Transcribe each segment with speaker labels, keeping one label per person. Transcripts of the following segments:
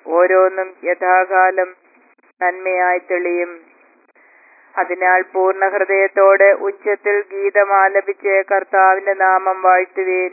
Speaker 1: ഓരോന്നും യഥാകാലം നന്മയായി തെളിയും അതിനാൽ പൂർണ്ണ ഹൃദയത്തോടെ ഉച്ചത്തിൽ ഗീതമാലപിച്ച് കർത്താവിന്റെ നാമം വാഴ്ത്തുവീൻ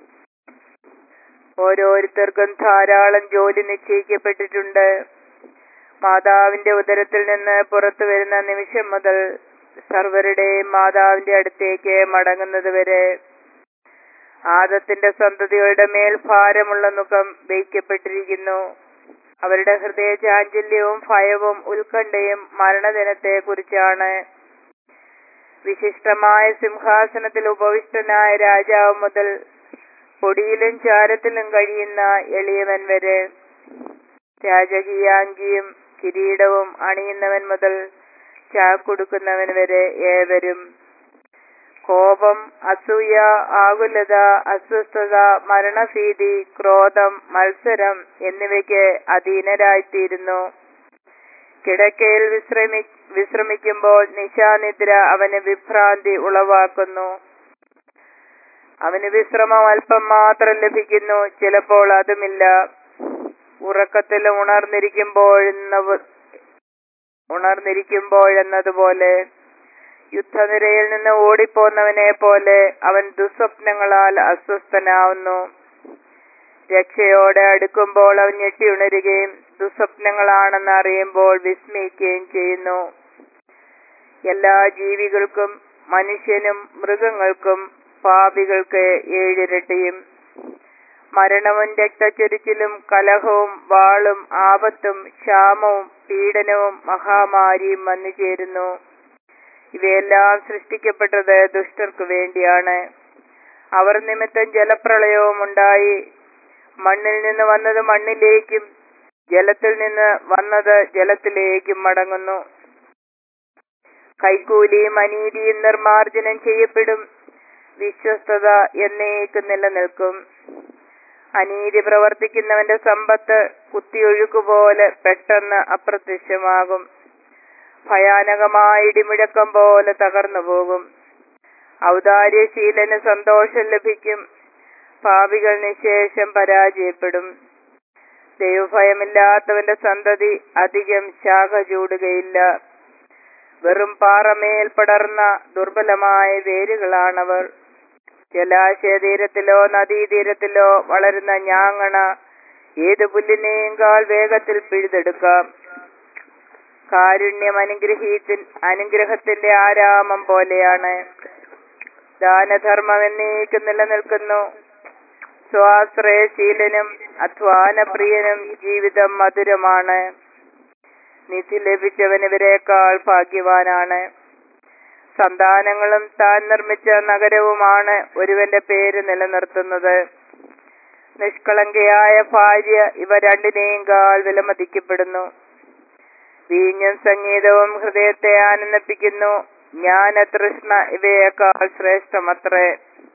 Speaker 1: ഓരോരുത്തർക്കും ധാരാളം ജോലി നിശ്ചയിക്കപ്പെട്ടിട്ടുണ്ട് മാതാവിന്റെ ഉദരത്തിൽ നിന്ന് പുറത്തു വരുന്ന നിമിഷം മുതൽ സർവരുടെയും മാതാവിന്റെ അടുത്തേക്ക് മടങ്ങുന്നത് വരെ ആദത്തിന്റെ സന്തതികളുടെ മേൽ ഭാരമുള്ള മുഖം വയ്ക്കപ്പെട്ടിരിക്കുന്നു അവരുടെ ഹൃദയ ചാഞ്ചല്യവും ഭയവും ഉത്കണ്ഠയും മരണദിനത്തെ കുറിച്ചാണ് വിശിഷ്ടമായ സിംഹാസനത്തിൽ ഉപവിഷ്ടനായ രാജാവ് മുതൽ പൊടിയിലും ചാരത്തിലും കഴിയുന്ന എളിയവൻ വരെ രാജകീയാങ്കിയും കിരീടവും അണിയുന്നവൻ മുതൽ ചാക്കൊടുക്കുന്നവൻ വരെ ഏവരും കോപം അസൂയ ആകുലത അസ്വസ്ഥത മരണഭീതി ക്രോധം മത്സരം എന്നിവയ്ക്ക് അധീനരായിത്തീരുന്നു കിടക്കയിൽ വിശ്രമി വിശ്രമിക്കുമ്പോൾ നിശാനിദ്ര അവന് വിഭ്രാന്തി ഉളവാക്കുന്നു അവന് വിശ്രമം അല്പം മാത്രം ലഭിക്കുന്നു ചിലപ്പോൾ അതുമില്ല ഉറക്കത്തിൽ ഉണർന്നിരിക്കുമ്പോഴെന്ന ഉണർന്നിരിക്കുമ്പോഴെന്നതുപോലെ യുദ്ധനിരയിൽ നിന്ന് ഓടിപ്പോന്നവനെ പോലെ അവൻ ദുസ്വപ്നങ്ങളാൽ അസ്വസ്ഥനാവുന്നു രക്ഷയോടെ അടുക്കുമ്പോൾ അവൻ ഞെട്ടിയുണരുകയും ദുസ്വപ്നങ്ങളാണെന്ന് അറിയുമ്പോൾ വിസ്മയിക്കുകയും ചെയ്യുന്നു എല്ലാ ജീവികൾക്കും മനുഷ്യനും മൃഗങ്ങൾക്കും പാപികൾക്ക് ഏഴിരട്ടിയും മരണവും രക്തച്ചൊരിച്ചിലും കലഹവും വാളും ആപത്തും ക്ഷാമവും പീഡനവും മഹാമാരിയും വന്നു ചേരുന്നു ഇവയെല്ലാം സൃഷ്ടിക്കപ്പെട്ടത് ദുഷ്ടർക്ക് വേണ്ടിയാണ് അവർ നിമിത്തം ജലപ്രളയവും ഉണ്ടായി മണ്ണിൽ നിന്ന് വന്നത് മണ്ണിലേക്കും ജലത്തിൽ നിന്ന് വന്നത് ജലത്തിലേക്കും മടങ്ങുന്നു കൈക്കൂലിയും അനീതിയും നിർമാർജനം ചെയ്യപ്പെടും വിശ്വസ്തത എന്നേക്കും നിലനിൽക്കും അനീതി പ്രവർത്തിക്കുന്നവന്റെ സമ്പത്ത് കുത്തിയൊഴുക്കുപോലെ പെട്ടെന്ന് അപ്രത്യക്ഷമാകും ഭയാനകമായ ഇടിമുഴക്കം പോലെ തകർന്നു പോകും ഔദാര്യശീലന് സന്തോഷം ലഭിക്കും പാപികൾ നിശേഷം പരാജയപ്പെടും ദൈവഭയമില്ലാത്തവന്റെ സന്തതി അധികം ശാഖ ചൂടുകയില്ല വെറും പാറമേൽ പടർന്ന ദുർബലമായ വേരുകളാണവർ ജലാശയ തീരത്തിലോ നദീതീരത്തിലോ വളരുന്ന ഞാങ്ങണ ഏത് പുല്ലിനേക്കാൾ വേഗത്തിൽ പിഴുതെടുക്കാം കാരുണ്യം അനുഗ്രഹീത്തിൻ അനുഗ്രഹത്തിന്റെ ആരാമം പോലെയാണ് ദാനധർമ്മം എന്നേക്കും നിലനിൽക്കുന്നു സ്വാശ്രയശീലനും അധ്വാനപ്രിയനും ജീവിതം മധുരമാണ് നിധി ലഭിച്ചവൻ ഇവരെക്കാൾ ഭാഗ്യവാനാണ് സന്താനങ്ങളും താൻ നിർമ്മിച്ച നഗരവുമാണ് ഒരുവന്റെ പേര് നിലനിർത്തുന്നത് നിഷ്കളങ്കയായ ഭാര്യ ഇവ രണ്ടിനെയും കാൽ വിലമതിക്കപ്പെടുന്നു വീഞ്ഞും സംഗീതവും ഹൃദയത്തെ ആനന്ദിപ്പിക്കുന്നു ജ്ഞാന തൃഷ്ണ ഇവയേക്കാൾ ശ്രേഷ്ഠമത്രേ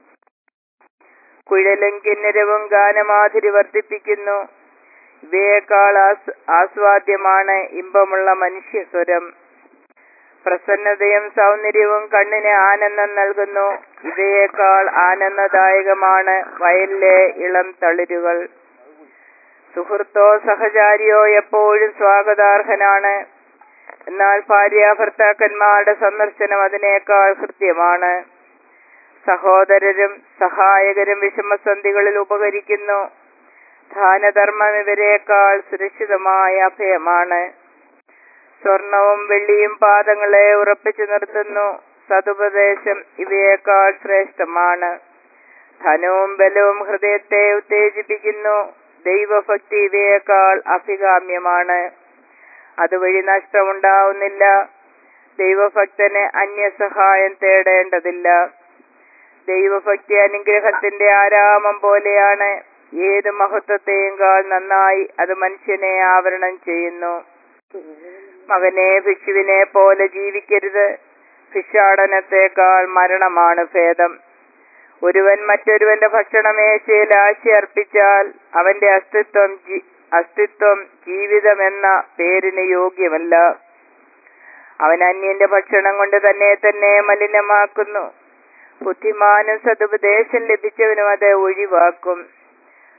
Speaker 1: കുഴലും കിന്നരവും ഗാനമാതിരി വർദ്ധിപ്പിക്കുന്നു ഇവയേക്കാൾ ആസ് ആസ്വാദ്യമാണ് ഇമ്പമുള്ള മനുഷ്യസ്വരം പ്രസന്നതയും സൗന്ദര്യവും കണ്ണിന് ആനന്ദം നൽകുന്നു ഇവയേക്കാൾ ആനന്ദദായകമാണ് വയലിലെ ഇളം തളിരുകൾ സുഹൃത്തോ സഹചാരിയോ എപ്പോഴും സ്വാഗതാർഹനാണ് എന്നാൽ ഭാര്യ ഭർത്താക്കന്മാരുടെ സന്ദർശനം അതിനേക്കാൾ ഹൃദ്യമാണ് സഹോദരരും സഹായകരും വിഷമസന്ധികളിൽ ഉപകരിക്കുന്നു ദാനധർമ്മം ഇവരെക്കാൾ സുരക്ഷിതമായ അഭയമാണ് സ്വർണവും വെള്ളിയും പാദങ്ങളെ ഉറപ്പിച്ചു നിർത്തുന്നു സതുപദേശം ഇവയേക്കാൾ ശ്രേഷ്ഠമാണ് ധനവും ബലവും ഹൃദയത്തെ ഉത്തേജിപ്പിക്കുന്നു ദൈവഭക്തി ഇവയേക്കാൾ അഭികാമ്യമാണ് അതുവഴി നഷ്ടമുണ്ടാവുന്നില്ല ദൈവഭക്തന് അന്യസഹായം തേടേണ്ടതില്ല ദൈവഭക്തി അനുഗ്രഹത്തിന്റെ ആരാമം പോലെയാണ് ഏത് മഹത്വത്തെയും കാൾ നന്നായി അത് മനുഷ്യനെ ആവരണം ചെയ്യുന്നു മകനെ ഭിക്ഷുവിനെ പോലെ ജീവിക്കരുത് ഭിക്ഷാടനത്തെക്കാൾ മരണമാണ് ഭേദം ഒരുവൻ മറ്റൊരുവന്റെ ഭക്ഷണമേശയിൽ ആശി അർപ്പിച്ചാൽ അവന്റെ അസ്തിത്വം ജി- അസ്തിത്വം ജീവിതമെന്ന പേരിന് യോഗ്യമല്ല അവൻ അന്യന്റെ ഭക്ഷണം കൊണ്ട് തന്നെ തന്നെ മലിനമാക്കുന്നു ബുദ്ധിമാനും സതുപദേശം ലഭിച്ചവനും അത് ഒഴിവാക്കും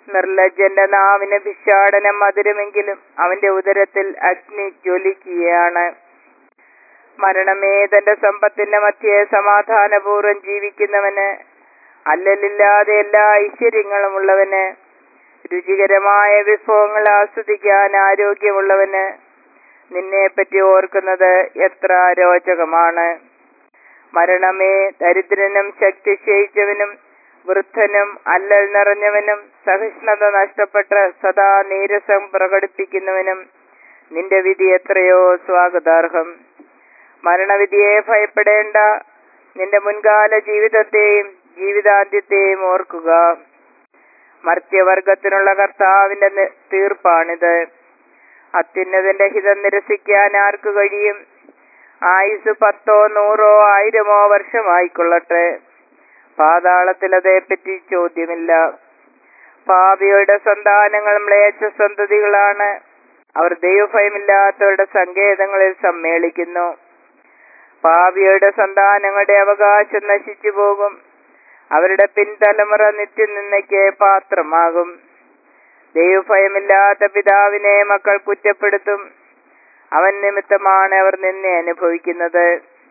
Speaker 1: നിർലജ്ജന്റെ നാവിന് ഭിക്ഷാടനം മധുരമെങ്കിലും അവന്റെ ഉദരത്തിൽ അഗ്നി ജ്വലിക്കുകയാണ് മരണമേ തന്റെ സമ്പത്തിന്റെ മധ്യേ സമാധാനപൂർവ്വം ജീവിക്കുന്നവന് അല്ലലില്ലാതെ എല്ലാ ഐശ്വര്യങ്ങളും ഉള്ളവന് രുചികരമായ വിഭവങ്ങൾ ആസ്വദിക്കാൻ ആരോഗ്യമുള്ളവന് നിന്നെ പറ്റി ഓർക്കുന്നത് എത്ര രോചകമാണ് മരണമേ ദരിദ്രനും ശക്തി ക്ഷയിച്ചവനും വൃദ്ധനും അല്ലൽ നിറഞ്ഞവനും സഹിഷ്ണുത നഷ്ടപ്പെട്ട് സദാ നീരസം പ്രകടിപ്പിക്കുന്നവനും നിന്റെ വിധി എത്രയോ സ്വാഗതാർഹം മരണവിധിയെ ഭയപ്പെടേണ്ട നിന്റെ മുൻകാല ജീവിതത്തെയും ജീവിതാന്ത്യത്തെയും ഓർക്കുക മർത്യവർഗത്തിനുള്ള കർത്താവിന്റെ നി- തീർപ്പാണിത് അത്യുന്നതിന്റെ ഹിതം നിരസിക്കാൻ ആർക്ക് കഴിയും ആയുസ് പത്തോ നൂറോ ആയിരമോ വർഷമായിക്കൊള്ളട്ടെ പാതാളത്തിൽ അതേപ്പറ്റി ചോദ്യമില്ല പാപിയുടെ സന്താനങ്ങൾ മ്ലേച്ഛ സന്തതികളാണ് അവർ ദൈവഭയമില്ലാത്തവരുടെ സങ്കേതങ്ങളിൽ സമ്മേളിക്കുന്നു പാപിയുടെ സന്താനങ്ങളുടെ അവകാശം നശിച്ചു പോകും അവരുടെ പിൻതലമുറ നിത്യനിന്ദയ്ക്ക് പാത്രമാകും ദൈവഭയമില്ലാത്ത പിതാവിനെ മക്കൾ കുറ്റപ്പെടുത്തും അവൻ നിമിത്തമാണ് അവർ നിന്നെ അനുഭവിക്കുന്നത്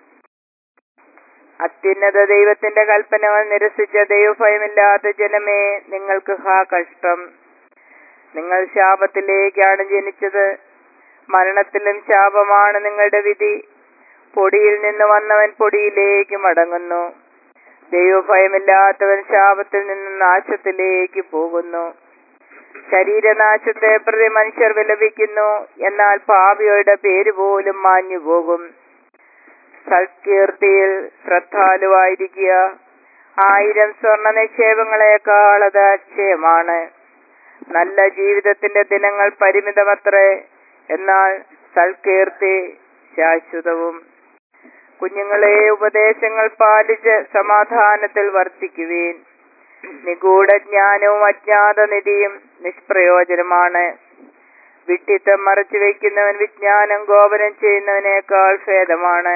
Speaker 1: അത്യുന്നത ദൈവത്തിന്റെ കൽപ്പനകൾ നിരസിച്ച ദൈവഭയമില്ലാത്ത ജനമേ നിങ്ങൾക്ക് ഹാ കഷ്ടം നിങ്ങൾ ശാപത്തിലേക്കാണ് ജനിച്ചത് മരണത്തിലും ശാപമാണ് നിങ്ങളുടെ വിധി പൊടിയിൽ നിന്ന് വന്നവൻ പൊടിയിലേക്ക് മടങ്ങുന്നു ദൈവഭയമില്ലാത്തവൻ ശാപത്തിൽ നിന്ന് നാശത്തിലേക്ക് പോകുന്നു ശരീരനാശത്തെ പ്രതി മനുഷ്യർ വിലപിക്കുന്നു എന്നാൽ പാപിയുടെ പേര് പോലും മാഞ്ഞു പോകും സൽകീർത്തിയിൽ ശ്രദ്ധാലുവായിരിക്കുക ആയിരം സ്വർണ നിക്ഷേപങ്ങളെക്കാൾ അത് അക്ഷയമാണ് നല്ല ജീവിതത്തിന്റെ ദിനങ്ങൾ പരിമിതമത്രേ എന്നാൽ സൽകീർത്തി ശാശ്വതവും കുഞ്ഞുങ്ങളെ ഉപദേശങ്ങൾ പാലിച്ച് സമാധാനത്തിൽ വർത്തിക്കുവീൻ നിഗൂഢ ജ്ഞാനവും അജ്ഞാത നിധിയും നിഷ്പ്രയോജനമാണ് വിട്ടിത്തം മറച്ചു വയ്ക്കുന്നവൻ വിജ്ഞാനം ഗോപനം ചെയ്യുന്നവനേക്കാൾ ഭേദമാണ്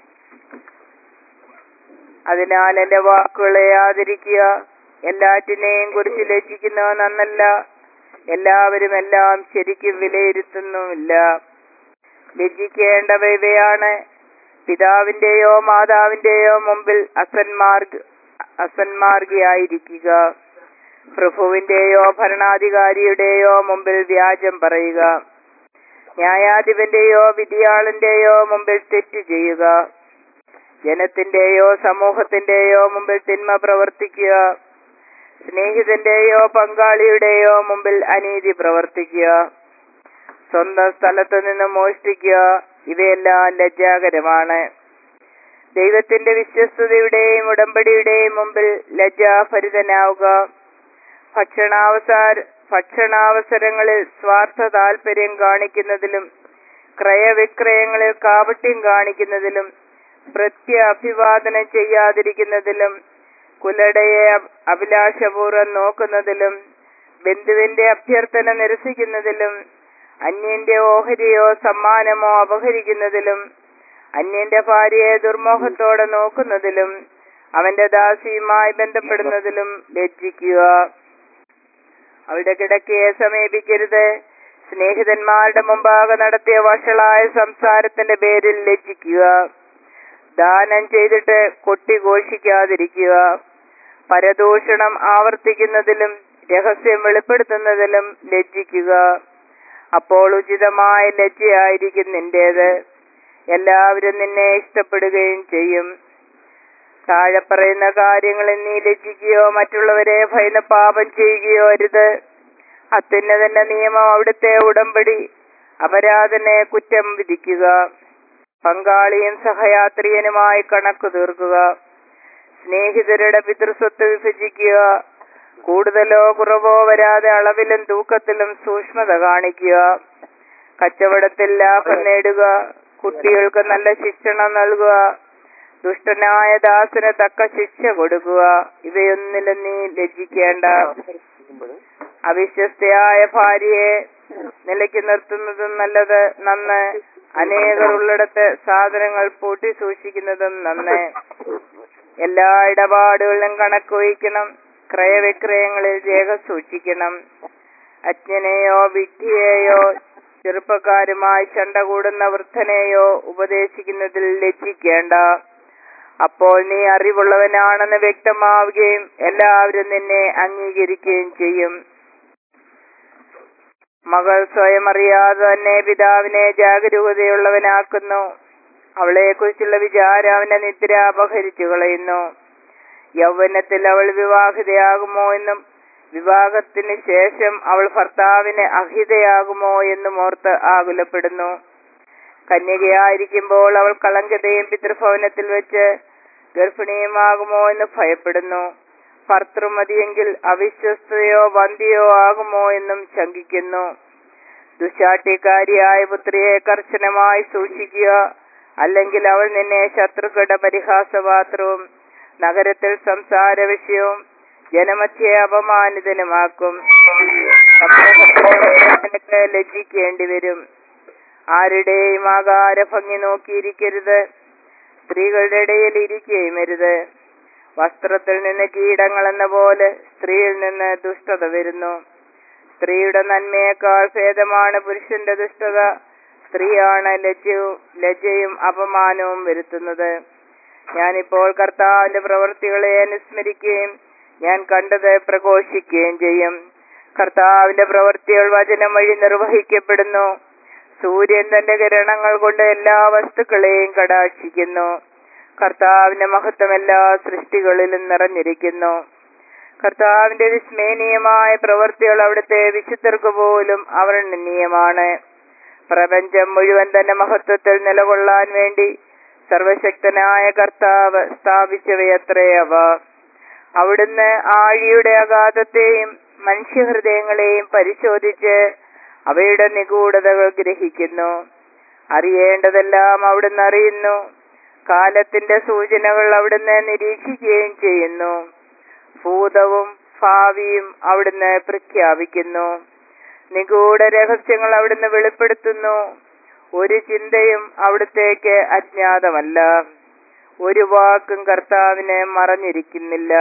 Speaker 1: അതിനാൽ എന്റെ വാക്കുകളെ ആദരിക്കുക എല്ലാറ്റിനെയും കുറിച്ച് ലജ്ജിക്കുന്നവ നന്നല്ല എല്ലാവരും എല്ലാം ശരിക്കും വിലയിരുത്തുന്നുമില്ല ലജ്ജിക്കേണ്ടവ ഇവയാണ് പിതാവിന്റെയോ മാതാവിന്റെയോ മുമ്പിൽ അസന്മാർഗ് അസന്മാർഗിയായിരിക്കുക പ്രഭുവിന്റെയോ ഭരണാധികാരിയുടെയോ മുമ്പിൽ വ്യാജം പറയുക ന്യായാധിപന്റെയോ വിധിയാളന്റെയോ മുമ്പിൽ തെറ്റ് ചെയ്യുക ജനത്തിന്റെയോ സമൂഹത്തിന്റെയോ മുമ്പിൽ തിന്മ പ്രവർത്തിക്കുക സ്നേഹിതന്റെയോ പങ്കാളിയുടെയോ മുമ്പിൽ അനീതി പ്രവർത്തിക്കുക സ്വന്തം സ്ഥലത്ത് നിന്ന് മോഷ്ടിക്കുക ഇവയെല്ലാം ലജ്ജാകരമാണ് ദൈവത്തിന്റെ വിശ്വസ്തതയുടെയും ഉടമ്പടിയുടെയും മുമ്പിൽ ലജ്ജാഭരിതനാവുക ഭക്ഷണാവസാര ഭക്ഷണാവസരങ്ങളിൽ സ്വാർത്ഥ താല്പര്യം കാണിക്കുന്നതിലും ക്രയവിക്രയങ്ങളിൽ കാപട്യം കാണിക്കുന്നതിലും പ്രത്യ അഭിവാദനം ചെയ്യാതിരിക്കുന്നതിലും കുലടയെ അ- അഭിലാഷപൂർവ്വം നോക്കുന്നതിലും ബന്ധുവിന്റെ അഭ്യർത്ഥന നിരസിക്കുന്നതിലും അന്യന്റെ ഓഹരിയോ സമ്മാനമോ അപഹരിക്കുന്നതിലും അന്യന്റെ ഭാര്യയെ ദുർമോഹത്തോടെ നോക്കുന്നതിലും അവന്റെ ദാസിയുമായി ബന്ധപ്പെടുന്നതിലും ലജ്ജിക്കുക അവളുടെ കിടക്കയെ സമീപിക്കരുത് സ്നേഹിതന്മാരുടെ മുമ്പാകെ നടത്തിയ വഷളായ സംസാരത്തിന്റെ പേരിൽ ലജ്ജിക്കുക ദാനം ചെയ്തിട്ട് കൊട്ടിഘോഷിക്കാതിരിക്കുക പരദൂഷണം ആവർത്തിക്കുന്നതിലും രഹസ്യം വെളിപ്പെടുത്തുന്നതിലും ലജ്ജിക്കുക അപ്പോൾ ഉചിതമായ ലജ്ജയായിരിക്കും നിന്റേത് എല്ലാവരും നിന്നെ ഇഷ്ടപ്പെടുകയും ചെയ്യും താഴെ പറയുന്ന കാര്യങ്ങളിൽ നീ ലജ്ജിക്കുകയോ മറ്റുള്ളവരെ ഭയന്ന് പാപം ചെയ്യുകയോ അരുത് അത്യുന്നതന്റെ നിയമം അവിടുത്തെ ഉടമ്പടി അപരാധനെ കുറ്റം വിധിക്കുക പങ്കാളിയും സഹയാത്രിയനുമായി കണക്ക് തീർക്കുക സ്നേഹിതരുടെ പിതൃസ്വത്ത് വിഭജിക്കുക കൂടുതലോ കുറവോ വരാതെ അളവിലും തൂക്കത്തിലും സൂക്ഷ്മത കാണിക്കുക കച്ചവടത്തിൽ ലാഭം നേടുക കുട്ടികൾക്ക് നല്ല ശിക്ഷണം നൽകുക ദുഷ്ടനായ ദാസന് തക്ക ശിക്ഷ കൊടുക്കുക ഇവയൊന്നിലും നീ ലജ്ജിക്കേണ്ട അവിശ്വസ്തയായ ഭാര്യയെ നിലയ്ക്ക് നിർത്തുന്നതും നല്ലത് നന്ന് അനേകർ ഉള്ളിടത്ത് സാധനങ്ങൾ പൂട്ടി സൂക്ഷിക്കുന്നതും നന്ന് എല്ലാ ഇടപാടുകളിലും കണക്ക് വഹിക്കണം ക്രയവിക്രയങ്ങളിൽ രേഖ സൂക്ഷിക്കണം അജ്ഞനെയോ വിഡ്ഢിയെയോ ചെറുപ്പക്കാരുമായി ചണ്ട കൂടുന്ന വൃദ്ധനെയോ ഉപദേശിക്കുന്നതിൽ ലജ്ജിക്കേണ്ട അപ്പോൾ നീ അറിവുള്ളവനാണെന്ന് വ്യക്തമാവുകയും എല്ലാവരും നിന്നെ അംഗീകരിക്കുകയും ചെയ്യും മകൾ സ്വയം അറിയാതെ തന്നെ പിതാവിനെ ജാഗരൂകതയുള്ളവനാക്കുന്നു അവളെ കുറിച്ചുള്ള വിചാരം അവന്റെ നിദ്ര അപഹരിച്ചു കളയുന്നു യൗവനത്തിൽ അവൾ വിവാഹിതയാകുമോ എന്നും വിവാഹത്തിന് ശേഷം അവൾ ഭർത്താവിന് അഹിതയാകുമോ എന്നും ഓർത്ത് ആകുലപ്പെടുന്നു കന്യകയായിരിക്കുമ്പോൾ അവൾ കളങ്കതയും പിതൃഭവനത്തിൽ വെച്ച് ഗർഭിണിയുമാകുമോ എന്ന് ഭയപ്പെടുന്നു ഭർത്തൃമതിയെങ്കിൽ അവിശ്വസ്തയോ വന്ധ്യയോ ആകുമോ എന്നും ശങ്കിക്കുന്നു ദുശാട്ടിക്കാരിയായ പുത്രിയെ കർശനമായി സൂക്ഷിക്കുക അല്ലെങ്കിൽ അവൾ നിന്നെ ശത്രുക്കളുടെ പരിഹാസപാത്രവും നഗരത്തിൽ സംസാര വിഷയവും ജനമധ്യെ അപമാനിതനുമാക്കും നിനക്ക് ലജ്ജിക്കേണ്ടി വരും ആരുടെയും ആകാര ഭംഗി നോക്കിയിരിക്കരുത് സ്ത്രീകളുടെ ഇടയിൽ ഇരിക്കുകയും അരുത് വസ്ത്രത്തിൽ നിന്ന് കീടങ്ങൾ എന്ന പോലെ സ്ത്രീയിൽ നിന്ന് ദുഷ്ടത വരുന്നു സ്ത്രീയുടെ നന്മയേക്കാൾ ഭേദമാണ് പുരുഷന്റെ ദുഷ്ടത സ്ത്രീയാണ് ലജ്ജയും ലജ്ജയും അപമാനവും വരുത്തുന്നത് ഞാനിപ്പോൾ കർത്താവിന്റെ പ്രവൃത്തികളെ അനുസ്മരിക്കുകയും ഞാൻ കണ്ടത് പ്രഘോഷിക്കുകയും ചെയ്യും കർത്താവിന്റെ പ്രവൃത്തികൾ വചനം വഴി നിർവഹിക്കപ്പെടുന്നു സൂര്യൻ തന്റെ കിരണങ്ങൾ കൊണ്ട് എല്ലാ വസ്തുക്കളെയും കടാക്ഷിക്കുന്നു കർത്താവിന്റെ മഹത്വം എല്ലാ സൃഷ്ടികളിലും നിറഞ്ഞിരിക്കുന്നു കർത്താവിന്റെ വിസ്മേനീയമായ പ്രവൃത്തികൾ അവിടുത്തെ വിശുദ്ധർക്ക് പോലും അവർണ്ണനീയമാണ് പ്രപഞ്ചം മുഴുവൻ തന്റെ മഹത്വത്തിൽ നിലകൊള്ളാൻ വേണ്ടി സർവശക്തനായ കർത്താവ് സ്ഥാപിച്ചവയത്രേ അവ അവിടുന്ന് ആഴിയുടെ അഗാധത്തെയും മനുഷ്യഹൃദയങ്ങളെയും പരിശോധിച്ച് അവയുടെ നിഗൂഢതകൾ ഗ്രഹിക്കുന്നു അറിയേണ്ടതെല്ലാം അവിടുന്ന് അറിയുന്നു കാലത്തിന്റെ സൂചനകൾ അവിടുന്ന് നിരീക്ഷിക്കുകയും ചെയ്യുന്നു ഭൂതവും ഭാവിയും അവിടുന്ന് പ്രഖ്യാപിക്കുന്നു നിഗൂഢ രഹസ്യങ്ങൾ അവിടുന്ന് വെളിപ്പെടുത്തുന്നു ഒരു ചിന്തയും അവിടുത്തേക്ക് അജ്ഞാതമല്ല ഒരു വാക്കും കർത്താവിന് മറഞ്ഞിരിക്കുന്നില്ല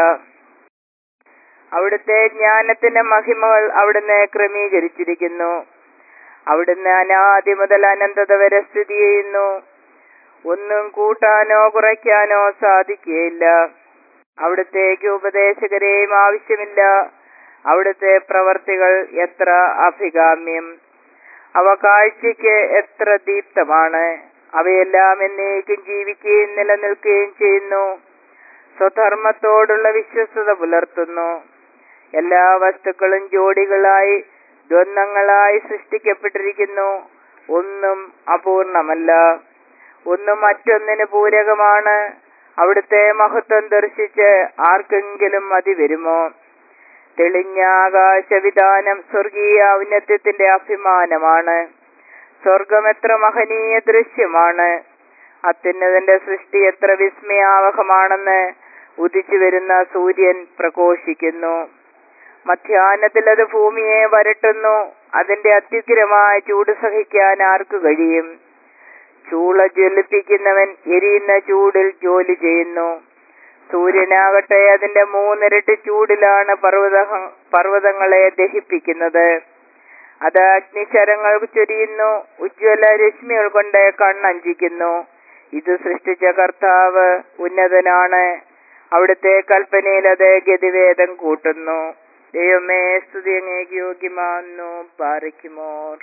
Speaker 1: അവിടുത്തെ ജ്ഞാനത്തിന്റെ മഹിമകൾ അവിടുന്ന് ക്രമീകരിച്ചിരിക്കുന്നു അവിടുന്ന് അനാദി മുതൽ അനന്തത വരെ സ്ഥിതി ചെയ്യുന്നു ഒന്നും കൂട്ടാനോ കുറയ്ക്കാനോ സാധിക്കുകയില്ല അവിടുത്തേക്ക് ഉപദേശകരെയും ആവശ്യമില്ല അവിടുത്തെ പ്രവർത്തികൾ എത്ര അഭികാമ്യം അവ കാഴ്ചയ്ക്ക് എത്ര ദീപ്തമാണ് അവയെല്ലാം എന്നേക്കും ജീവിക്കുകയും നിലനിൽക്കുകയും ചെയ്യുന്നു സ്വധർമ്മത്തോടുള്ള വിശ്വസ്തത പുലർത്തുന്നു എല്ലാ വസ്തുക്കളും ജോഡികളായി ദ്വന്ദ്ങ്ങളായി സൃഷ്ടിക്കപ്പെട്ടിരിക്കുന്നു ഒന്നും അപൂർണമല്ല ഒന്നും മറ്റൊന്നിന് പൂരകമാണ് അവിടുത്തെ മഹത്വം ദർശിച്ച് ആർക്കെങ്കിലും മതി വരുമോ തെളിഞ്ഞ ആകാശവിധാനം സ്വർഗീയ ഔന്നത്യത്തിന്റെ അഭിമാനമാണ് സ്വർഗം എത്ര മഹനീയ ദൃശ്യമാണ് അത്യുന്നതന്റെ സൃഷ്ടി എത്ര വിസ്മയാവഹമാണെന്ന് ഉദിച്ചു വരുന്ന സൂര്യൻ പ്രഘോഷിക്കുന്നു മധ്യാഹ്നത്തിൽ അത് ഭൂമിയെ വരട്ടുന്നു അതിന്റെ അത്യുഗ്രമായ ചൂട് സഹിക്കാൻ ആർക്കു കഴിയും ചൂള ജ്വലിപ്പിക്കുന്നവൻ എരിയുന്ന ചൂടിൽ ജോലി ചെയ്യുന്നു സൂര്യനാകട്ടെ അതിന്റെ മൂന്നിരട്ടി ചൂടിലാണ് പർവ്വത പർവ്വതങ്ങളെ ദഹിപ്പിക്കുന്നത് അത് അഗ്നിശരങ്ങൾ ചൊരിയുന്നു ഉജ്ജ്വല രശ്മികൾ കൊണ്ട് കണ്ണഞ്ചിക്കുന്നു ഇത് സൃഷ്ടിച്ച കർത്താവ് ഉന്നതനാണ് അവിടുത്തെ കൽപ്പനയിൽ അത് ഗതിവേദം കൂട്ടുന്നു ദൈവമേ സ്തുതി അങ്ങേക്ക് യോഗ്യമാന്നു പാറിക്കുമോർ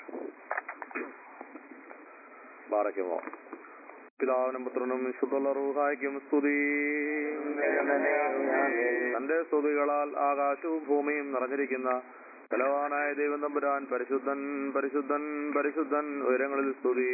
Speaker 2: ബാറയ്ക്കുമോ പിതാവിനും പുത്രനും വിശുദ്ധുള്ള റൂഹായ്ക്കും സ്തുതി തന്റെ സ്തുതികളാൽ ആകാശവും ഭൂമിയും നിറഞ്ഞിരിക്കുന്ന ബലവാനായ ദൈവം തമ്പുരാൻ പരിശുദ്ധൻ പരിശുദ്ധൻ പരിശുദ്ധൻ ഉയരങ്ങളിൽ സ്തുതി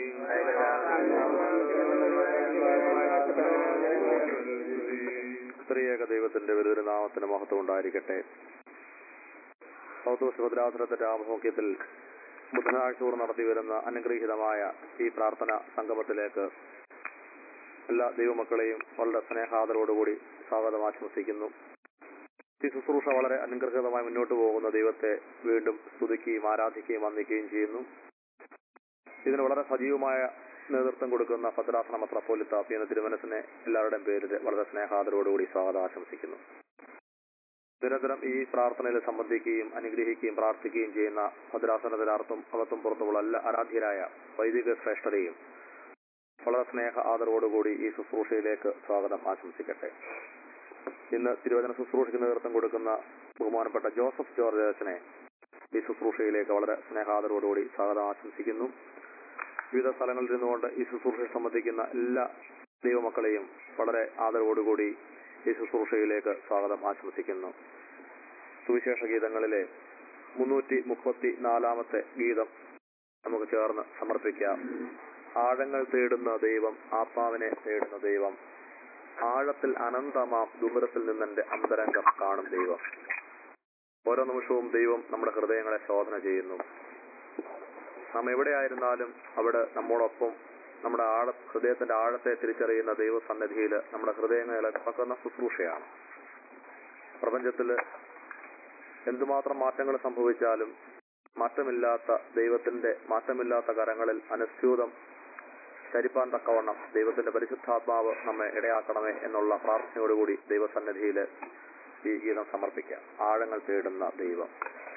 Speaker 2: സ്ത്രീയേക ദൈവത്തിന്റെ വലുതൊരു നാമത്തിന് മഹത്വം ഉണ്ടായിരിക്കട്ടെ സൗത്ത് ഭദ്രാസനത്തിന്റെ ആഭിമുഖ്യത്തിൽ ബുധനാഴ്ച തോറും നടത്തി വരുന്ന അനുഗ്രഹീതമായ ഈ പ്രാർത്ഥന സംഗമത്തിലേക്ക് എല്ലാ ദൈവമക്കളെയും വളരെ സ്നേഹാദരോടുകൂടി സ്വാഗതം ആശംസിക്കുന്നു ഈ ശുശ്രൂഷ വളരെ അനുഗ്രഹീതമായി മുന്നോട്ട് പോകുന്ന ദൈവത്തെ വീണ്ടും സ്തുതിക്കുകയും ആരാധിക്കുകയും വന്ദിക്കുകയും ചെയ്യുന്നു ഇതിന് വളരെ സജീവമായ നേതൃത്വം കൊടുക്കുന്ന ഭദ്രാസന മത്രപ്പോലിത്ത പി എന്ന തിരുമനസിനെ എല്ലാവരുടെയും പേരിൽ വളരെ സ്നേഹാദരോടുകൂടി സ്വാഗതം ആശംസിക്കുന്നു നിരന്തരം ഈ പ്രാർത്ഥനയിൽ സംബന്ധിക്കുകയും അനുഗ്രഹിക്കുകയും പ്രാർത്ഥിക്കുകയും ചെയ്യുന്ന ഭദ്രാസനത്തിനർത്ഥം അകത്തും പുറത്തുമുള്ള എല്ലാ ആരാധ്യരായ വൈദിക ശ്രേഷ്ഠരെയും വളരെ സ്നേഹ ആദരവോടുകൂടി ഈ ശുശ്രൂഷയിലേക്ക് സ്വാഗതം ആശംസിക്കട്ടെ ഇന്ന് തിരുവചന ശുശ്രൂഷയ്ക്ക് നേതൃത്വം കൊടുക്കുന്ന ബഹുമാനപ്പെട്ട ജോസഫ് ജോർജ് അച്ഛനെ ഈ ശുശ്രൂഷയിലേക്ക് വളരെ സ്നേഹാദരവോടുകൂടി സ്വാഗതം ആശംസിക്കുന്നു വിവിധ സ്ഥലങ്ങളിൽ നിന്നുകൊണ്ട് ഈ ശുശ്രൂഷയെ സംബന്ധിക്കുന്ന എല്ലാ ദൈവമക്കളെയും വളരെ ആദരവോടുകൂടി ഈ ശുശ്രൂഷയിലേക്ക് സ്വാഗതം ആശംസിക്കുന്നു സുവിശേഷ ഗീതങ്ങളിലെ മുന്നൂറ്റി മുപ്പത്തി നാലാമത്തെ ഗീതം നമുക്ക് ചേർന്ന് സമർപ്പിക്കാം ആഴങ്ങൾ തേടുന്ന ദൈവം ആത്മാവിനെ തേടുന്ന ദൈവം ആഴത്തിൽ അനന്തമാം ദുമരത്തിൽ നിന്നെന്റെ അന്തരംഗം കാണും ദൈവം ഓരോ നിമിഷവും ദൈവം നമ്മുടെ ഹൃദയങ്ങളെ ശോധന ചെയ്യുന്നു നാം എവിടെയായിരുന്നാലും അവിടെ നമ്മോടൊപ്പം നമ്മുടെ ആഴ ഹൃദയത്തിന്റെ ആഴത്തെ തിരിച്ചറിയുന്ന ദൈവസന്നിധിയിൽ നമ്മുടെ ഹൃദയങ്ങളെ തുറക്കുന്ന ശുശ്രൂഷയാണ് പ്രപഞ്ചത്തിൽ എന്തുമാത്രം മാറ്റങ്ങൾ സംഭവിച്ചാലും മാറ്റമില്ലാത്ത ദൈവത്തിന്റെ മാറ്റമില്ലാത്ത കരങ്ങളിൽ അനുസ്യൂതം ചരിപ്പാൻ തക്കവണ്ണം ദൈവത്തിന്റെ പരിശുദ്ധാത്മാവ് നമ്മെ ഇടയാക്കണമേ എന്നുള്ള പ്രാർത്ഥനയോടുകൂടി ദൈവസന്നിധിയിൽ ഈ ഗീതം സമർപ്പിക്കാം ആഴങ്ങൾ തേടുന്ന ദൈവം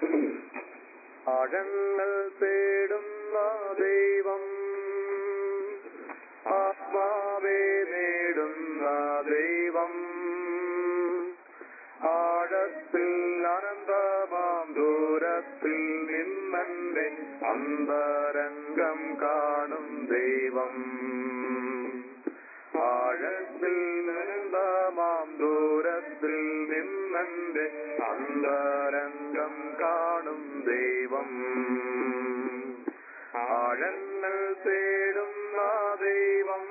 Speaker 2: ആഴങ്ങൾ തേടുന്ന ദൈവം ആത്മാവേ നേടുന്ന ദൈവം ആഴത്തിൽ അനന്തമാം ദൂരത്തിൽ നിന്നെ അന്തരംഗം കാണും ദൈവം ആഴത്തിൽ അനന്തമാം ദൂരത്തിൽ നിന്നെ അന്തരംഗം കാണും ദൈവം ആഴങ്ങൾ തേടുന്ന ദൈവം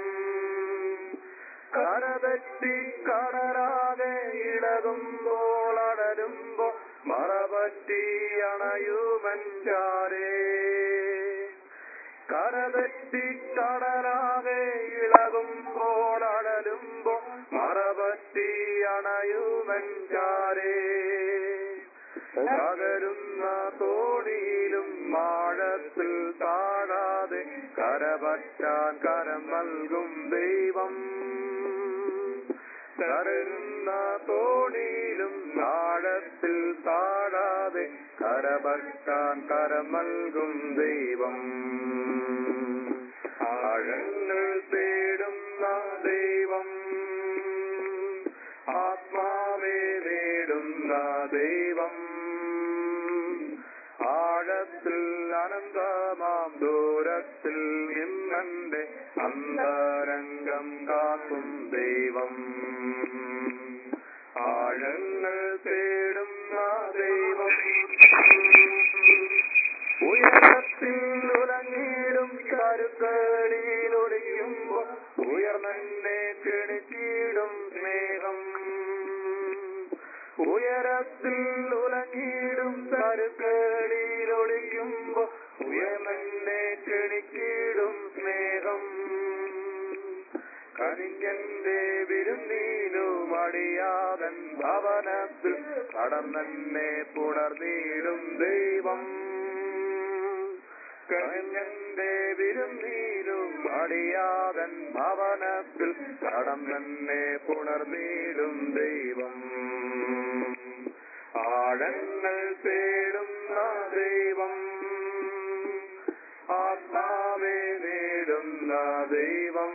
Speaker 2: കരതെറ്റി കടരാതെ ഇളകുമ്പോൾ അടരുമ്പോ മറപറ്റി അണയുമഞ്ചാരേ കരതെറ്റി കടരാതെ ഇളകുമ്പോൾ അടരുമ്പോ മറപറ്റി അണയുമഞ്ചാരേ തകരുന്ന തോണിയിലും ആഴത്തിൽ താഴാതെ കരപറ്റാൻ കരം നൽകും ദൈവം തകരുന്ന തോണിയിലും ആഴത്തിൽ താഴാതെ കരപറ്റാൻ കരം നൽകും ദൈവം ആഴങ്ങൾ തേടുന്ന ദൈവം ആത്മാവേ നേടുന്ന ദൈവം ആഴത്തിൽ അനന്തമാം ദൂരത്തിൽ ഇന്നെ അന്തരംഗം കാക്കും ദൈവം ആഴങ്ങൾ തേടുന്ന ദൈവം ഉയരത്തിൽ ഉലങ്ങിടും കരുക്കളിൽ ഒളിക്കുമ്പോ ഉയർന്നെ കിണിച്ചിടും സ്നേഹം ഉയരത്തിൽ ഉലങ്ങിടും കരുക്കളിൽ ഒളിക്കുമ്പോ ഉയർന്നെ കിണിച്ചിടും സ്നേഹം കനിഞ്ഞന്റെ വിരുന്നീനും അടിയാതൻ ഭവനത്തിൽ കടന്നെ പുണർന്നീടും ദൈവം കനിഞ്ഞന്റെ വിരുന്നീനും അടിയാതൻ ഭവനത്തിൽ കടന്നെ പുണർന്നീടും ദൈവം ആഴങ്ങൾ തേടുന്ന ദൈവം ആത്മാവെ നേടുന്ന ദൈവം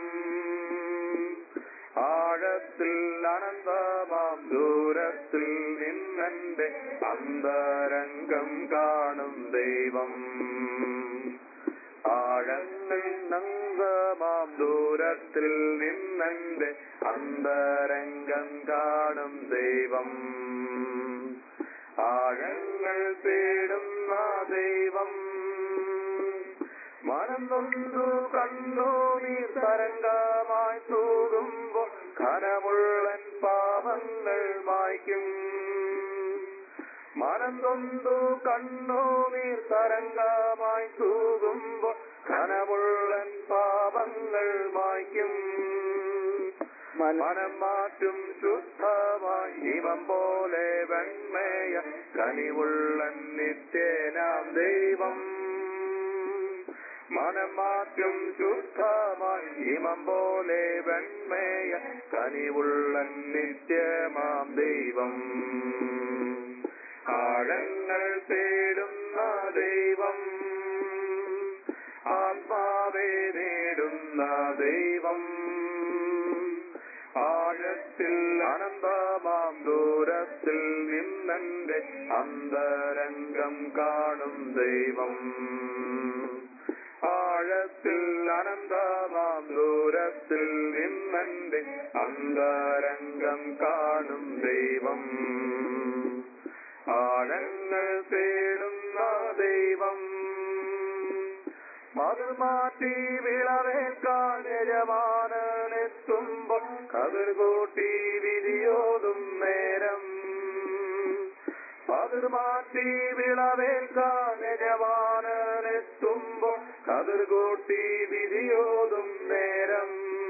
Speaker 2: ആഴത്തിൽ അനന്തമാം ദൂരത്തിൽ നിന്നെ അന്തരംഗം കാണും ദൈവം ആഴത്തിൽ നങ്കമാം ദൂരത്തിൽ നിന്നെ അന്തരംഗം കാണും ദൈവം ആഴങ്ങൾ തേടുന്ന ദൈവം മനം നൊന്തു കണ്ണു നീ തരംഗമായി തൂകുമ്പോൾ കനമുള്ളൻ പാപങ്ങൾ മായ്ക്കും മനം നൊന്തു കണ്ണു നീർ തരംഗമായി തൂകുമ്പോൾ കനമുള്ളൻ പാപങ്ങൾ മായ്ക്കും മനം മാറ്റും ശുദ്ധമായി ഇവം പോലെ വെണ്മയ കനിവുള്ളൻ നിത്യനാം ദൈവം മനം മാറ്റും ശുദ്ധമായി ഹിമം പോലെ വെണ്മയ കനിവുള്ള നിത്യമാം ദൈവം ആഴങ്ങൾ തേടുന്ന ദൈവം ആത്മാവെ നേടുന്ന ദൈവം ആഴത്തിൽ അനന്തമാം ദൂരത്തിൽ നിന്നെന്റെ അന്തരംഗം കാണും ദൈവം ആഴത്തിൽ അനന്തമാം ദൂരത്തിൽ നിന്നെന്റെ അന്തരംഗം കാണും ദൈവം ആഴങ്ങൾ തേടുന്ന ദൈവം മധുമാറ്റി വിളവേൽക്കാൻ യജമാനെത്തുമ്പോൾ കതിർ കൂട്ടി വിധിയോതും നേരം പതിർമാറ്റി വിളവേൽക്കാൻ യജമാനെത്തുമ്പോൾ കതിർ കൂട്ടി വിധിയോതും നേരം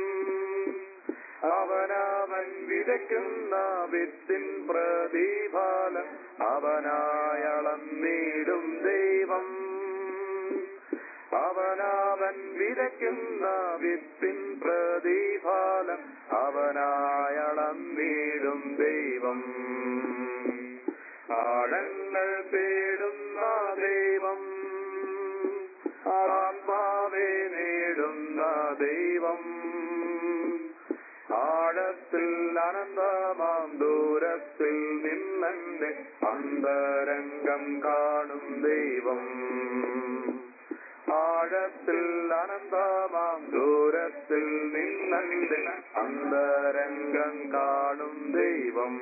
Speaker 2: അവനവൻ വിതയ്ക്കുന്ന വിത്തിൻ പ്രതിഫലം അവനായളന്നീടും ദൈവം അവനവൻ വിതയ്ക്കുന്ന വിത്തിൻ പ്രതിഫലം അവനായളന്നീടും ദൈവം ആഴങ്ങൾ തേടുന്ന ദൈവം ആത്മാവെ നേടുന്ന ദൈവം ആഴത്തിൽ അനന്തമാം ദൂരത്തിൽ നിന്നെ അന്തരംഗം കാണും ദൈവം ആഴത്തിൽ അനന്തമാം ദൂരത്തിൽ നിന്നെ അന്തരംഗം കാണും ദൈവം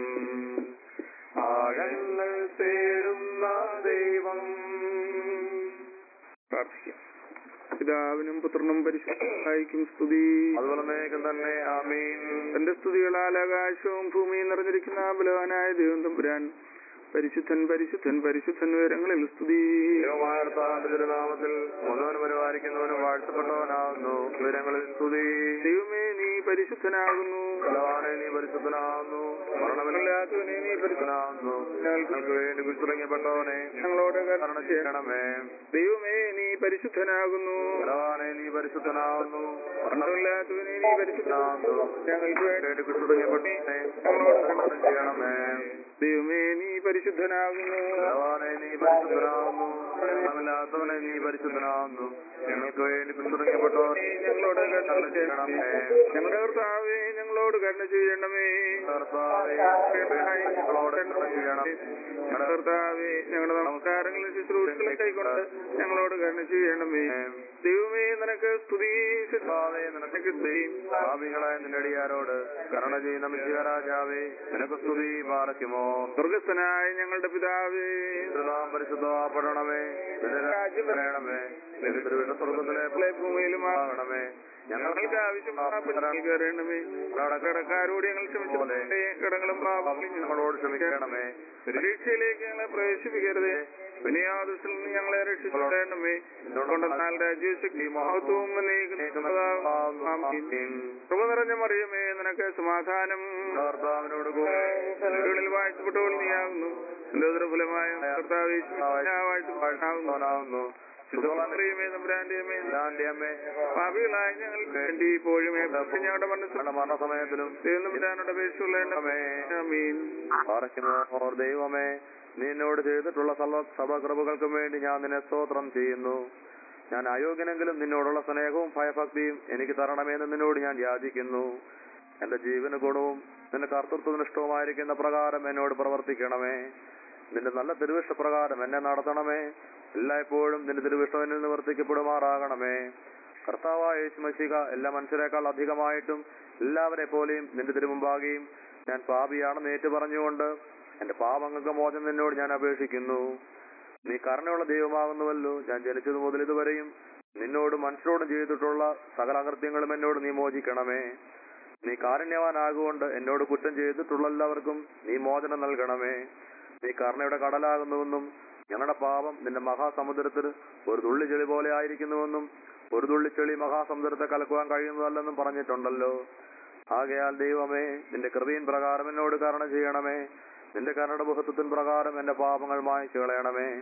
Speaker 2: ആഴങ്ങൾ തേടുന്ന ദൈവം
Speaker 3: പ്രാർത്ഥിക്കാം പിതാവിനും പുത്രനും പരിശുദ്ധായിക്കും സ്തുതി
Speaker 2: അതുപോലെ മേഘം തന്നെ ആമീൻ
Speaker 3: തന്റെ സ്തുതികളാൽ ആകാശവും ഭൂമിയും നിറഞ്ഞിരിക്കുന്ന ബലവാനായ ദൈവം തമ്പുരാൻ പരിശുദ്ധൻ പരിശുദ്ധൻ പരിശുദ്ധൻ വിവരങ്ങളിൽ സ്തുതി
Speaker 2: ദൈവമായ കർത്താവിന്റെ തിരുനാമത്തിൽ മുഴുവൻ പരിപാലിക്കുന്നവനും വാഴ്ത്തപ്പെട്ടവനാകുന്നു വിവരങ്ങളിൽ സ്തുതി
Speaker 3: ദൈവമേ നീ പരിശുദ്ധനാകുന്നു
Speaker 2: ബലവാനെ നീ പരിശുദ്ധനാകുന്നു മരണമില്ലാത്തവനെ നീ പരിശുദ്ധനാകുന്നു ഞങ്ങൾക്ക് വേണ്ടി കുറിച്ചിറങ്ങപ്പെട്ടവനെ
Speaker 3: ഞങ്ങളോട്
Speaker 2: കരുണ
Speaker 3: കരുണ ചെയ്യണം
Speaker 2: ചെയ്യണമേ
Speaker 3: ദൈവമേ നീ പരിശുദ്ധനാകുന്നു
Speaker 2: ബലവാനെ നീ പരിശുദ്ധനാകുന്നു
Speaker 3: മരണമില്ലാത്തവനെ നീ പരിശുദ്ധനാകുന്നു ഞങ്ങൾക്ക് വേണ്ടി
Speaker 2: വേണ്ടി കുറിച്ചിറങ്ങപ്പെട്ടവനെ ഞങ്ങളോട് കരുണ ചെയ്യണമേ
Speaker 3: ദൈവമേ നീ പരിശുദ്ധനാകുന്നു
Speaker 2: ബലവാനെ നീ പരിശുദ്ധനാകുന്നു മരണമില്ലാത്തവനെ നീ പരിശുദ്ധനാകുന്നു ഞങ്ങൾക്ക് വേണ്ടി കുറിച്ചിറങ്ങപ്പെട്ടവനെ
Speaker 3: ഞങ്ങളോട് കരുണ
Speaker 2: കരുണ
Speaker 3: ചെയ്യണമേ
Speaker 2: ചെയ്യണമേ
Speaker 3: ഞങ്ങളുടെ കർത്താവേ ഞങ്ങളോട് കരുണ ചെയ്യണമേ
Speaker 2: കർത്താവേ, ഞങ്ങളോട് കരുണ ചെയ്യണം.
Speaker 3: ഞങ്ങളുടെ കർത്താവേ ഞങ്ങളുടെ നമസ്കാരങ്ങളും ശുശ്രൂഷകളും കൈക്കൊണ്ട് ഞങ്ങളോട് കരുണ ചെയ്യണമേ ദൈവമേ നിനക്ക് സ്തുതി
Speaker 2: കർത്താവേ, നിനക്ക് സ്തുതി. പാപികളായ നിന്നടിയാരോട് കരുണ ചെയ്യുന്ന മിശിഹ രാജാവേ നിനക്ക് സ്തുതി പാറയ്ക്കുമോ
Speaker 3: സ്വർഗസ്ഥനായ ഞങ്ങളുടെ പിതാവേ
Speaker 2: നാം പരിശുദ്ധപ്പെടണമേ നിന്റെ രാജ്യം വരണമേ നിന്റെ തിരുവിട്ട സ്വർഗത്തിലെ
Speaker 3: ളെ ഭൂമിയിലും
Speaker 2: ആകണമേ
Speaker 3: ഞങ്ങൾക്ക് ആവശ്യമായ വരണമേ കടക്കാരോട് ഞങ്ങൾ ക്ഷമിച്ചിട്ടുണ്ട് കടങ്ങളും പാപങ്ങളും
Speaker 2: ഞങ്ങളോട് ക്ഷമിക്കണമേ
Speaker 3: പരീക്ഷയിലേക്ക് ഞങ്ങളെ പ്രവേശിപ്പിക്കരുതേ വിനയാദൃഷ്ടിൽ നിന്ന് ഞങ്ങളെ രക്ഷിച്ചിടണമേ കൊണ്ടെന്നാൽ രാജ്യശക്തി മഹത്വവും കൃപ നിറഞ്ഞ മറിയമേ നിനക്ക് സമാധാനം
Speaker 2: കർത്താവിനോട് കൂടെ
Speaker 3: ിൽ വാഴ്ത്തപ്പെട്ടവൾ നീയാകുന്നു എന്റെ ഉദരഫലമായ കർത്താവ്
Speaker 2: വാഴ്ത്തുവാനാവുന്നു
Speaker 3: ശുദ്ധമറിയമേ തമ്പുരാന്റെ അമ്മേ
Speaker 2: ശുദ്ധാന്റെ അമ്മേ
Speaker 3: പാപികളായ ഞങ്ങൾക്ക് വേണ്ടി ഇപ്പോഴും എപ്പോഴും ഞങ്ങളുടെ മനസ്സിൽ
Speaker 2: മരണസമയത്തിലും
Speaker 3: തമ്പുരാനോട് അപേക്ഷയുള്ള ആമീൻ
Speaker 2: പാറയ്ക്കുന്നു ഓർ ദൈവമേ നീ എന്നോട് ചെയ്തിട്ടുള്ള സർവ സർവകൃപകൾക്കും വേണ്ടി ഞാൻ നിന്നെ സ്തോത്രം ചെയ്യുന്നു ഞാൻ അയോഗ്യനെങ്കിലും നിന്നോടുള്ള സ്നേഹവും ഭയഭക്തിയും എനിക്ക് തരണമെന്ന് നിന്നോട് ഞാൻ യാചിക്കുന്നു എന്റെ ജീവന ഗുണവും നിന്റെ കർത്തൃത്വനിഷ്ഠവുമായിരിക്കുന്ന പ്രകാരം എന്നോട് പ്രവർത്തിക്കണമേ നിന്റെ നല്ല തിരുവിഷ്ട പ്രകാരം എന്നെ നടത്തണമേ എല്ലായ്പ്പോഴും നിന്റെ തിരുവിഷ്ടം എന്നിൽ നിവർത്തിക്കപ്പെടുമാറാകണമേ കർത്താവായ യേശുമശിക എല്ലാ മനുഷ്യരെക്കാൾ അധികമായിട്ടും എല്ലാവരെ പോലെയും നിന്റെ തിരുമുമ്പാകെയും ഞാൻ പാപിയാണെന്ന് ഏറ്റു പറഞ്ഞുകൊണ്ട് എന്റെ പാപങ്ങൾക്ക് മോചനം നിന്നോട് ഞാൻ അപേക്ഷിക്കുന്നു നീ കരുണയുള്ള ദൈവമാകുന്നുവല്ലോ ഞാൻ ജനിച്ചതു മുതൽ ഇതുവരെയും നിന്നോടും മനുഷ്യരോടും ചെയ്തിട്ടുള്ള സകല അകൃത്യങ്ങളും എന്നോട് നീ മോചിക്കണമേ നീ കാരുണ്യവാനാകൊണ്ട് എന്നോട് കുറ്റം ചെയ്തിട്ടുള്ള എല്ലാവർക്കും നീ മോചനം നൽകണമേ നീ കരുണയുടെ കടലാകുന്നുവെന്നും ഞങ്ങളുടെ പാപം നിന്റെ മഹാസമുദ്രത്തിൽ ഒരു തുള്ളി ചെളി പോലെ ആയിരിക്കുന്നുവെന്നും ഒരു തുള്ളി ചെളി മഹാസമുദ്രത്തെ കലക്കുവാൻ കഴിയുന്നതല്ലെന്നും പറഞ്ഞിട്ടുണ്ടല്ലോ ആകയാൽ ദൈവമേ നിന്റെ കൃപയിൻ പ്രകാരം എന്നോട് കരുണ ചെയ്യണമേ നിന്റെ കരുണയുടെ ബഹുത്വത്തിൻ പ്രകാരം എന്റെ പാപങ്ങൾ മായ്ച്ചു കളയണമേ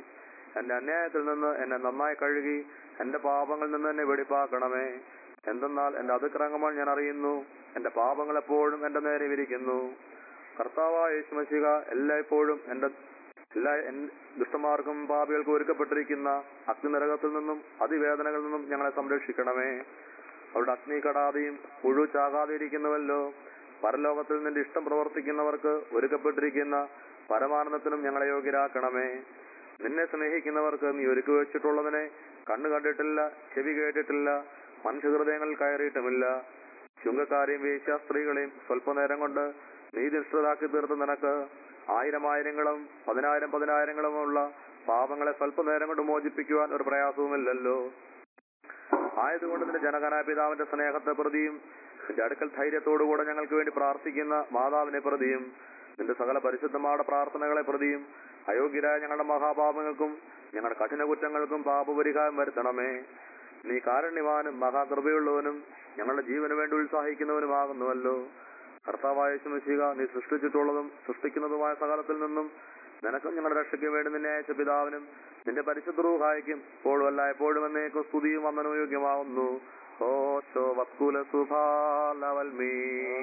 Speaker 2: എന്റെ അന്യായത്തിൽ നിന്ന് എന്നെ നന്നായി കഴുകി എന്റെ പാപങ്ങളിൽ നിന്ന് എന്നെ വെടിപ്പാക്കണമേ എന്തെന്നാൽ എന്റെ അതിക്രമങ്ങൾ ഞാൻ അറിയുന്നു എന്റെ പാപങ്ങൾ എപ്പോഴും എന്റെ നേരെ വിരിക്കുന്നു കർത്താവായ യേശുമശിക എല്ലായ്പ്പോഴും എന്റെ എല്ലാ എൻ- ദുഷ്ടന്മാർക്കും പാപികൾക്കും ഒരുക്കപ്പെട്ടിരിക്കുന്ന അഗ്നിനരകത്തിൽ നിന്നും അതിവേദനകളിൽ നിന്നും ഞങ്ങളെ സംരക്ഷിക്കണമേ അവരുടെ അഗ്നി കടാതെയും പുഴു ചാകാതെ ഇരിക്കുന്നുവല്ലോ പരലോകത്തിൽ നിന്റെ ഇഷ്ടം പ്രവർത്തിക്കുന്നവർക്ക് ഒരുക്കപ്പെട്ടിരിക്കുന്ന പരമാനന്ദത്തിനും ഞങ്ങളെ യോഗ്യരാക്കണമേ നിന്നെ സ്നേഹിക്കുന്നവർക്ക് നീ ഒരുക്കി വെച്ചിട്ടുള്ളതിനെ കണ്ണു കണ്ടിട്ടില്ല ചെവി കേട്ടിട്ടില്ല മനുഷ്യഹൃദയങ്ങളിൽ കയറിയിട്ടുമില്ല ചുങ്കക്കാരെയും വേശ്യ സ്ത്രീകളെയും സ്വല്പനേരം കൊണ്ട് നീതിഷ്ഠരാക്കി തീർത്ത നിനക്ക് ആയിരം ആയിരങ്ങളും പതിനായിരം പതിനായിരങ്ങളുമുള്ള പാപങ്ങളെ സ്വല്പനേരം കൊണ്ട് മോചിപ്പിക്കുവാൻ ഒരു പ്രയാസവുമില്ലല്ലോ ആയതുകൊണ്ട് നിന്റെ ജനകനായ പിതാവിന്റെ സ്നേഹത്തെ പ്രതിയും നിന്റെ അടുക്കൽ ധൈര്യത്തോടുകൂടെ ഞങ്ങൾക്ക് വേണ്ടി പ്രാർത്ഥിക്കുന്ന മാതാവിനെ പ്രതിയും നിന്റെ സകല പരിശുദ്ധമായ പ്രാർത്ഥനകളെ പ്രതിയും അയോഗ്യരായ ഞങ്ങളുടെ മഹാപാപങ്ങൾക്കും ഞങ്ങളുടെ കഠിന കുറ്റങ്ങൾക്കും പാപപരിഹാരം വരുത്തണമേ നീ കാരുണ്യവാനും മഹാകൃപയുള്ളവനും ഞങ്ങളുടെ ജീവന് വേണ്ടി ഉത്സാഹിക്കുന്നവനുമാകുന്നുവല്ലോ കർത്താവായ ശുമശിക നീ സൃഷ്ടിച്ചിട്ടുള്ളതും സൃഷ്ടിക്കുന്നതുമായ സകലത്തിൽ നിന്നും നിനക്കും ഞങ്ങളുടെ രക്ഷയ്ക്ക് വേണ്ടി നിന്നെ അയച്ച പിതാവിനും നിന്റെ പരിശുദ്ധ റൂഹായിക്കും ഇപ്പോഴും അല്ല എപ്പോഴും എന്നേക്കും സ്തുതിയും വന്ദനവും യോഗ്യമാവുന്നു ഓശോ വസ്കുല സുഭാലവൽമീ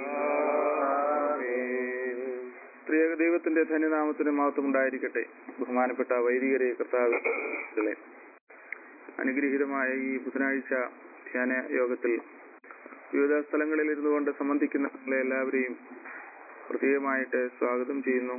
Speaker 3: ത്രിയേക ദൈവത്തിന്റെ ധന്യനാമത്തിന് മഹത്വം ഉണ്ടായിരിക്കട്ടെ ബഹുമാനപ്പെട്ട വൈദികരെ കർത്താവുകളെ അനുഗ്രഹീതമായ ഈ ബുധനാഴ്ച ധ്യാന യോഗത്തിൽ വിവിധ സ്ഥലങ്ങളിൽ ഇരുന്നു കൊണ്ട് സംബന്ധിക്കുന്ന നിങ്ങളെ എല്ലാവരെയും പ്രത്യേകമായിട്ട് സ്വാഗതം ചെയ്യുന്നു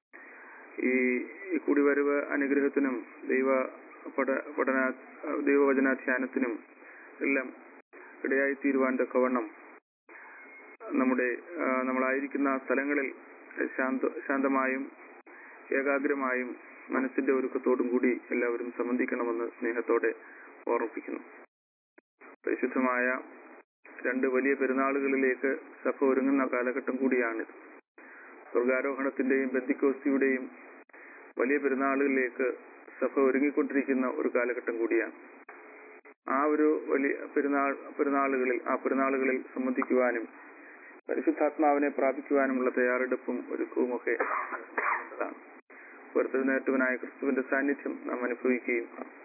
Speaker 3: ഈ ഈ കൂടിവരവ് അനുഗ്രഹത്തിനും ദൈവ പഠ പഠന ദൈവവചനാധ്യാനത്തിനും എല്ലാം ഇടയായി തീരുവാൻ തക്കവണ്ണം നമ്മുടെ ആ, നമ്മളായിരിക്കുന്ന സ്ഥലങ്ങളിൽ ശാന്ത ശാന്തമായും ഏകാഗ്രമായും മനസ്സിന്റെ ഒരുക്കത്തോടും കൂടി എല്ലാവരും സംബന്ധിക്കണമെന്ന് സ്നേഹത്തോടെ ഓർമ്മിപ്പിക്കുന്നു പരിശുദ്ധമായ രണ്ട് വലിയ പെരുന്നാളുകളിലേക്ക് സഭ ഒരുങ്ങുന്ന കാലഘട്ടം കൂടിയാണിത് സ്വർഗാരോഹണത്തിന്റെയും ബന്ധിക്കോസ്തിയുടെയും വലിയ പെരുന്നാളുകളിലേക്ക് സഭ ഒരുങ്ങിക്കൊണ്ടിരിക്കുന്ന ഒരു കാലഘട്ടം കൂടിയാണ് ആ ഒരു വലിയ പെരുന്നാൾ പെരുന്നാളുകളിൽ ആ പെരുന്നാളുകളിൽ സംബന്ധിക്കുവാനും പരിശുദ്ധാത്മാവിനെ പ്രാപിക്കുവാനുമുള്ള തയ്യാറെടുപ്പും ഒരുക്കവുമൊക്കെ ാണ് ഉയർത്തെഴുന്നേറ്റവനായ ക്രിസ്തുവിന്റെ സാന്നിധ്യം നാം അനുഭവിക്കുകയും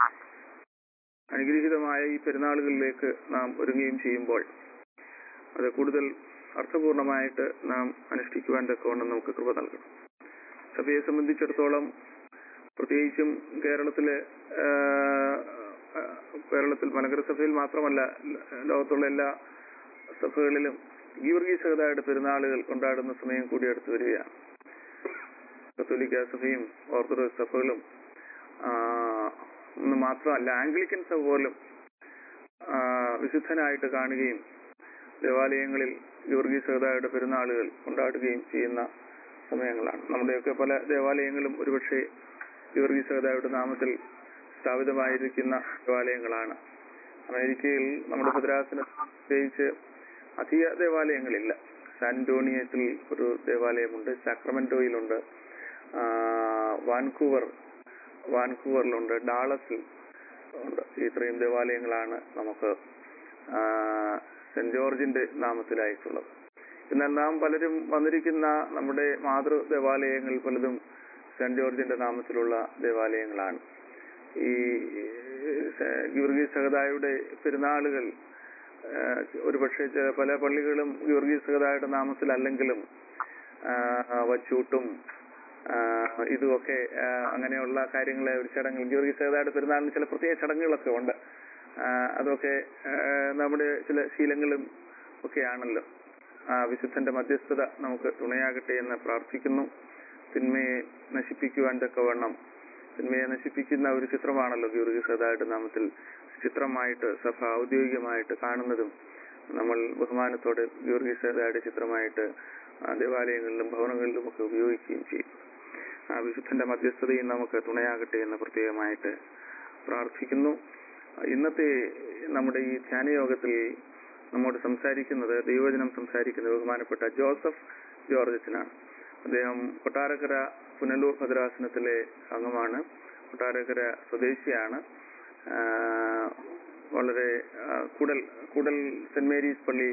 Speaker 3: അനുഗ്രഹീതമായ ഈ പെരുന്നാളുകളിലേക്ക് നാം ഒരുങ്ങുകയും ചെയ്യുമ്പോൾ അത് കൂടുതൽ അർത്ഥപൂർണമായിട്ട് നാം അനുഷ്ഠിക്കുവാൻ തക്കവണ്ണം നമുക്ക് കൃപ നൽകണം സഭയെ സംബന്ധിച്ചിടത്തോളം പ്രത്യേകിച്ചും കേരളത്തിലെ ആ, ആ, കേരളത്തിൽ മലങ്കര സഭയിൽ മാത്രമല്ല ലോകത്തുള്ള എല്ലാ സഭകളിലും ഗീവർഗീസകതയുടെ പെരുന്നാളുകൾ കൊണ്ടാടുന്ന സമയം കൂടി അടുത്തു വരികയാണ് കത്തോലിക്ക സഭയും ഓർത്തഡോക്സ് സഭകളും ആ, ഒന്ന് മാത്രമല്ല ആംഗ്ലിക്കൻ സഭ പോലും ആ, വിശുദ്ധനായിട്ട് കാണുകയും ദേവാലയങ്ങളിൽ ഗീവർഗീസകതയുടെ പെരുന്നാളുകൾ കൊണ്ടാടുകയും ചെയ്യുന്ന സമയങ്ങളാണ് നമ്മുടെയൊക്കെ പല ദേവാലയങ്ങളും ഒരുപക്ഷെ ഗീവർഗീസകതയുടെ നാമത്തിൽ സ്ഥാപിതമായിരിക്കുന്ന ദേവാലയങ്ങളാണ് അമേരിക്കയിൽ നമ്മുടെ ഭദ്രാസന പ്രത്യേകിച്ച് അധിക ദേവാലയങ്ങളില്ല സാന്റോണിയത്തിൽ ഒരു ദേവാലയമുണ്ട് സാക്രമെന്റോയിലുണ്ട് ആ, വാൻകൂവർ വാൻകൂവറിലുണ്ട് ഡാളസിൽ ഉണ്ട് ഇത്രയും ദേവാലയങ്ങളാണ് നമുക്ക് ആ, സെന്റ് ജോർജിന്റെ നാമത്തിലായിട്ടുള്ളത് എന്നാൽ നാം പലരും വന്നിരിക്കുന്ന നമ്മുടെ മാതൃ ദേവാലയങ്ങൾ പലതും സെന്റ് ജോർജിന്റെ നാമത്തിലുള്ള ദേവാലയങ്ങളാണ് ഈ ഗീവർഗീസ് സഹതായുടെ പെരുന്നാളുകൾ ആ, ഒരുപക്ഷെ ചെ- പല പള്ളികളും ഗീവർഗീസ് സഹതായുടെ നാമത്തിലല്ലെങ്കിലും ആ, വച്ചൂട്ടും ആ, ഇതുമൊക്കെ ആ, അങ്ങനെയുള്ള കാര്യങ്ങളെ ഒരു ചടങ്ങിൽ ഗീവർഗീസ് സഹതായുടെ പെരുന്നാളിന് ചില പ്രത്യേക ചടങ്ങുകളൊക്കെ ഉണ്ട് ആ, അതൊക്കെ ആ, നമ്മുടെ ചില ശീലങ്ങളും ഒക്കെയാണല്ലോ ആ വിശുദ്ധന്റെ മധ്യസ്ഥത നമുക്ക് തുണയാകട്ടെ എന്ന് പ്രാർത്ഥിക്കുന്നു തിന്മയെ നശിപ്പിക്കുവാൻ തക്കവണ്ണം തിന്മയെ നശിപ്പിക്കുന്ന ഒരു ചിത്രമാണല്ലോ ഗീവർഗി സദായുടെ നാമത്തിൽ ചിത്രമായിട്ട് സഭ ഔദ്യോഗികമായിട്ട് കാണുന്നതും നമ്മൾ ബഹുമാനത്തോടെ ഗീവർഗി സദായുടെ ചിത്രമായിട്ട് ആ, ദേവാലയങ്ങളിലും ഭവനങ്ങളിലും ഒക്കെ ഉപയോഗിക്കുകയും ചെയ്യും ആ വിശുദ്ധന്റെ മധ്യസ്ഥതയും നമുക്ക് തുണയാകട്ടെ എന്ന് പ്രത്യേകമായിട്ട് പ്രാർത്ഥിക്കുന്നു ഇന്നത്തെ നമ്മുടെ ഈ ധ്യാനയോഗത്തിൽ നമ്മോട് സംസാരിക്കുന്നത് ദൈവജനം സംസാരിക്കുന്നത് ബഹുമാനപ്പെട്ട ജോസഫ് ജോർജച്ചനാണ് അദ്ദേഹം കൊട്ടാരക്കര പുനലൂർ ഭദ്രാസനത്തിലെ അംഗമാണ് കൊട്ടാരക്കര സ്വദേശിയാണ് ആ, വളരെ ആ, കൂടൽ കൂടൽ സെന്റ് മേരീസ് പള്ളി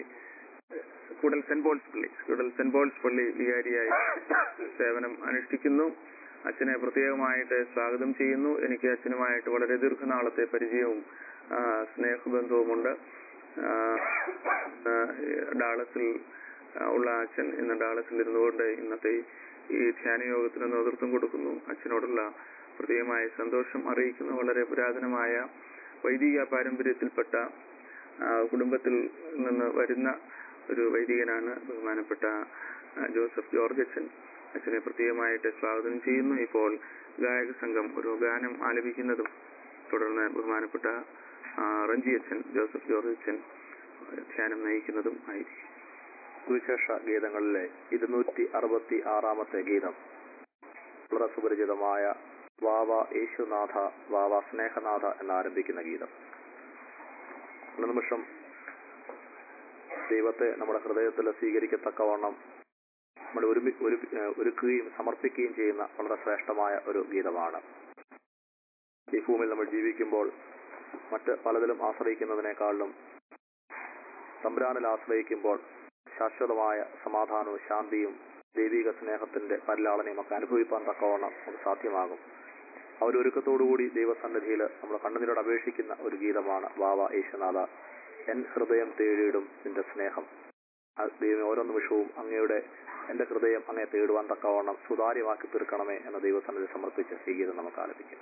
Speaker 3: കൂടൽ സെന്റ് പോൾസ് പള്ളി കൂടൽ സെന്റ് പോൾസ് പള്ളി വികാരിയായി സേവനം അനുഷ്ഠിക്കുന്നു അച്ഛനെ പ്രത്യേകമായിട്ട് സ്വാഗതം ചെയ്യുന്നു എനിക്ക് അച്ഛനുമായിട്ട് വളരെ ദീർഘനാളത്തെ പരിചയവും ആ, സ്നേഹബന്ധവുമുണ്ട് ആ, ആ, ഡാളസിൽ ആ, ഉള്ള അച്ഛൻ ഇന്ന് ഡാളസിൽ ഇരുന്നുകൊണ്ട് ഇന്നത്തെ ഈ ധ്യാനയോഗത്തിന് നേതൃത്വം കൊടുക്കുന്നു അച്ഛനോടുള്ള പ്രത്യേകമായ സന്തോഷം അറിയിക്കുന്ന വളരെ പുരാതനമായ വൈദിക പാരമ്പര്യത്തിൽപ്പെട്ട ആ, കുടുംബത്തിൽ നിന്ന് വരുന്ന ഒരു വൈദികനാണ് ബഹുമാനപ്പെട്ട ആ, ജോസഫ് ജോർജ് അച്ഛൻ അച്ഛനെ പ്രത്യേകമായിട്ട് സ്വാഗതം ചെയ്യുന്നു ഇപ്പോൾ ഗായക സംഘം ഒരു ഗാനം ആലപിക്കുന്നതും തുടർന്ന് ബഹുമാനപ്പെട്ട ആ, റഞ്ചി അച്ഛൻ ജോസഫ് ജോർജ് അച്ഛൻ ധ്യാനം നയിക്കുന്നതും ആയിരിക്കും
Speaker 2: സുവിശേഷ ഗീതങ്ങളിലെ ഇരുന്നൂറ്റി അറുപത്തി ആറാമത്തെ ഗീതം വളരെ സുപരിചിതമായ വാവ യേശുനാഥ വാവ സ്നേഹനാഥ എന്നാരംഭിക്കുന്ന ഗീതം ഒരു നിമിഷം ദൈവത്തെ നമ്മുടെ ഹൃദയത്തിൽ സ്വീകരിക്കത്തക്കവണ്ണം നമ്മൾ ഒരുമി ഒരു ഒരുക്കുകയും സമർപ്പിക്കുകയും ചെയ്യുന്ന വളരെ ശ്രേഷ്ഠമായ ഒരു ഗീതമാണ് ഈ ഭൂമിയിൽ നമ്മൾ ജീവിക്കുമ്പോൾ മറ്റ് പലതിലും ആശ്രയിക്കുന്നതിനേക്കാളും തമ്പുരാനിൽ ആശ്രയിക്കുമ്പോൾ ശാശ്വതമായ സമാധാനവും ശാന്തിയും ദൈവിക സ്നേഹത്തിന്റെ പരിലാളനയും ഒക്കെ അനുഭവിപ്പാൻ തക്കവണ്ണം നമുക്ക് സാധ്യമാകും ആ ഒരു ഒരുക്കത്തോടുകൂടി ദൈവസന്നിധിയിൽ നമ്മൾ കണ്ണുനീരോട് അപേക്ഷിക്കുന്ന ഒരു ഗീതമാണ് വാവ യേശുനാഥ എൻ ഹൃദയം തേടിയിടും നിന്റെ സ്നേഹം ആ ദൈവം ഓരോ നിമിഷവും അങ്ങയുടെ എന്റെ ഹൃദയം അങ്ങയെ തേടുവാൻ തക്കവണ്ണം സുതാര്യമാക്കി തീർക്കണമേ എന്ന ദൈവസന്നിധി സമർപ്പിച്ച് ഈ ഗീതം നമുക്ക് ആലപിക്കാം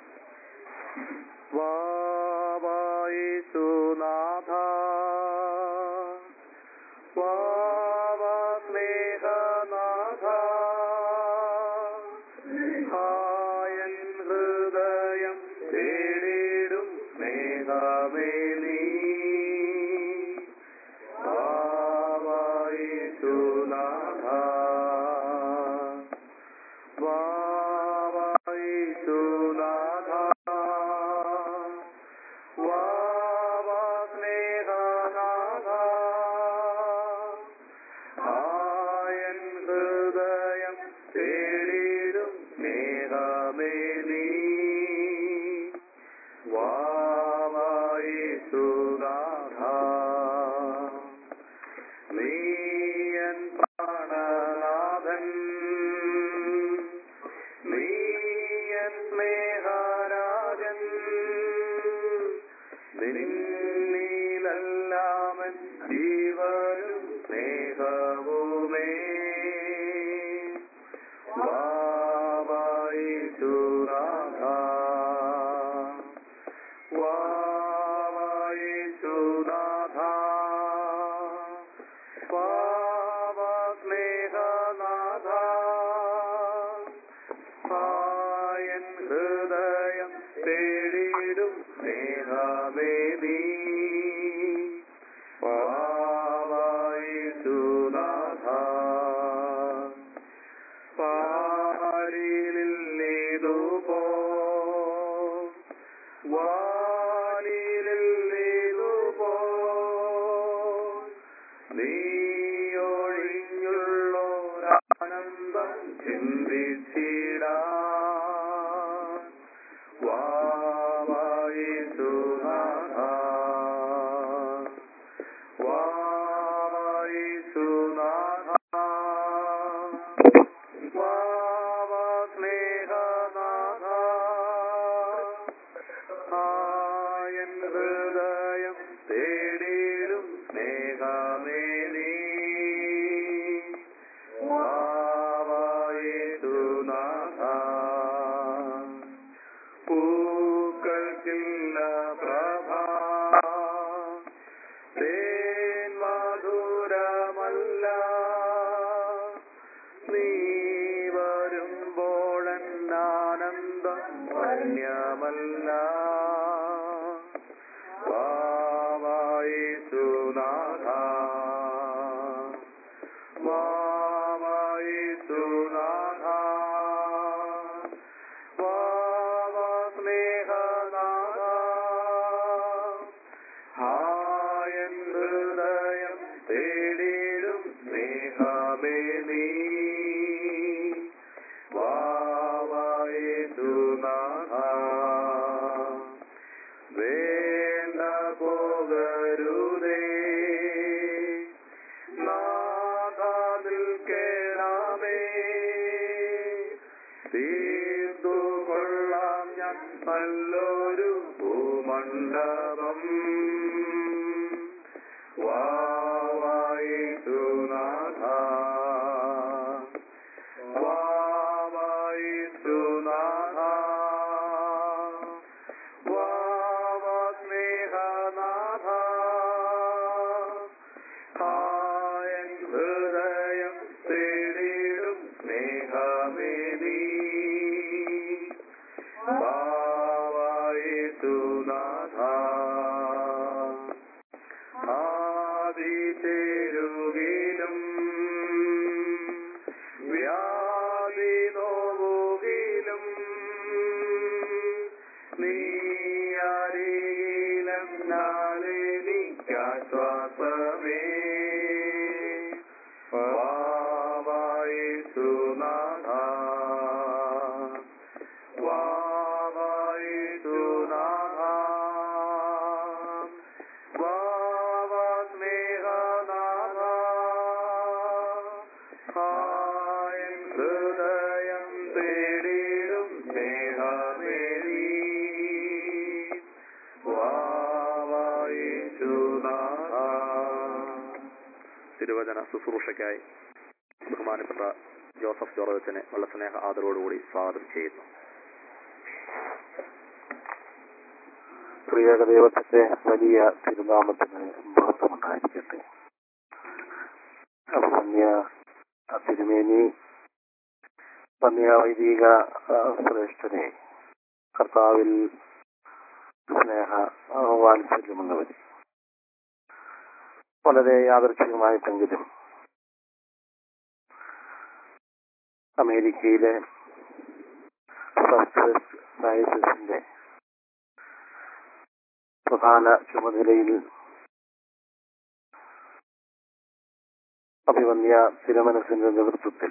Speaker 2: വാവ യേശുനാഥ വാവ സ്നേഹനാഥ ഹായൻ ഹൃദയം തേടിടും സ്നേഹമേ നീ വാവ യേശുനാഥ വാവ യേശുനാഥ വാവ സ്നേഹനാഥ ആയൻ ഹൃദയം തേടിടും സ്നേഹമേ നീ വാവായിസുനാഥ നീയൻ പ്രാണനാഥൻ നീയൻ സ്നേഹരാജൻ നിന്നിലല്ലാമൻ ജീവനും സ്നേഹവുമേ വാവായിസുനാഥ വാവായിസുനാഥ വാവസ്നേഹനാഥ ആയൻ ഹൃദയം തേടിടും സ്നേഹമേ നീ വാവായിസുനാഥ പാരിലില്ലേതു പോ വാലിലില്ലേതു പോ നീയൊഴിഞ്ഞുള്ളോരാനന്ദം ചിന്തിച്ചിടാ വാവായിസുനാഥ വാവായിസുനാഥ വാവസ്നേഹനാഥ ആയൻ ഹൃദയം തേടിടും സ്നേഹമേ നീ വാവായിസുനാഥ പൂക്കൾക്കില്ല പ്രഭ തേൻ മധുരമല്ല നീ വരുമ്പോഴെന്നാനന്ദം വന്യമല്ല വാവായിസുനാഥ വാവായിസുനാഥ വാവസ്നേഹനാഥ ഹായൻ ഹൃദയം തേടിടും സ്നേഹമേ നീ വാവായിസുനാഥ വേണ്ട പോകരുതേ നാഥ നിൽക്കണമേ തീ
Speaker 3: സ്നേഹം വാവായിസുനാഥ വാവായിസുനാഥ വാവസ്നേഹനാഥ ഹായൻ ഹൃദയം തേടിടും സ്നേഹമേനീ ഭാവായിസുനാഥ ആദിചേരുകിലും വ്യാധി നോവുകിലും നീ അരികിലെന്നാലെനിക്കാശ്വാസമേ വാവായിസുനാഥ വാവായിസുനാഥ വാവസ്നേഹനാഥ ഹായൻ ഹൃദയം തേടിടും സ്നേഹമേരീ വാവായിസുനാഥ
Speaker 2: തിരുവചന ശുശ്രൂഷയ്ക്കായി ബഹുമാനപ്പെട്ട ജോസഫ് ജോർജത്തിനെ വളരെ സ്നേഹ ആദരവോടുകൂടി സ്വാഗതം ചെയ്യുന്നു
Speaker 4: പ്രിയക ദൈവത്തിന്റെ വലിയ തിരുനാമത്തിന് മഹത്വമുണ്ടായിരിക്കട്ടെ വന്യ തിരുമേനി വന്യ വൈദിക ആ, ശ്രേഷ്ഠനെ കർത്താവിൽ സ്നേഹ ആ, വാത്സല്യമുള്ളവരെ വളരെ യാദർച്ഛികമായിട്ടെങ്കിലും അമേരിക്കയിലെ സബ്സ്ക്രൈബ് ഡയസിന്റെ പ്രധാന ചുമതലയിൽ അഭിവന്യ തിരുമനസിന്റെ നേതൃത്വത്തിൽ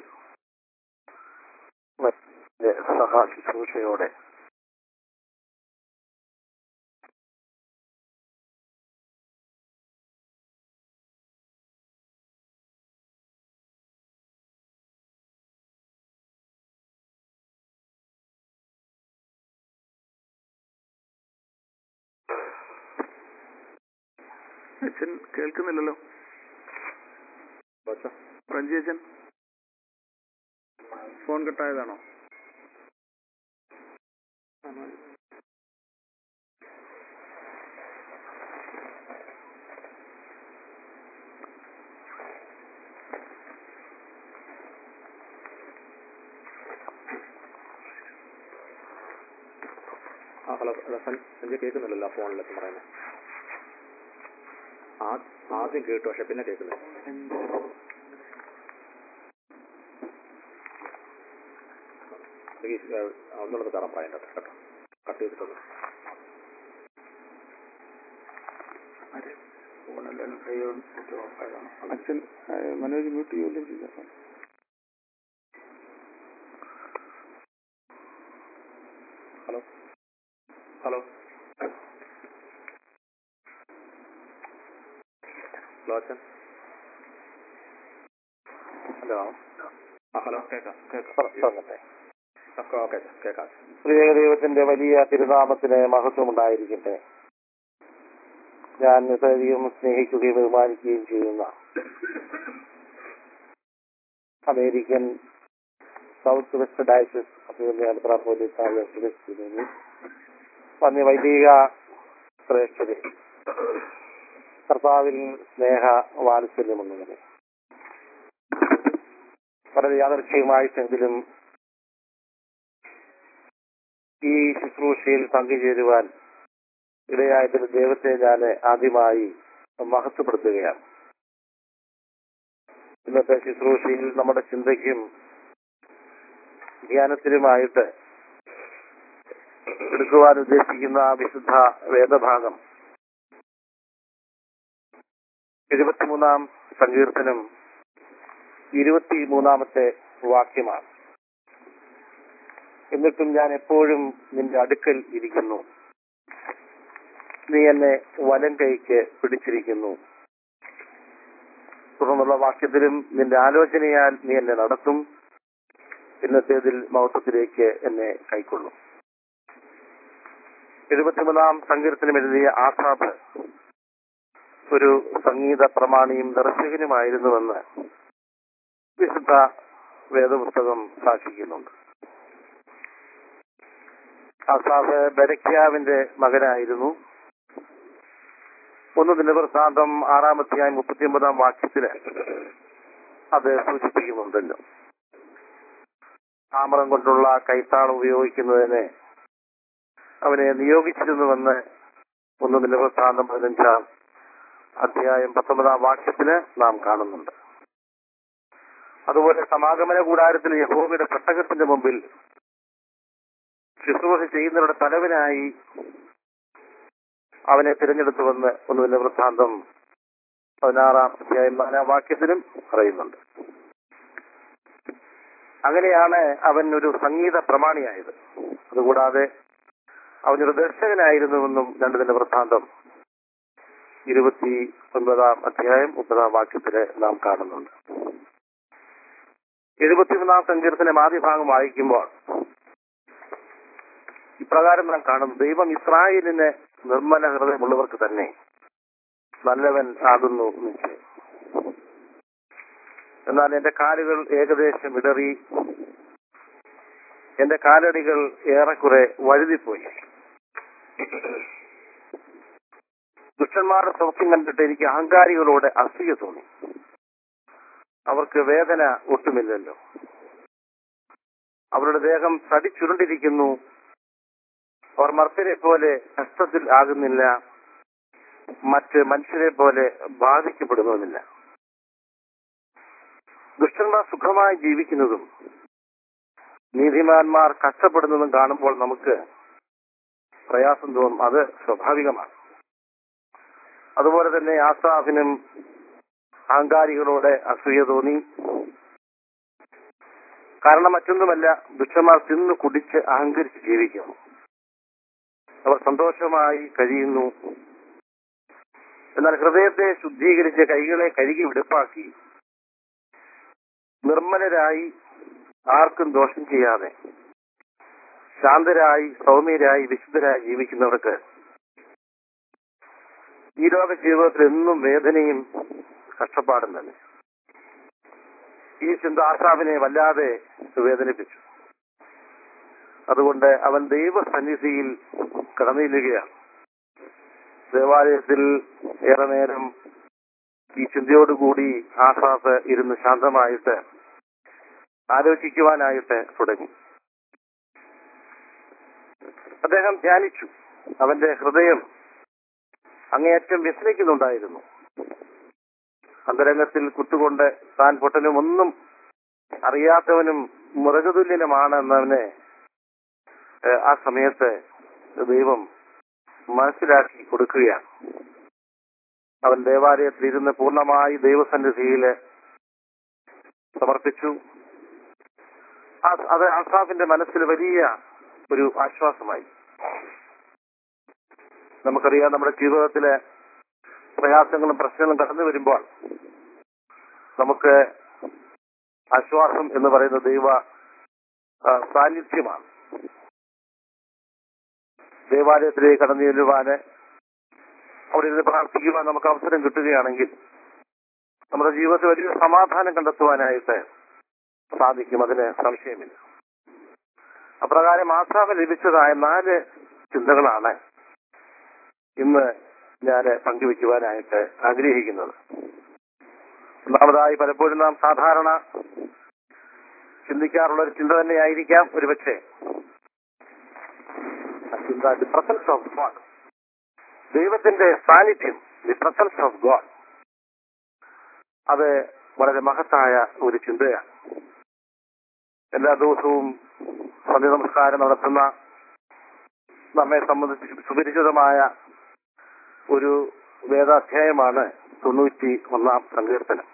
Speaker 4: വലിയ സഹ ശുശ്രൂഷയോടെ
Speaker 3: അച്ഛൻ കേൾക്കുന്നില്ലല്ലോ റഞ്ജി അച്ഛൻ ഫോൺ കട്ടായതാണോ
Speaker 2: ആ ഹലോ ഹലോ സൻ- സഞ്ജയ് കേൾക്കുന്നില്ലല്ലോ ആ ഫോണിലൊക്കെ പറയുന്നത് ആ- ആദ്യം കേട്ടു പക്ഷെ പിന്നെ കേൾക്കുന്നില്ല എനിക്ക് ഏഹ്, ഒന്നുള്ളത് കയറാൻ പറയണ്ട കേട്ടോ കട്ട് ചെയ്തിട്ടൊന്ന്
Speaker 3: അച്ഛൻ ആ, മനോജ് മ്യൂട്ട് ചെയ്യുമല്ലോ
Speaker 2: ഹലോ ഹലോ ഹലോ അച്ഛൻ
Speaker 4: ഹലോ
Speaker 2: ആ ഹലോ കേൾക്കാം
Speaker 4: പറഞ്ഞെ.
Speaker 2: ഓക്കെ ഓക്കെ കേൾക്കാം
Speaker 4: പ്രിയ ദൈവത്തിന്റെ വലിയ തിരുനാമത്തിന് മഹത്വമുണ്ടായിരിക്കട്ടെ ഞാൻ ഇത്രയധികം സ്നേഹിക്കുകയും ബഹുമാനിക്കുകയും ചെയ്യുന്ന അമേരിക്കൻ സൗത്ത് വെസ്റ്റ് ഡയസിസ് അഭിവന്യാത്ര പോലീസ് വന്യ വൈദിക ശ്രേഷ്ഠരെ കർത്താവിൽ സ്നേഹ വാത്സല്യമുള്ളവരെ വളരെ യാദർച്ഛികമായിട്ടെങ്കിലും ഈ ശുശ്രൂഷയിൽ പങ്കുചേരുവാൻ ഇടയായതിൽ ദൈവത്തെ ഞാൻ ആദ്യമായി മഹത്വപ്പെടുത്തുകയാണ് ഇന്നത്തെ ശുശ്രൂഷയിൽ നമ്മുടെ ചിന്തയ്ക്കും ധ്യാനത്തിനുമായിട്ട് എടുക്കുവാൻ ഉദ്ദേശിക്കുന്ന ആ വിശുദ്ധ വേദഭാഗം എഴുപത്തിമൂന്നാം സങ്കീർത്തനം ഇരുപത്തിമൂന്നാമത്തെ വാക്യമാണ് എന്നിട്ടും ഞാൻ എപ്പോഴും നിന്റെ അടുക്കൽ ഇരിക്കുന്നു നീ എന്നെ വലം കൈക്ക് പിടിച്ചിരിക്കുന്നു തുടർന്നുള്ള വാക്യത്തിലും നിന്റെ ആലോചനയാൽ നീ എന്നെ നടത്തും ഇന്നത്തേതിൽ മൗത്തത്തിലേക്ക് എന്നെ കൈക്കൊള്ളും എഴുപത്തിമൂന്നാം സങ്കീർത്തനം എഴുതിയ ആസാബ് ഒരു സംഗീത പ്രമാണിയും ദർശകനുമായിരുന്നുവെന്ന് വിശുദ്ധ വേദപുസ്തകം സാക്ഷിക്കുന്നുണ്ട് ആസാബ് ബരക്യാവിന്റെ മകനായിരുന്നു ഒന്ന് ദിനവൃത്താന്തം ആറാമത്തെയായി മുപ്പത്തിയൊമ്പതാം വാക്യത്തില് അത് സൂചിപ്പിക്കുന്നുണ്ടല്ലോ ആമറം കൊണ്ടുള്ള കൈത്താളം ഉപയോഗിക്കുന്നതിന് അവനെ നിയോഗിച്ചിരുന്നുവെന്ന് ഒന്ന് നിലവൃത്താന്തം പതിനഞ്ചാം അധ്യായം പത്തൊമ്പതാം വാക്യത്തില് നാം കാണുന്നുണ്ട് അതുപോലെ സമാഗമന കൂടാരത്തിൽ യഹോവയുടെ പെട്ടകത്തിന്റെ മുമ്പിൽ ശുശ്രൂഷ ചെയ്യുന്നവരുടെ തലവനായി അവനെ തിരഞ്ഞെടുത്തുവെന്ന് ഒന്ന് നിലവൃത്താന്തം പതിനാറാം അധ്യായം നാലാം വാക്യത്തിലും പറയുന്നുണ്ട് അങ്ങനെയാണ് അവൻ ഒരു സംഗീത പ്രമാണിയായത് അതുകൂടാതെ അവനൊരു ദർശകനായിരുന്നുവെന്നും രണ്ട് ദിന വൃത്താന്തം ഇരുപത്തി ഒൻപതാം അധ്യായം മുപ്പതാം വാക്യത്തില് നാം കാണുന്നുണ്ട് എഴുപത്തിമൂന്നാം സങ്കീർത്തനം ആദ്യ ഭാഗം വായിക്കുമ്പോൾ ഇപ്രകാരം നാം കാണുന്നു ദൈവം ഇസ്രായേലിന് നിർമ്മല ഹൃദയമുള്ളവർക്ക് തന്നെ നല്ലവൻ ആകുന്നു നിശ്ചയം എന്നാൽ എന്റെ കാലുകൾ ഏകദേശം ഇടറി എന്റെ കാലടികൾ ഏറെക്കുറെ വഴുതിപ്പോയി ദുഷ്ടന്മാരുടെ സൗഖ്യം കണ്ടിട്ട് എനിക്ക് അഹങ്കാരികളോട് അസൂയ തോന്നി അവർക്ക് വേദന ഒട്ടുമില്ലല്ലോ അവരുടെ ദേഹം തടിച്ചുരുണ്ടിരിക്കുന്നു അവർ മർത്തരെ പോലെ കഷ്ടത്തിൽ ആകുന്നില്ല മറ്റ് മനുഷ്യരെ പോലെ ബാധിക്കപ്പെടുന്നുമില്ല ദുഷ്ടന്മാർ സുഖമായി ജീവിക്കുന്നതും നീതിമാന്മാർ കഷ്ടപ്പെടുന്നതും കാണുമ്പോൾ നമുക്ക് പ്രയാസം തോന്നും അത് സ്വാഭാവികമാണ് അതുപോലെ തന്നെ ആസാഫിനും അഹങ്കാരികളോട് അസൂയ തോന്നി കാരണം മറ്റൊന്നുമല്ല ദുഷ്ടന്മാർ തിന്നു കുടിച്ച് അഹങ്കരിച്ച് ജീവിക്കുന്നു അവർ സന്തോഷമായി കഴിയുന്നു എന്നാൽ ഹൃദയത്തെ ശുദ്ധീകരിച്ച് കൈകളെ കഴുകി വെടുപ്പാക്കി നിർമ്മലരായി ആർക്കും ദോഷം ചെയ്യാതെ ശാന്തരായി സൗമ്യരായി വിശുദ്ധരായി ജീവിക്കുന്നവർക്ക് ഈ ലോക ജീവിതത്തിൽ എന്നും വേദനയും കഷ്ടപ്പാടും തന്നെ ഈ ചിന്ത ആസാവിനെ വല്ലാതെ വേദനിപ്പിച്ചു അതുകൊണ്ട് അവൻ ദൈവസന്നിധിയിൽ കടന്നില്ലുകയാണ് ദേവാലയത്തിൽ ഏറെ നേരം ഈ ചിന്തയോടുകൂടി ആസാഫ് ഇരുന്ന് ശാന്തമായിട്ട് ആലോചിക്കുവാനായിട്ട് തുടങ്ങി അദ്ദേഹം ധ്യാനിച്ചു അവന്റെ ഹൃദയം അങ്ങേയറ്റം വ്യസനിക്കുന്നുണ്ടായിരുന്നു അന്തരംഗത്തിൽ കുത്തുകൊണ്ട് താൻ പൊട്ടനും ഒന്നും അറിയാത്തവനും മൃഗതുല്യനുമാണെന്നവനെ ഏഹ്, ആ സമയത്ത് ദൈവം മനസ്സിലാക്കി കൊടുക്കുകയാണ് അവൻ ദേവാലയത്തിൽ ഇരുന്ന് പൂർണ്ണമായി ദൈവസന്നിധിയിൽ സമർപ്പിച്ചു ആ- അത് അസാഫിന്റെ മനസ്സിൽ വലിയ ഒരു ആശ്വാസമായി നമുക്കറിയാം നമ്മുടെ ജീവിതത്തിലെ പ്രയാസങ്ങളും പ്രശ്നങ്ങളും കടന്നു വരുമ്പോൾ നമുക്ക് ആശ്വാസം എന്ന് പറയുന്ന ദൈവ ആ, സാന്നിധ്യമാണ് ദേവാലയത്തിലേക്ക് കടന്നു ചെല്ലുവാന് അവിടെ ഇരുന്ന് പ്രാർത്ഥിക്കുവാൻ നമുക്ക് അവസരം കിട്ടുകയാണെങ്കിൽ നമ്മുടെ ജീവിതത്തിൽ വലിയ സമാധാനം കണ്ടെത്തുവാനായിട്ട് സാധിക്കും അതിന് സംശയമില്ല അപ്രകാരം ആസാമ ലഭിച്ചതായ നാല് ചിന്തകളാണ് ഇന്ന് ഞാൻ പങ്കുവെക്കുവാനായിട്ട് ആഗ്രഹിക്കുന്നത് ഒന്നാമതായി പലപ്പോഴും നാം സാധാരണ ചിന്തിക്കാറുള്ള ഒരു ചിന്ത തന്നെയായിരിക്കാം ഒരുപക്ഷെ ആ ചിന്ത ദി പ്രസൻസ് ഓഫ് ഗോഡ് ദൈവത്തിന്റെ സാന്നിധ്യം ദി പ്രസൻസ് ഓഫ് ഗോഡ് അത് വളരെ മഹത്തായ ഒരു ചിന്തയാണ് എല്ലാ ദിവസവും സന്ധ്യ നമസ്കാരം നടത്തുന്ന നമ്മെ സംബന്ധിച്ച് സുപരിചിതമായ ഒരു വേദാധ്യായമാണ് തൊണ്ണൂറ്റി ഒന്നാം സങ്കീർത്തനം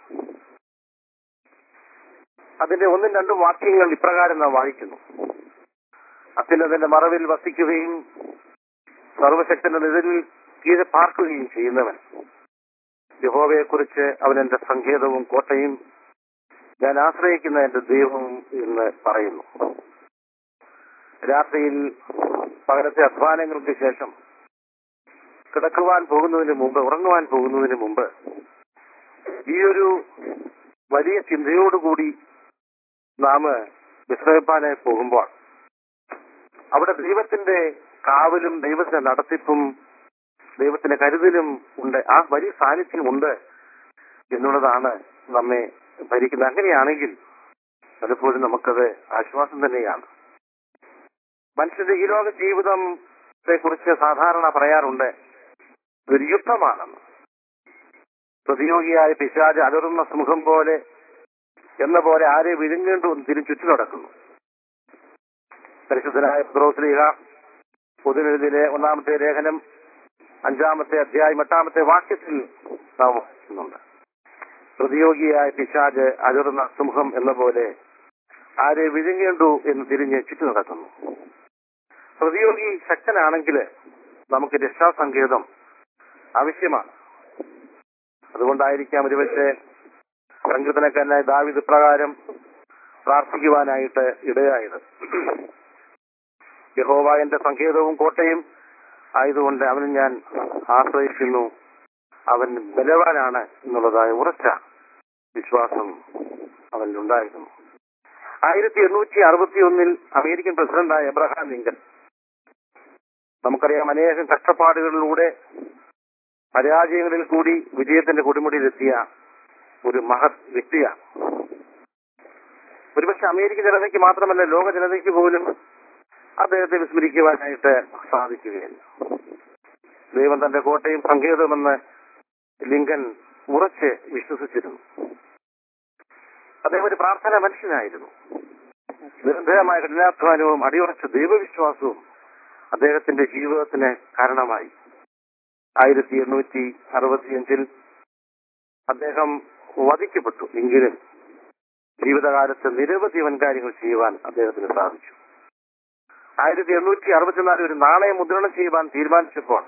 Speaker 4: അതിന്റെ ഒന്നും രണ്ടും വാക്യങ്ങൾ ഇപ്രകാരം നാം വായിക്കുന്നു അത്യുന്നതിന്റെ മറവിൽ വസിക്കുകയും സർവശക്തന്റെ നിഴലിൽ കീഴെ പാർക്കുകയും ചെയ്യുന്നവൻ യഹോവയെക്കുറിച്ച് അവൻ എന്റെ സങ്കേതവും കോട്ടയും ഞാൻ ആശ്രയിക്കുന്ന എന്റെ ദൈവവും എന്ന് പറയുന്നു രാത്രിയിൽ പകരത്തെ അധ്വാനങ്ങൾക്ക് ശേഷം കിടക്കുവാൻ പോകുന്നതിന് മുമ്പ് ഉറങ്ങുവാൻ പോകുന്നതിന് മുമ്പ് ഈ ഒരു വലിയ ചിന്തയോടുകൂടി നാം വിശ്രമിപ്പാനായി പോകുമ്പോൾ അവിടെ ദൈവത്തിന്റെ കാവലും ദൈവത്തിന്റെ നടത്തിപ്പും ദൈവത്തിന്റെ കരുതലും ഉണ്ട് ആ വലിയ സാന്നിധ്യം ഉണ്ട് എന്നുള്ളതാണ് നമ്മെ ഭരിക്കുന്നത് അങ്ങനെയാണെങ്കിൽ പലപ്പോഴും നമുക്കത് ആശ്വാസം തന്നെയാണ് മനുഷ്യന്റെ ഈ ലോക ജീവിതത്തെ കുറിച്ച് സാധാരണ പറയാറുണ്ട് ഒരു യുദ്ധമാണെന്ന് പ്രതിയോഗിയായ പിശാജ് അലറുന്ന സിംഹം പോലെ എന്ന പോലെ ആരെ വിഴുങ്ങേണ്ടു തിരിച്ചുറ്റു നടക്കുന്നു പരിശുദ്ധനായ ദ്രോസ്ലീഹ പൊതുനെഴുതിലെ ഒന്നാമത്തെ ലേഖനം അഞ്ചാമത്തെ അധ്യായം എട്ടാമത്തെ വാക്യത്തിൽ നാം വായിക്കുന്നുണ്ട് പ്രതിയോഗിയായ പിശാജ് അലറുന്ന സിംഹം എന്ന പോലെ ആരെ വിഴുങ്ങേണ്ടു എന്ന് തിരിഞ്ഞ് ചുറ്റു നടക്കുന്നു പ്രതിയോഗി ശക്തനാണെങ്കിൽ നമുക്ക് രക്ഷാസങ്കേതം ആവശ്യമാണ് അതുകൊണ്ടായിരിക്കാം ഒരുപക്ഷെ സങ്കീർത്തനക്കാരനായ ദാവിദ് പ്രകാരം പ്രാർത്ഥിക്കുവാനായിട്ട് ഇടയായത് യഹോവ എന്റെ സങ്കേതവും കോട്ടയും ആയതുകൊണ്ട് അവന് ഞാൻ ആശ്രയിക്കുന്നു അവൻ ബലവാനാണ് എന്നുള്ളതായ ഉറച്ച വിശ്വാസം അവനിലുണ്ടായിരുന്നു ആയിരത്തി എണ്ണൂറ്റി അറുപത്തി ഒന്നിൽ അമേരിക്കൻ പ്രസിഡന്റായ എബ്രഹാം ലിങ്കൻ നമുക്കറിയാം അനേകം കഷ്ടപ്പാടുകളിലൂടെ പരാജയങ്ങളിൽ കൂടി വിജയത്തിന്റെ കൊടുമുടിയിലെത്തിയ ഒരു മഹത് വ്യക്തിയാണ് ഒരുപക്ഷെ അമേരിക്കൻ ജനതയ്ക്ക് മാത്രമല്ല ലോക ജനതയ്ക്ക് പോലും അദ്ദേഹത്തെ വിസ്മരിക്കുവാനായിട്ട് സാധിക്കുകയില്ല ദൈവം തന്റെ കോട്ടയും സങ്കേതമെന്ന് ലിങ്കൻ ഉറച്ച് വിശ്വസിച്ചിരുന്നു അദ്ദേഹം ഒരു പ്രാർത്ഥന മനുഷ്യനായിരുന്നു നിരന്തരമായ കഠിനാധ്വാനവും അടിയുറച്ച ദൈവവിശ്വാസവും അദ്ദേഹത്തിന്റെ ജീവിതത്തിന് കാരണമായി ആയിരത്തി എണ്ണൂറ്റി അറുപത്തിയഞ്ചിൽ അദ്ദേഹം വധിക്കപ്പെട്ടു എങ്കിലും ജീവിതകാലത്ത് നിരവധി വൻകാര്യങ്ങൾ ചെയ്യുവാൻ അദ്ദേഹത്തിന് സാധിച്ചു ആയിരത്തി എണ്ണൂറ്റി അറുപത്തിനാലിൽ ഒരു നാണയം മുദ്രണം ചെയ്യുവാൻ തീരുമാനിച്ചപ്പോൾ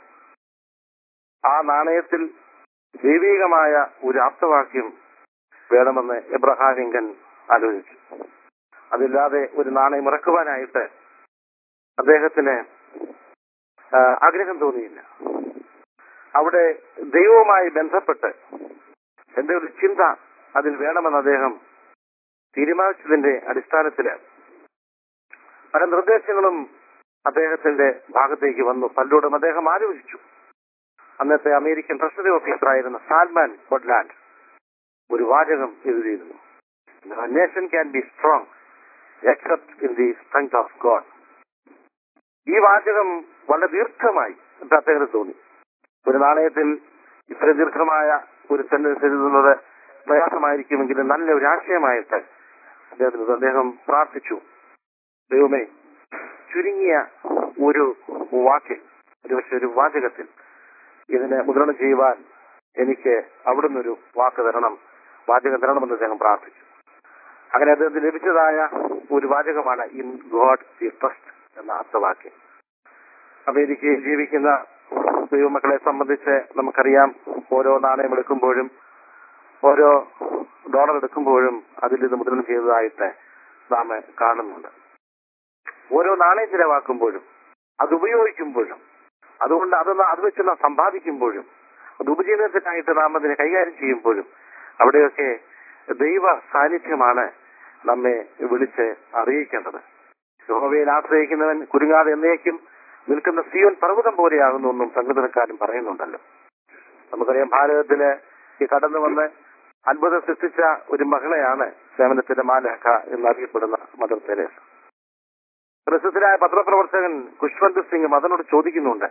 Speaker 4: ആ നാണയത്തിൽ ദൈവീകമായ ഒരു ആപ്തവാക്യം വേണമെന്ന് എബ്രഹാം ലിങ്കൻ ആലോചിച്ചു അതില്ലാതെ ഒരു നാണയം ഇറക്കുവാനായിട്ട് അദ്ദേഹത്തിന് ആ, ആഗ്രഹം തോന്നിയില്ല അവിടെ ദൈവവുമായി ബന്ധപ്പെട്ട് എന്റെ ഒരു ചിന്ത അതിൽ വേണമെന്ന് അദ്ദേഹം തീരുമാനിച്ചതിന്റെ അടിസ്ഥാനത്തില് പല നിർദ്ദേശങ്ങളും അദ്ദേഹത്തിന്റെ ഭാഗത്തേക്ക് വന്നു പലരോടും അദ്ദേഹം ആലോചിച്ചു അന്നത്തെ അമേരിക്കൻ ട്രഷറി ഓഫീസറായിരുന്ന സാൽമാൻ ബൊഡ്ലാൻഡ് ഒരു വാചകം എഴുതിയിരുന്നു nation can be strong except in the strength of God ഈ വാചകം വളരെ ദീർഘമായി എന്ന് അദ്ദേഹത്തിന് തോന്നി ഒരു നാണയത്തിൽ ഇത്ര ദീർഘമായ ഒരു സെന്റൻസ് എഴുതുന്നത് പ്രയാസമായിരിക്കുമെങ്കിലും നല്ല ഒരു ആശയമായിട്ട് അദ്ദേഹത്തിന് അദ്ദേഹം പ്രാർത്ഥിച്ചു ദൈവമേ ചുരുങ്ങിയ ഒരു വാക്കിൽ ഒരുപക്ഷെ ഒരു വാചകത്തിൽ ഇതിനെ മുദ്രണം ചെയ്യുവാൻ എനിക്ക് അവിടുന്ന് ഒരു വാക്ക് തരണം വാചകം തരണമെന്ന് അദ്ദേഹം പ്രാർത്ഥിച്ചു അങ്ങനെ അദ്ദേഹത്തിന് ലഭിച്ചതായ ഒരു വാചകമാണ് ഇൻ ഗോഡ് ദി ട്രസ്റ്റ് എന്ന അർത്ഥവാക്യം അമേരിക്കയിൽ ജീവിക്കുന്ന ദൈവമക്കളെ സംബന്ധിച്ച് നമുക്കറിയാം ഓരോ നാണയം എടുക്കുമ്പോഴും ഓരോ ഡോളർ എടുക്കുമ്പോഴും അതിൽ ഇത് മുദ്രണം ചെയ്തതായിട്ട് നാം കാണുന്നുണ്ട് ഓരോ നാണയം ചിലവാക്കുമ്പോഴും അത് ഉപയോഗിക്കുമ്പോഴും അതുകൊണ്ട് അതൊന്ന് അത് വെച്ച് നാം സമ്പാദിക്കുമ്പോഴും അത് ഉപജീവനത്തിനായിട്ട് നാം അതിനെ കൈകാര്യം ചെയ്യുമ്പോഴും അവിടെയൊക്കെ ദൈവ സാന്നിധ്യമാണ് നമ്മെ വിളിച്ച് അറിയിക്കേണ്ടത് യഹോവയിൽ ആശ്രയിക്കുന്നവൻ കുരുങ്ങാതെ എന്നേക്കും നിൽക്കുന്ന സിയോൻ പർവ്വതം പോലെയാകുന്നു എന്നും സംഘടനക്കാരും പറയുന്നുണ്ടല്ലോ നമുക്കറിയാം ഭാരതത്തില് ഈ കടന്നു വന്ന് അത്ഭുതം സൃഷ്ടിച്ച ഒരു മകളെയാണ് സേവനത്തിന്റെ മാലഹ എന്നറിയപ്പെടുന്ന മദർ തെരേസ പ്രസിദ്ധരായ പത്രപ്രവർത്തകൻ ഖുഷ്വന്ത് സിംഗ് മദറിനോട് ചോദിക്കുന്നുണ്ട്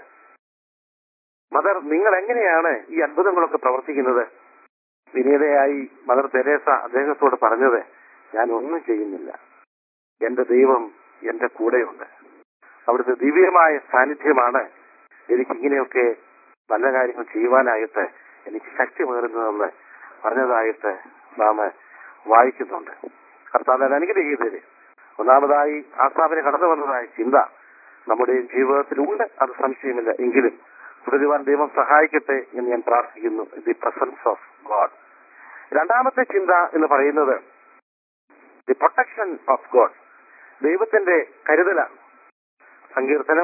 Speaker 4: മദർ നിങ്ങൾ എങ്ങനെയാണ് ഈ അത്ഭുതങ്ങളൊക്കെ പ്രവർത്തിക്കുന്നത് വിനീതയായി മദർ തെരേസ അദ്ദേഹത്തോട് പറഞ്ഞത് ഞാൻ ഒന്നും ചെയ്യുന്നില്ല എന്റെ ദൈവം എന്റെ കൂടെയുണ്ട് അവിടുത്തെ ദിവ്യമായ സാന്നിധ്യമാണ് എനിക്ക് ഇങ്ങനെയൊക്കെ നല്ല കാര്യങ്ങൾ ചെയ്യുവാനായിട്ട് എനിക്ക് ശക്തി പകരുന്നതെന്ന് പറഞ്ഞതായിട്ട് നാം വായിക്കുന്നുണ്ട് കർത്താവ് അനുഗ്രഹീതര് ഒന്നാമതായി ആസാമിന് കടന്നു വന്നതായ ചിന്ത നമ്മുടെ ജീവിതത്തിലുണ്ട് അത് സംശയമില്ല എങ്കിലും തുടരുവാൻ ദൈവം സഹായിക്കട്ടെ എന്ന് ഞാൻ പ്രാർത്ഥിക്കുന്നു ദി പ്രസൻസ് ഓഫ് ഗോഡ് രണ്ടാമത്തെ ചിന്ത എന്ന് പറയുന്നത് ദി പ്രൊട്ടക്ഷൻ ഓഫ് ഗോഡ് ദൈവത്തിന്റെ കരുതലാണ് സങ്കീർത്തനം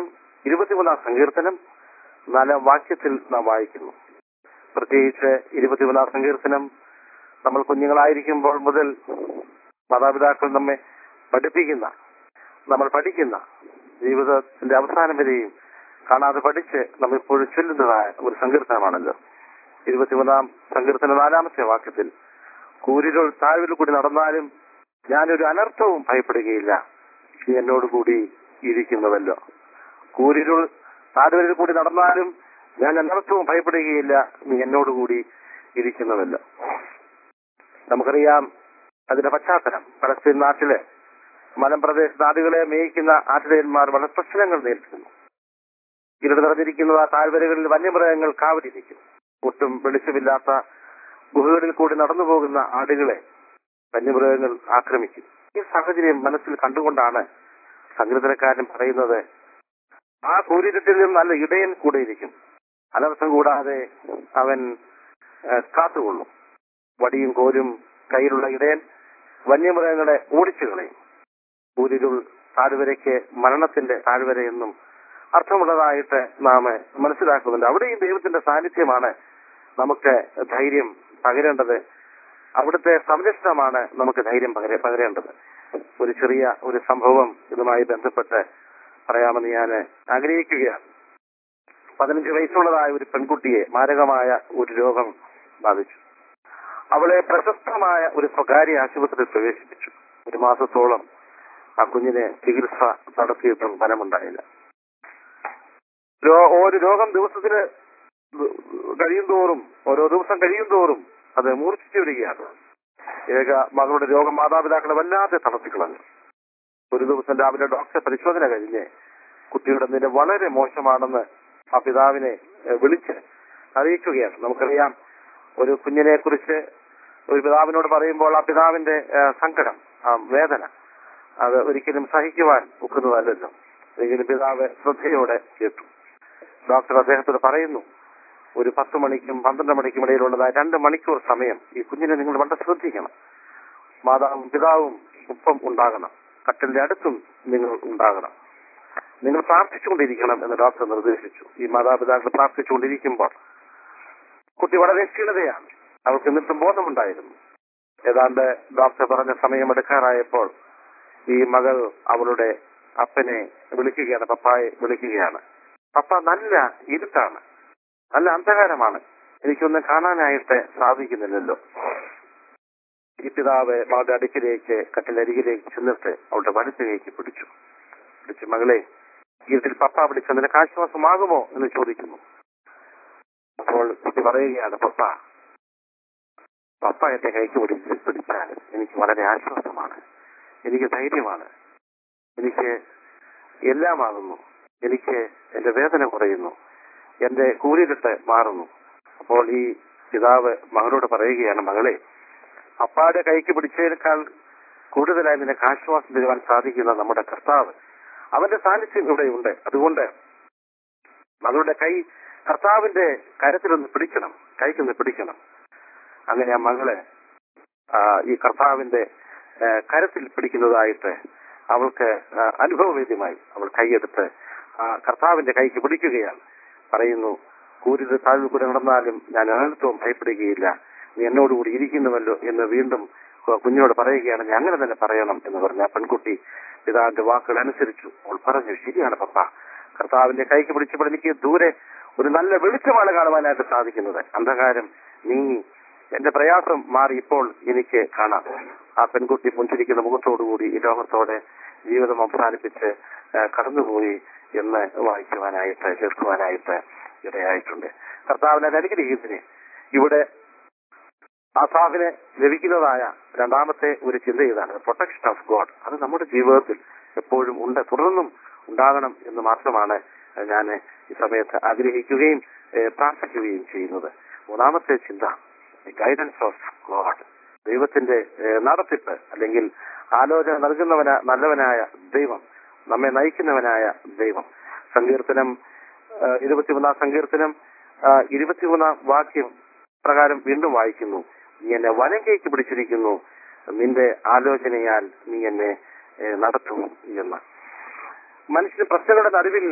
Speaker 4: ഇരുപത്തിമൂന്നാം സങ്കീർത്തനം നാലാം വാക്യത്തിൽ നാം വായിക്കുന്നു പ്രത്യേകിച്ച് ഇരുപത്തിമൂന്നാം സങ്കീർത്തനം നമ്മൾ കുഞ്ഞുങ്ങളായിരിക്കുമ്പോൾ മുതൽ മാതാപിതാക്കൾ നമ്മെ പഠിപ്പിക്കുന്ന നമ്മൾ പഠിക്കുന്ന ജീവിതത്തിന്റെ അവസാനം വരെയും കാണാതെ പഠിച്ച് നമ്മൾ ഇപ്പോഴും ചൊല്ലുന്നതായ ഒരു സങ്കീർത്തനമാണല്ലോ ഇരുപത്തിമൂന്നാം സങ്കീർത്തന നാലാമത്തെ വാക്യത്തിൽ കൂരിരുൾ താഴ്വിൽ കൂടി നടന്നാലും ഞാനൊരു അനർത്ഥവും ഭയപ്പെടുകയില്ല നീ എന്നോട് കൂടി ഇരിക്കുന്നുവല്ലോ കൂരിരുൾ താഴ്വരയിൽ കൂടി നടന്നാലും ഞാൻ അനർത്ഥവും ഭയപ്പെടുകയില്ല നീ എന്നോട് കൂടി ഇരിക്കുന്നുവല്ലോ നമുക്കറിയാം അതിന്റെ പശ്ചാത്തലം പലസ്തീൻ നാട്ടിലെ മലമ്പ്രദേശ നാടുകളെ മേയിക്കുന്ന ആട്ടിടയന്മാർ വളരെ പ്രശ്നങ്ങൾ നേരിടുന്നു ഇരുട് നിറഞ്ഞിരിക്കുന്ന ആ താഴ്വരകളിൽ വന്യമൃഗങ്ങൾ കാവലിരിക്കും ഒട്ടും വെളിച്ചമില്ലാത്ത ഗുഹകളിൽ കൂടി നടന്നു പോകുന്ന ആടുകളെ വന്യമൃഗങ്ങൾ ആക്രമിക്കും ഈ സാഹചര്യം മനസ്സിൽ കണ്ടുകൊണ്ടാണ് സംഘടനക്കാരൻ പറയുന്നത് ആ കൂരിരുട്ടിലും നല്ല ഇടയൻ കൂടെ ഇരിക്കും അനർത്ഥം കൂടാതെ അവൻ ഏഹ്, കാത്തുകൊള്ളും വടിയും കോലും കയ്യിലുള്ള ഇടയൻ വന്യമൃഗങ്ങളെ ഓടിച്ചു കളയും കൂരിരുൾ താഴ്വരയ്ക്ക് മരണത്തിന്റെ താഴ്വരയെന്നും അർത്ഥമുള്ളതായിട്ട് നാം മനസ്സിലാക്കുന്നുണ്ട് അവിടെയും ദൈവത്തിന്റെ സാന്നിധ്യമാണ് നമുക്ക് ധൈര്യം പകരേണ്ടത് അവിടുത്തെ സംരക്ഷണമാണ് നമുക്ക് ധൈര്യം പകര പകരേണ്ടത് ഒരു ചെറിയ ഒരു സംഭവം ഇതുമായി ബന്ധപ്പെട്ട് പറയാമെന്ന് ഞാൻ ആഗ്രഹിക്കുകയാണ് പതിനഞ്ച് വയസ്സുള്ളതായ ഒരു പെൺകുട്ടിയെ മാരകമായ ഒരു രോഗം ബാധിച്ചു അവളെ പ്രശസ്തമായ ഒരു സ്വകാര്യ ആശുപത്രിയിൽ പ്രവേശിപ്പിച്ചു ഒരു മാസത്തോളം ആ കുഞ്ഞിനെ ചികിത്സ നടത്തിയിട്ടും ഫലമുണ്ടായില്ല രോ- ഒരു രോഗം ദിവസത്തിന് കഴിയും തോറും ഓരോ ദിവസം കഴിയും തോറും അത് മൂർച്ഛിച്ചു വരികയാണ് ഏക മകളുടെ രോഗം മാതാപിതാക്കളെ വല്ലാതെ തളർത്തിക്കളഞ്ഞു ഒരു ദിവസം രാവിലെ ഡോക്ടർ പരിശോധന കഴിഞ്ഞ് കുട്ടിയുടെ നില വളരെ മോശമാണെന്ന് ആ പിതാവിനെ ഏഹ്, വിളിച്ച് അറിയിക്കുകയാണ് നമുക്കറിയാം ഒരു കുഞ്ഞിനെ കുറിച്ച് ഒരു പിതാവിനോട് പറയുമ്പോൾ ആ പിതാവിന്റെ ഏഹ്, സങ്കടം ആ വേദന അത് ഒരിക്കലും സഹിക്കുവാൻ ഒക്കുന്നതല്ലല്ലോ എങ്കിലും പിതാവ് ശ്രദ്ധയോടെ കേട്ടു ഡോക്ടർ അദ്ദേഹത്തോട് പറയുന്നു ഒരു പത്ത് മണിക്കും പന്ത്രണ്ട് മണിക്കും ഇടയിലുള്ളതായ രണ്ട് മണിക്കൂർ സമയം ഈ കുഞ്ഞിനെ നിങ്ങൾ വളരെ ശ്രദ്ധിക്കണം മാതാവും പിതാവും ഒപ്പം ഉണ്ടാകണം കട്ടലിന്റെ അടുത്തും നിങ്ങൾ ഉണ്ടാകണം നിങ്ങൾ പ്രാർത്ഥിച്ചുകൊണ്ടിരിക്കണം എന്ന് ഡോക്ടർ നിർദ്ദേശിച്ചു ഈ മാതാപിതാക്കൾ പ്രാർത്ഥിച്ചുകൊണ്ടിരിക്കുമ്പോൾ കുട്ടി വളരെ ക്ഷീണതയാണ് അവൾക്ക് എന്നിട്ടും ബോധമുണ്ടായിരുന്നു ഏതാണ്ട് ഡോക്ടർ പറഞ്ഞ സമയം എടുക്കാറായപ്പോൾ ഈ മകൾ അവളുടെ അപ്പനെ വിളിക്കുകയാണ് പപ്പായെ വിളിക്കുകയാണ് പപ്പ നല്ല ഇരുട്ടാണ് നല്ല അന്ധകാരമാണ് എനിക്കൊന്നും കാണാനായിട്ട് സാധിക്കുന്നില്ലല്ലോ ഈ പിതാവ് മകളുടെ അടുക്കിലേക്ക് കട്ടിലരികിലേക്ക് ചെന്നിട്ട് അവളുടെ വലത്തിലേക്ക് പിടിച്ചു പിടിച്ചു മകളെ ഇരുട്ടിൽ പപ്പ വിളിച്ച നിനക്ക് ആശ്വാസമാകുമോ എന്ന് ചോദിക്കുന്നു അപ്പോൾ കുട്ടി പറയുകയാണ് പപ്പ പപ്പ എന്റെ കൈക്ക് പിടിച്ച് പിടിച്ചാൽ എനിക്ക് വളരെ ആശ്വാസമാണ് എനിക്ക് ധൈര്യമാണ് എനിക്ക് എല്ലാമാകുന്നു എനിക്ക് എന്റെ വേദന കുറയുന്നു എന്റെ കൂലിരുട്ട് മാറുന്നു അപ്പോൾ ഈ പിതാവ് മകളോട് പറയുകയാണ് മകളെ അപ്പാടെ കൈക്ക് പിടിച്ചതിനേക്കാൾ കൂടുതലായി നിനക്ക് ആശ്വാസം തരുവാൻ സാധിക്കുന്ന നമ്മുടെ കർത്താവ് അവന്റെ സാന്നിധ്യം ഇവിടെയുണ്ട് അതുകൊണ്ട് മകളുടെ കൈ കർത്താവിന്റെ കരത്തിലൊന്ന് പിടിക്കണം കൈക്കൊന്ന് പിടിക്കണം അങ്ങനെ ആ മകളെ ആ, ഈ കർത്താവിന്റെ ആ, കരത്തിൽ പിടിക്കുന്നതായിട്ട് അവൾക്ക് ആ, അനുഭവവേദ്യമായി അവൾ കൈയെടുത്ത് ആ കർത്താവിന്റെ കൈക്ക് പിടിക്കുകയാണ് പറയുന്നു കൂരിത് താഴ്ന്നു കൂടെ നടന്നാലും ഞാൻ അനർത്ഥവും ഭയപ്പെടുകയില്ല നീ എന്നോടുകൂടി ഇരിക്കുന്നുവല്ലോ എന്ന് വീണ്ടും കു- കുഞ്ഞിനോട് പറയുകയാണ് ഞാൻ അങ്ങനെ തന്നെ പറയണം എന്ന് പറഞ്ഞ ആ പെൺകുട്ടി പിതാവിന്റെ വാക്കുകൾ അനുസരിച്ചു അവൾ പറഞ്ഞു ശരിയാണ് പപ്പ കർത്താവിന്റെ കൈക്ക് പിടിച്ചപ്പോൾ എനിക്ക് ദൂരെ ഒരു നല്ല വെളിച്ചമാണ് കാണുവാനായിട്ട് സാധിക്കുന്നത് അന്ധകാരം നീങ്ങി എന്റെ പ്രയാസം മാറി ഇപ്പോൾ എനിക്ക് കാണാം ആ പെൺകുട്ടി പുഞ്ചിരിക്കുന്ന മുഖത്തോടുകൂടി ഈ ലോകത്തോടെ ജീവിതം അവസാനിപ്പിച്ച് ആ, കടന്നുപോയി എന്ന് വായിക്കുവാനായിട്ട് കേൾക്കുവാനായിട്ട് ഇടയായിട്ടുണ്ട് കർത്താവിനെ അനുഗ്രഹിക്കുന്നതിന് ഇവിടെ ആസാഫിന് ലഭിക്കുന്നതായ രണ്ടാമത്തെ ഒരു ചിന്ത ഇതാണ് പ്രൊട്ടക്ഷൻ ഓഫ് ഗോഡ് അത് നമ്മുടെ ജീവിതത്തിൽ എപ്പോഴും ഉണ്ട് തുടർന്നും ഉണ്ടാകണം എന്ന് മാത്രമാണ് ഞാൻ ഈ സമയത്ത് ആഗ്രഹിക്കുകയും ഏഹ്, പ്രാർത്ഥിക്കുകയും ചെയ്യുന്നത് മൂന്നാമത്തെ ചിന്ത ഗൈഡൻസ് ഓഫ് ഗോഡ് ദൈവത്തിന്റെ ഏഹ്, നടത്തിപ്പ് അല്ലെങ്കിൽ ആലോചന നൽകുന്നവന നല്ലവനായ ദൈവം നമ്മെ നയിക്കുന്നവനായ ദൈവം സങ്കീർത്തനം ഏഹ്, ഇരുപത്തിമൂന്നാം സങ്കീർത്തനം ഏഹ്, ഇരുപത്തിമൂന്നാം വാക്യം പ്രകാരം വീണ്ടും വായിക്കുന്നു നീ എന്നെ വനം കൈക്ക് പിടിച്ചിരിക്കുന്നു നിന്റെ ആലോചനയാൽ നീ എന്നെ ഏഹ്, നടത്തും എന്ന് മനുഷ്യന് പ്രശ്നങ്ങളുടെ നടുവിൽ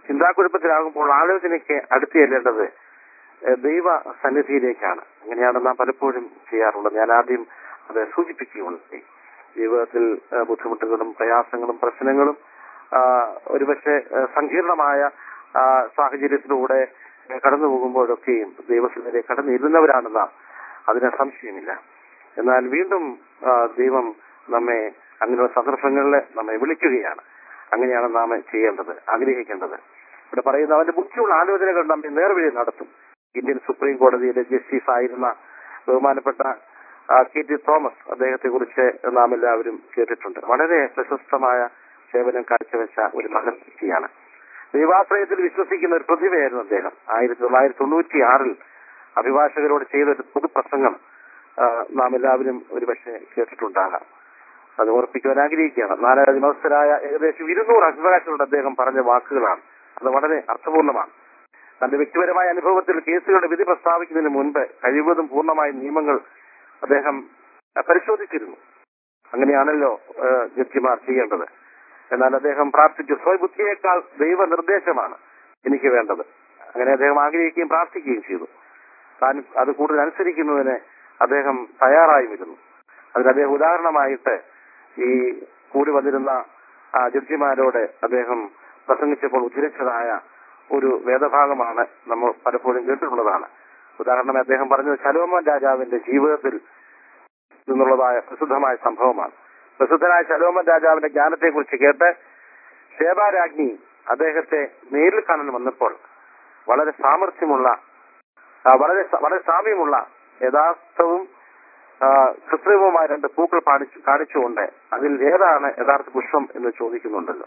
Speaker 4: ചിന്താക്കുഴപ്പത്തിലാകുമ്പോൾ ആലോചനയ്ക്ക് അടുത്ത് ചെല്ലേണ്ടത് ഏഹ് ദൈവ സന്നിധിയിലേക്കാണ് അങ്ങനെയാണ് നാം പലപ്പോഴും ചെയ്യാറുള്ളത് ഞാൻ ആദ്യം അത് സൂചിപ്പിക്കുകയുണ്ടായി ജീവിതത്തിൽ ഏഹ് ബുദ്ധിമുട്ടുകളും പ്രയാസങ്ങളും പ്രശ്നങ്ങളും ആ, ഒരുപക്ഷെ ഏഹ് സങ്കീർണമായ ആ, സാഹചര്യത്തിലൂടെ ഏഹ് കടന്നു പോകുമ്പോഴൊക്കെയും ദൈവത്തിലേക്ക് കടന്നിരുന്നവരാണ് നാം അതിന് സംശയമില്ല എന്നാൽ വീണ്ടും ആ, ദൈവം നമ്മെ അങ്ങനെയുള്ള സന്ദർഭങ്ങളിൽ നമ്മെ വിളിക്കുകയാണ് അങ്ങനെയാണ് നാം ചെയ്യേണ്ടത് ആഗ്രഹിക്കേണ്ടത് ഇവിടെ പറയുന്ന അവന്റെ ബുദ്ധിയുള്ള ആലോചനകൾ നമ്മെ നേർവഴി നടത്തും ഇന്ത്യൻ സുപ്രീം കോടതിയിലെ ജസ്റ്റിസ് ആയിരുന്ന ബഹുമാനപ്പെട്ട ആ, കെ ടി തോമസ് അദ്ദേഹത്തെ കുറിച്ച് നാം എല്ലാവരും കേട്ടിട്ടുണ്ട് വളരെ പ്രശസ്തമായ സേവനം കാഴ്ചവെച്ച ഒരു മകൻ വ്യക്തിയാണ് ദൈവാശ്രയത്തിൽ വിശ്വസിക്കുന്ന ഒരു പ്രതിഭയായിരുന്നു അദ്ദേഹം ആയിരത്തി തൊള്ളായിരത്തി തൊണ്ണൂറ്റി ആറിൽ അഭിഭാഷകരോട് ചെയ്ത ഒരു പൊതുപ്രസംഗം ആ, നാം എല്ലാവരും ഒരുപക്ഷെ കേട്ടിട്ടുണ്ടാകാം അത് ഓർപ്പിക്കുവാൻ ആഗ്രഹിക്കുകയാണ് നാലായിരം മത്സരായ ഏകദേശം ഇരുന്നൂറ് അഭിഭാഷകരോട് അദ്ദേഹം പറഞ്ഞ വാക്കുകളാണ് അത് വളരെ അർത്ഥപൂർണ്ണമാണ് തന്റെ വ്യക്തിപരമായ അനുഭവത്തിൽ കേസുകളുടെ വിധി പ്രസ്താവിക്കുന്നതിന് മുൻപ് കഴിവതും പൂർണ്ണമായ നിയമങ്ങൾ അദ്ദേഹം അഹ് പരിശോധിച്ചിരുന്നു അങ്ങനെയാണല്ലോ ഏഹ്, ജഡ്ജിമാർ ചെയ്യേണ്ടത് എന്നാൽ അദ്ദേഹം പ്രാർത്ഥിച്ചു സ്വബുദ്ധിയേക്കാൾ ദൈവ നിർദ്ദേശമാണ് എനിക്ക് വേണ്ടത് അങ്ങനെ അദ്ദേഹം ആഗ്രഹിക്കുകയും പ്രാർത്ഥിക്കുകയും ചെയ്തു താൻ അത് കൂടുതൽ അനുസരിക്കുന്നതിന് അദ്ദേഹം തയ്യാറായിരുന്നു അതിന് അദ്ദേഹം ഉദാഹരണമായിട്ട് ഈ കൂടി വന്നിരുന്ന ആ ജഡ്ജിമാരോട് അദ്ദേഹം പ്രസംഗിച്ചപ്പോൾ ഉദ്ധരിച്ചതായ ഒരു വേദഭാഗമാണ് നമ്മൾ പലപ്പോഴും കേട്ടിട്ടുള്ളതാണ് ഉദാഹരണമായി അദ്ദേഹം പറഞ്ഞത് ശലോമോൻ രാജാവിന്റെ ജീവിതത്തിൽ നിന്നുള്ളതായ പ്രസിദ്ധമായ സംഭവമാണ് പ്രസിദ്ധനായ ശലോമൻ രാജാവിന്റെ ജ്ഞാനത്തെ കുറിച്ച് കേട്ട് ശേബാരാജ്ഞി അദ്ദേഹത്തെ നേരിൽ കാണാൻ വന്നപ്പോൾ വളരെ സാമർഥ്യമുള്ള ആ, വളരെ സ- വളരെ സാമ്യമുള്ള യഥാർത്ഥവും ആ, കൃത്രിമവുമായ രണ്ട് പൂക്കൾ കാണിച്ചു കാണിച്ചുകൊണ്ട് അതിൽ ഏതാണ് യഥാർത്ഥ പുഷ്പം എന്ന് ചോദിക്കുന്നുണ്ടല്ലോ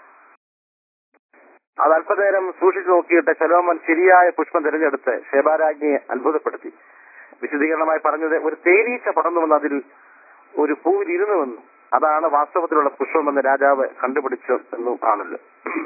Speaker 4: അത് അല്പനേരം സൂക്ഷിച്ചു നോക്കിയിട്ട് ശലോമൻ ശരിയായ പുഷ്പം തിരഞ്ഞെടുത്ത് ശേബാരാജ്ഞിയെ അത്ഭുതപ്പെടുത്തി വിശദീകരണമായി പറഞ്ഞത് ഒരു തേനീച്ച പടർന്നുവെന്ന് അതിൽ ഒരു പൂവിൽ ഇരുന്നുവെന്നും അതാണ് വാസ്തവത്തിലുള്ള പുഷ്പമെന്ന് രാജാവ് കണ്ടുപിടിച്ചു എന്നും ആണല്ലോ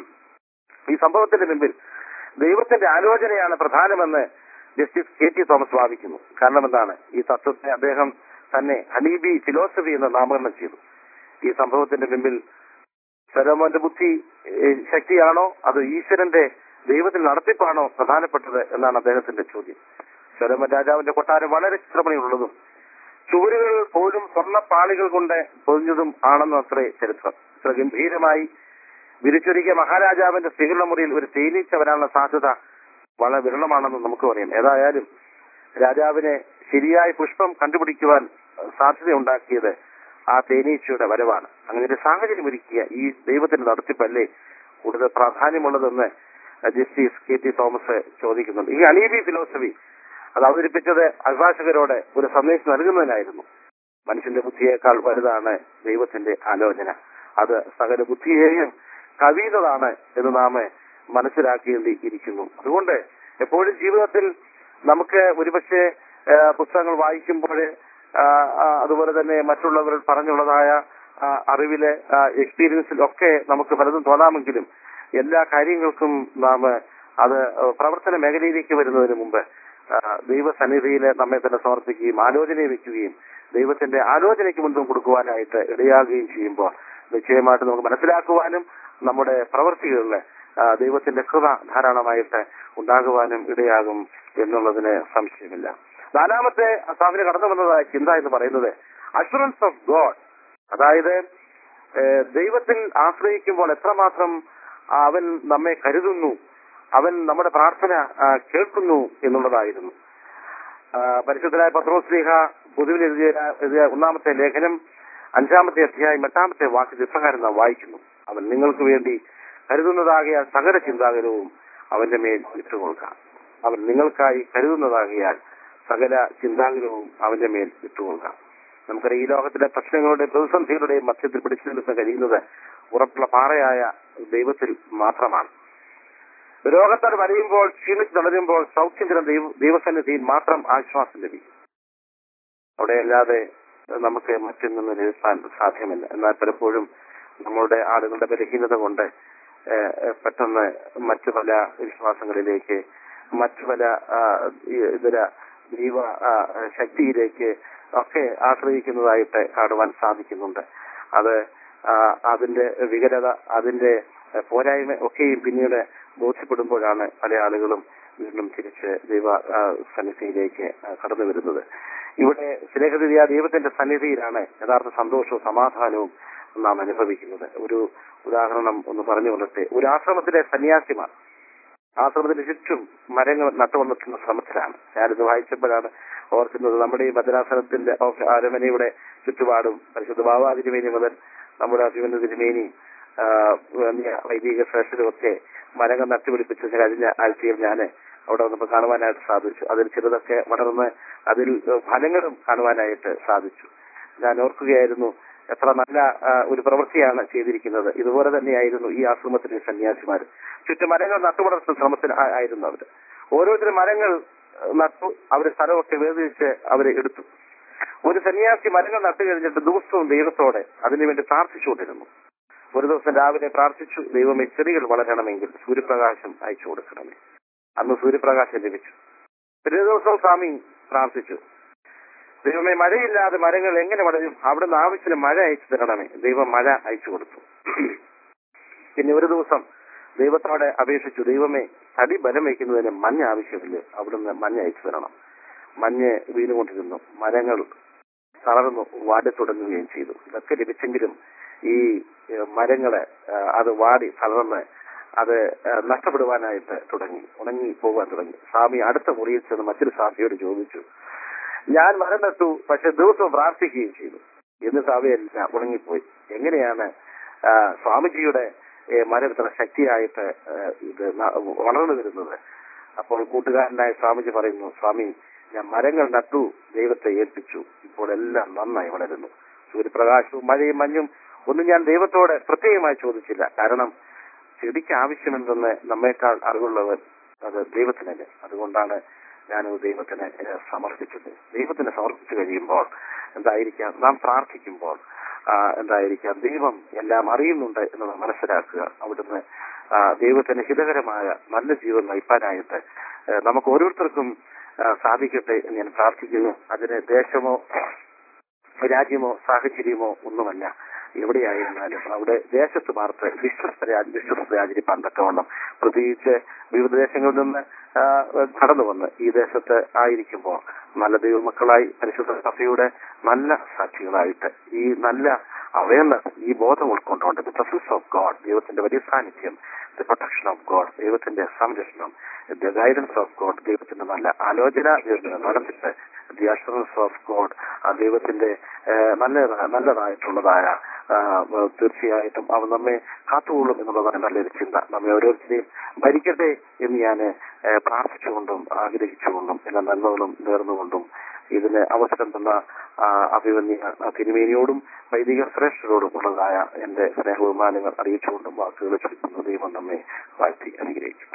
Speaker 4: ഈ സംഭവത്തിന്റെ മുമ്പിൽ ദൈവത്തിന്റെ ആലോചനയാണ് പ്രധാനമെന്ന് ജസ്റ്റിസ് കെ ടി തോമസ് വാദിക്കുന്നു കാരണം എന്താണ് ഈ തത്വത്തെ അദ്ദേഹം തന്നെ ഹനീബി ഫിലോസഫി എന്ന് നാമകരണം ചെയ്തു ഈ സംഭവത്തിന്റെ മുമ്പിൽ സലോമോന്റെ ബുദ്ധി ഏഹ്, ശക്തിയാണോ അത് ഈശ്വരന്റെ ദൈവത്തിൽ നടത്തിപ്പാണോ പ്രധാനപ്പെട്ടത് എന്നാണ് അദ്ദേഹത്തിന്റെ ചോദ്യം സലോമൻ രാജാവിന്റെ കൊട്ടാരം വളരെ ചിത്രമണിയുള്ളതും ചുവരുകൾ പോലും സ്വർണ്ണപ്പാളികൾ കൊണ്ട് പൊതിഞ്ഞതും ആണെന്ന് അത്രേ ചരിത്രം ഇത്ര ഗംഭീരമായി വിരിച്ചൊരുക്കിയ മഹാരാജാവിന്റെ സ്വീകരണ മുറിയിൽ ഒരു തേനീച്ച വരാനുള്ള സാധ്യത വളരെ വിരളമാണെന്ന് നമുക്ക് പറയാം ഏതായാലും രാജാവിനെ ശരിയായ പുഷ്പം കണ്ടുപിടിക്കുവാൻ സാധ്യതയുണ്ടാക്കിയത് ആ തേനീച്ചയുടെ വരവാണ് അങ്ങനെ ഒരു സാഹചര്യം ഒരുക്കിയ ഈ ദൈവത്തിന്റെ നടത്തിപ്പല്ലേ കൂടുതൽ പ്രാധാന്യമുള്ളതെന്ന് ജസ്റ്റിസ് കെ ടി തോമസ് ചോദിക്കുന്നുണ്ട് ഈ അനീബി ഫിലോസഫി അത് അവതരിപ്പിച്ചത് അഭിഭാഷകരോട് ഒരു സന്ദേശം നൽകുന്നതിനായിരുന്നു മനുഷ്യന്റെ ബുദ്ധിയേക്കാൾ വലുതാണ് ദൈവത്തിന്റെ ആലോചന അത് സകല ബുദ്ധിയെയും കവിയുന്നതാണ് എന്ന് നാം മനസ്സിലാക്കേണ്ടി ഇരിക്കുന്നു അതുകൊണ്ട് എപ്പോഴും ജീവിതത്തിൽ നമുക്ക് ഒരുപക്ഷെ ആ, പുസ്തകങ്ങൾ വായിക്കുമ്പോൾ ആ, ആ, അതുപോലെ തന്നെ മറ്റുള്ളവർ പറഞ്ഞുള്ളതായ ആ, അറിവില് എക്സ്പീരിയൻസിലൊക്കെ നമുക്ക് പലതും തോന്നാമെങ്കിലും എല്ലാ കാര്യങ്ങൾക്കും നാം അത് പ്രവർത്തന മേഖലയിലേക്ക് വരുന്നതിന് മുമ്പ് ആ, ദൈവസന്നിധിയിൽ നമ്മെ തന്നെ സമർപ്പിക്കുകയും ആലോചനയെ വെക്കുകയും ദൈവത്തിന്റെ ആലോചനയ്ക്ക് മുൻപും കൊടുക്കുവാനായിട്ട് ഇടയാകുകയും ചെയ്യുമ്പോൾ നിശ്ചയമായിട്ട് നമുക്ക് മനസ്സിലാക്കുവാനും നമ്മുടെ പ്രവൃത്തികളിൽ ആ, ദൈവത്തിന്റെ കൃപ ധാരാളമായിട്ട് ഉണ്ടാകുവാനും ഇടയാകും എന്നുള്ളതിന് സംശയമില്ല നാലാമത്തെ സാധനം കടന്നു വന്നതായ ചിന്ത എന്ന് പറയുന്നത് അഷുറൻസ് ഓഫ് ഗോഡ് അതായത് ഏഹ്, ദൈവത്തിൽ ആശ്രയിക്കുമ്പോൾ എത്രമാത്രം അവൻ നമ്മെ കരുതുന്നു അവൻ നമ്മുടെ പ്രാർത്ഥന ആ, കേൾക്കുന്നു എന്നുള്ളതായിരുന്നു ആ, പരിശുദ്ധനായ പത്രോസ്ലീഹ പൊതുവിൽ എഴുതിയ എഴുതിയ ഒന്നാമത്തെ ലേഖനം അഞ്ചാമത്തെ അധ്യായം എട്ടാമത്തെ വാക്യത്തിൽ ഇപ്രകാരം നാം വായിക്കുന്നു അവൻ നിങ്ങൾക്ക് വേണ്ടി കരുതുന്നതാകിയാൽ സകല ചിന്താകരവും അവന്റെ മേൽ വിട്ടുകൊടുക്കാം അവൻ നിങ്ങൾക്കായി കരുതുന്നതാകിയാൽ സകല ചിന്താകരവും അവന്റെ മേൽ വിട്ടുകൊടുക്കാം നമുക്കറിയാം ഈ ലോകത്തിലെ പ്രശ്നങ്ങളുടെ പ്രതിസന്ധികളുടെയും മധ്യത്തിൽ പിടിച്ചു നിൽക്കാൻ കഴിയുന്നത് ഉറപ്പുള്ള പാറയായ ദൈവത്തിൽ മാത്രമാണ് രോഗത്താൽ വരയുമ്പോൾ ക്ഷീണിച്ച് തളരുമ്പോൾ സൗഖ്യം തരം ദൈവ ദൈവസന്നിധിയിൽ മാത്രം ആശ്വാസം ലഭിക്കും അവിടെ അല്ലാതെ നമുക്ക് മറ്റൊന്നും ലഭിക്കാൻ സാധ്യമല്ല എന്നാൽ പലപ്പോഴും നമ്മളുടെ ആളുകളുടെ ബലഹീനത കൊണ്ട് ഏഹ്, ഏഹ്, പെട്ടെന്ന് മറ്റു പല വിശ്വാസങ്ങളിലേക്ക് മറ്റു പല ആ, ഈ ഇതര ദൈവ ആ, ശക്തിയിലേക്ക് ഒക്കെ ആശ്രയിക്കുന്നതായിട്ട് കാണുവാൻ സാധിക്കുന്നുണ്ട് അത് ആ, അതിന്റെ വികലത അതിന്റെ പോരായ്മ ഒക്കെയും പിന്നീട് ബോധ്യപ്പെടുമ്പോഴാണ് പല ആളുകളും വീണ്ടും തിരിച്ച് ദൈവ ആ, സന്നിധിയിലേക്ക് ആ, കടന്നു വരുന്നത് ഇവിടെ സ്നേഹതിരിയ ദൈവത്തിന്റെ സന്നിധിയിലാണ് യഥാർത്ഥ സന്തോഷവും സമാധാനവും നാം അനുഭവിക്കുന്നത് ഒരു ഉദാഹരണം ഒന്ന് പറഞ്ഞു കൊള്ളട്ടെ ഒരു ആശ്രമത്തിലെ സന്യാസിമാർ ആശ്രമത്തിന് ചുറ്റും മരങ്ങൾ നട്ടുവന്നിട്ടുള്ള ശ്രമത്തിലാണ് ഞാനിത് വായിച്ചപ്പോഴാണ് ഓർക്കുന്നത് നമ്മുടെ ഈ ഭദ്രാസനത്തിന്റെ ഓഫ- അരമനയുടെ ചുറ്റുപാടും പരിശുദ്ധ ബാബാ തിരുമേനി മുതൽ നമ്മുടെ അഭിമന്യ തിരുമേനി ആ, വലിയ വൈദിക ശ്രേഷ്ഠരും ഒക്കെ മരങ്ങൾ നട്ടുപിടിപ്പിച്ച കഴിഞ്ഞ ആഴ്ചയിൽ ഞാൻ അവിടെ വന്നപ്പോൾ കാണുവാനായിട്ട് സാധിച്ചു അതിൽ ചിലതൊക്കെ വളർന്ന് അതിൽ ഫലങ്ങളും കാണുവാനായിട്ട് സാധിച്ചു ഞാൻ ഓർക്കുകയായിരുന്നു എത്ര നല്ല ആ, ഒരു പ്രവൃത്തിയാണ് ചെയ്തിരിക്കുന്നത് ഇതുപോലെ തന്നെയായിരുന്നു ഈ ആശ്രമത്തിലെ സന്യാസിമാർ ചുറ്റും മരങ്ങൾ നട്ടുവളർത്തുന്ന ശ്രമത്തിൽ ആ- ആയിരുന്നു അവർ ഓരോരുത്തരും മരങ്ങൾ ആ, നട്ടു അവര് സ്ഥലമൊക്കെ വേർതിരിച്ച് അവരെ എടുത്തു ഒരു സന്യാസി മരങ്ങൾ നട്ടു കഴിഞ്ഞിട്ട് ദിവസവും ദൈവത്തോടെ അതിനുവേണ്ടി പ്രാർത്ഥിച്ചുകൊണ്ടിരുന്നു ഒരു ദിവസം രാവിലെ പ്രാർത്ഥിച്ചു ദൈവമേ ചെടികൾ വളരണമെങ്കിൽ സൂര്യപ്രകാശം അയച്ചു കൊടുക്കണമേ അന്ന് സൂര്യപ്രകാശം ലഭിച്ചു ഒരു ദിവസം സ്വാമി പ്രാർത്ഥിച്ചു ദൈവമേ മഴയില്ലാതെ മരങ്ങൾ എങ്ങനെ വളരും അവിടെ നിന്ന് ആവശ്യത്തിന് മഴ അയച്ചു തരണമേ ദൈവം മഴ അയച്ചു കൊടുത്തു പിന്നെ ഒരു ദിവസം ദൈവത്തോടെ അപേക്ഷിച്ചു ദൈവമേ തടി ബലം വയ്ക്കുന്നതിന് മഞ്ഞ് ആവശ്യമില്ല അവിടുന്ന് മഞ്ഞ് അയച്ചു തരണം മഞ്ഞ് വീണുകൊണ്ടിരുന്നു മരങ്ങൾ തളർന്നു വാടി തുടങ്ങുകയും ചെയ്തു ഇതൊക്കെ ലഭിച്ചെങ്കിലും ഈ ഏഹ്, മരങ്ങളെ ഏഹ്, അത് വാടി തളർന്ന് അത് ഏഹ്, നഷ്ടപ്പെടുവാനായിട്ട് തുടങ്ങി ഉണങ്ങി പോകാൻ തുടങ്ങി സ്വാമി അടുത്ത മുറിയിൽ ചെന്ന് മറ്റൊരു സ്വാമിയോട് ചോദിച്ചു ഞാൻ മരം നട്ടു പക്ഷെ ദിവസവും പ്രാർത്ഥിക്കുകയും ചെയ്തു എന്നിട്ട് അവയെല്ലാം ഉണങ്ങിപ്പോയി എങ്ങനെയാണ് ആ, സ്വാമിജിയുടെ ഏ, മരം ഇത്ര ശക്തിയായിട്ട് ഏ, ഇത് ന- വളർന്നു വരുന്നത് അപ്പോൾ കൂട്ടുകാരനായ സ്വാമിജി പറയുന്നു സ്വാമി ഞാൻ മരങ്ങൾ നട്ടു ദൈവത്തെ ഏൽപ്പിച്ചു ഇപ്പോൾ എല്ലാം നന്നായി വളരുന്നു സൂര്യപ്രകാശവും മഴയും മഞ്ഞും ഒന്നും ഞാൻ ദൈവത്തോട് പ്രത്യേകമായി ചോദിച്ചില്ല കാരണം ചെടിക്ക് ആവശ്യമെന്തെന്ന് നമ്മേക്കാൾ അറിവുള്ളവർ അത് ദൈവത്തിനല്ലേ അതുകൊണ്ടാണ് ഞാനത് ദൈവത്തിന് ഏഹ്, സമർപ്പിച്ചത് ദൈവത്തിന് സമർപ്പിച്ചു കഴിയുമ്പോൾ എന്തായിരിക്കാം നാം പ്രാർത്ഥിക്കുമ്പോൾ ആ, എന്തായിരിക്കാം ദൈവം എല്ലാം അറിയുന്നുണ്ട് എന്നത് മനസ്സിലാക്കുക അവിടുന്ന് ആ, ദൈവത്തിന് ഹിതകരമായ നല്ല ജീവൻ നയിപ്പാനായിട്ട് ഏഹ്, നമുക്ക് ഓരോരുത്തർക്കും ആ, സാധിക്കട്ടെ എന്ന് ഞാൻ പ്രാർത്ഥിക്കുന്നു അതിന് ദേശമോ രാജ്യമോ സാഹചര്യമോ ഒന്നുമല്ല എവിടെയായിരുന്നാലും അവിടെ ദേശത്ത് പാർത്ത് വിശ്വസ്തരെ വിശ്വസ്തരെ ആചരിപ്പാൻ തക്കവണ്ണം പ്രത്യേകിച്ച് വിവിധ ദേശങ്ങളിൽ നിന്ന് ആ, കടന്നു വന്ന് ഈ ദേശത്ത് ആയിരിക്കുമ്പോൾ നല്ല ദൈവമക്കളായി പരിശുദ്ധ സഭയുടെ നല്ല സാക്ഷികളായിട്ട് ഈ നല്ല അവയർനെസ് ഈ ബോധം ഉൾക്കൊണ്ടുകൊണ്ട് ദ പ്രസൻസ് ഓഫ് ഗോഡ് ദൈവത്തിന്റെ വലിയ സാന്നിധ്യം ദ പ്രൊട്ടക്ഷൻ ഓഫ് ഗോഡ് ദൈവത്തിന്റെ സംരക്ഷണം ദ ഗൈഡൻസ് ഓഫ് ഗോഡ് ദൈവത്തിന്റെ നല്ല ആലോചന ദൈവത്തിന്റെ നടത്തിപ്പ് ദി അഷറൻസ് ഓഫ് ഗോഡ് ആ ദൈവത്തിന്റെ ഏഹ്, നല്ല നല്ലതായിട്ടുള്ളതായ ആ, ഏഹ്, തീർച്ചയായിട്ടും അവൻ നമ്മെ കാത്തുകൊള്ളും എന്നുള്ളതാണ് നല്ലൊരു ചിന്ത നമ്മെ ഓരോരുത്തരെയും ഭരിക്കട്ടെ എന്ന് ഞാൻ പ്രാർത്ഥിച്ചുകൊണ്ടും ആഗ്രഹിച്ചുകൊണ്ടും എല്ലാ നന്മകളും നേർന്നുകൊണ്ടും ഇതിന് അവസരം തന്ന ആ, അഭിമന്യ ആ, തിരുമേനിയോടും വൈദിക ശ്രേഷ്ഠരോടും ഉള്ളതായ എന്റെ സ്നേഹബഹുമാനങ്ങൾ അറിയിച്ചുകൊണ്ടും വാക്കുകൾ ചൊല്ലുന്നു ദൈവം നമ്മെ വാഴ്ത്തി അനുഗ്രഹിക്കട്ടെ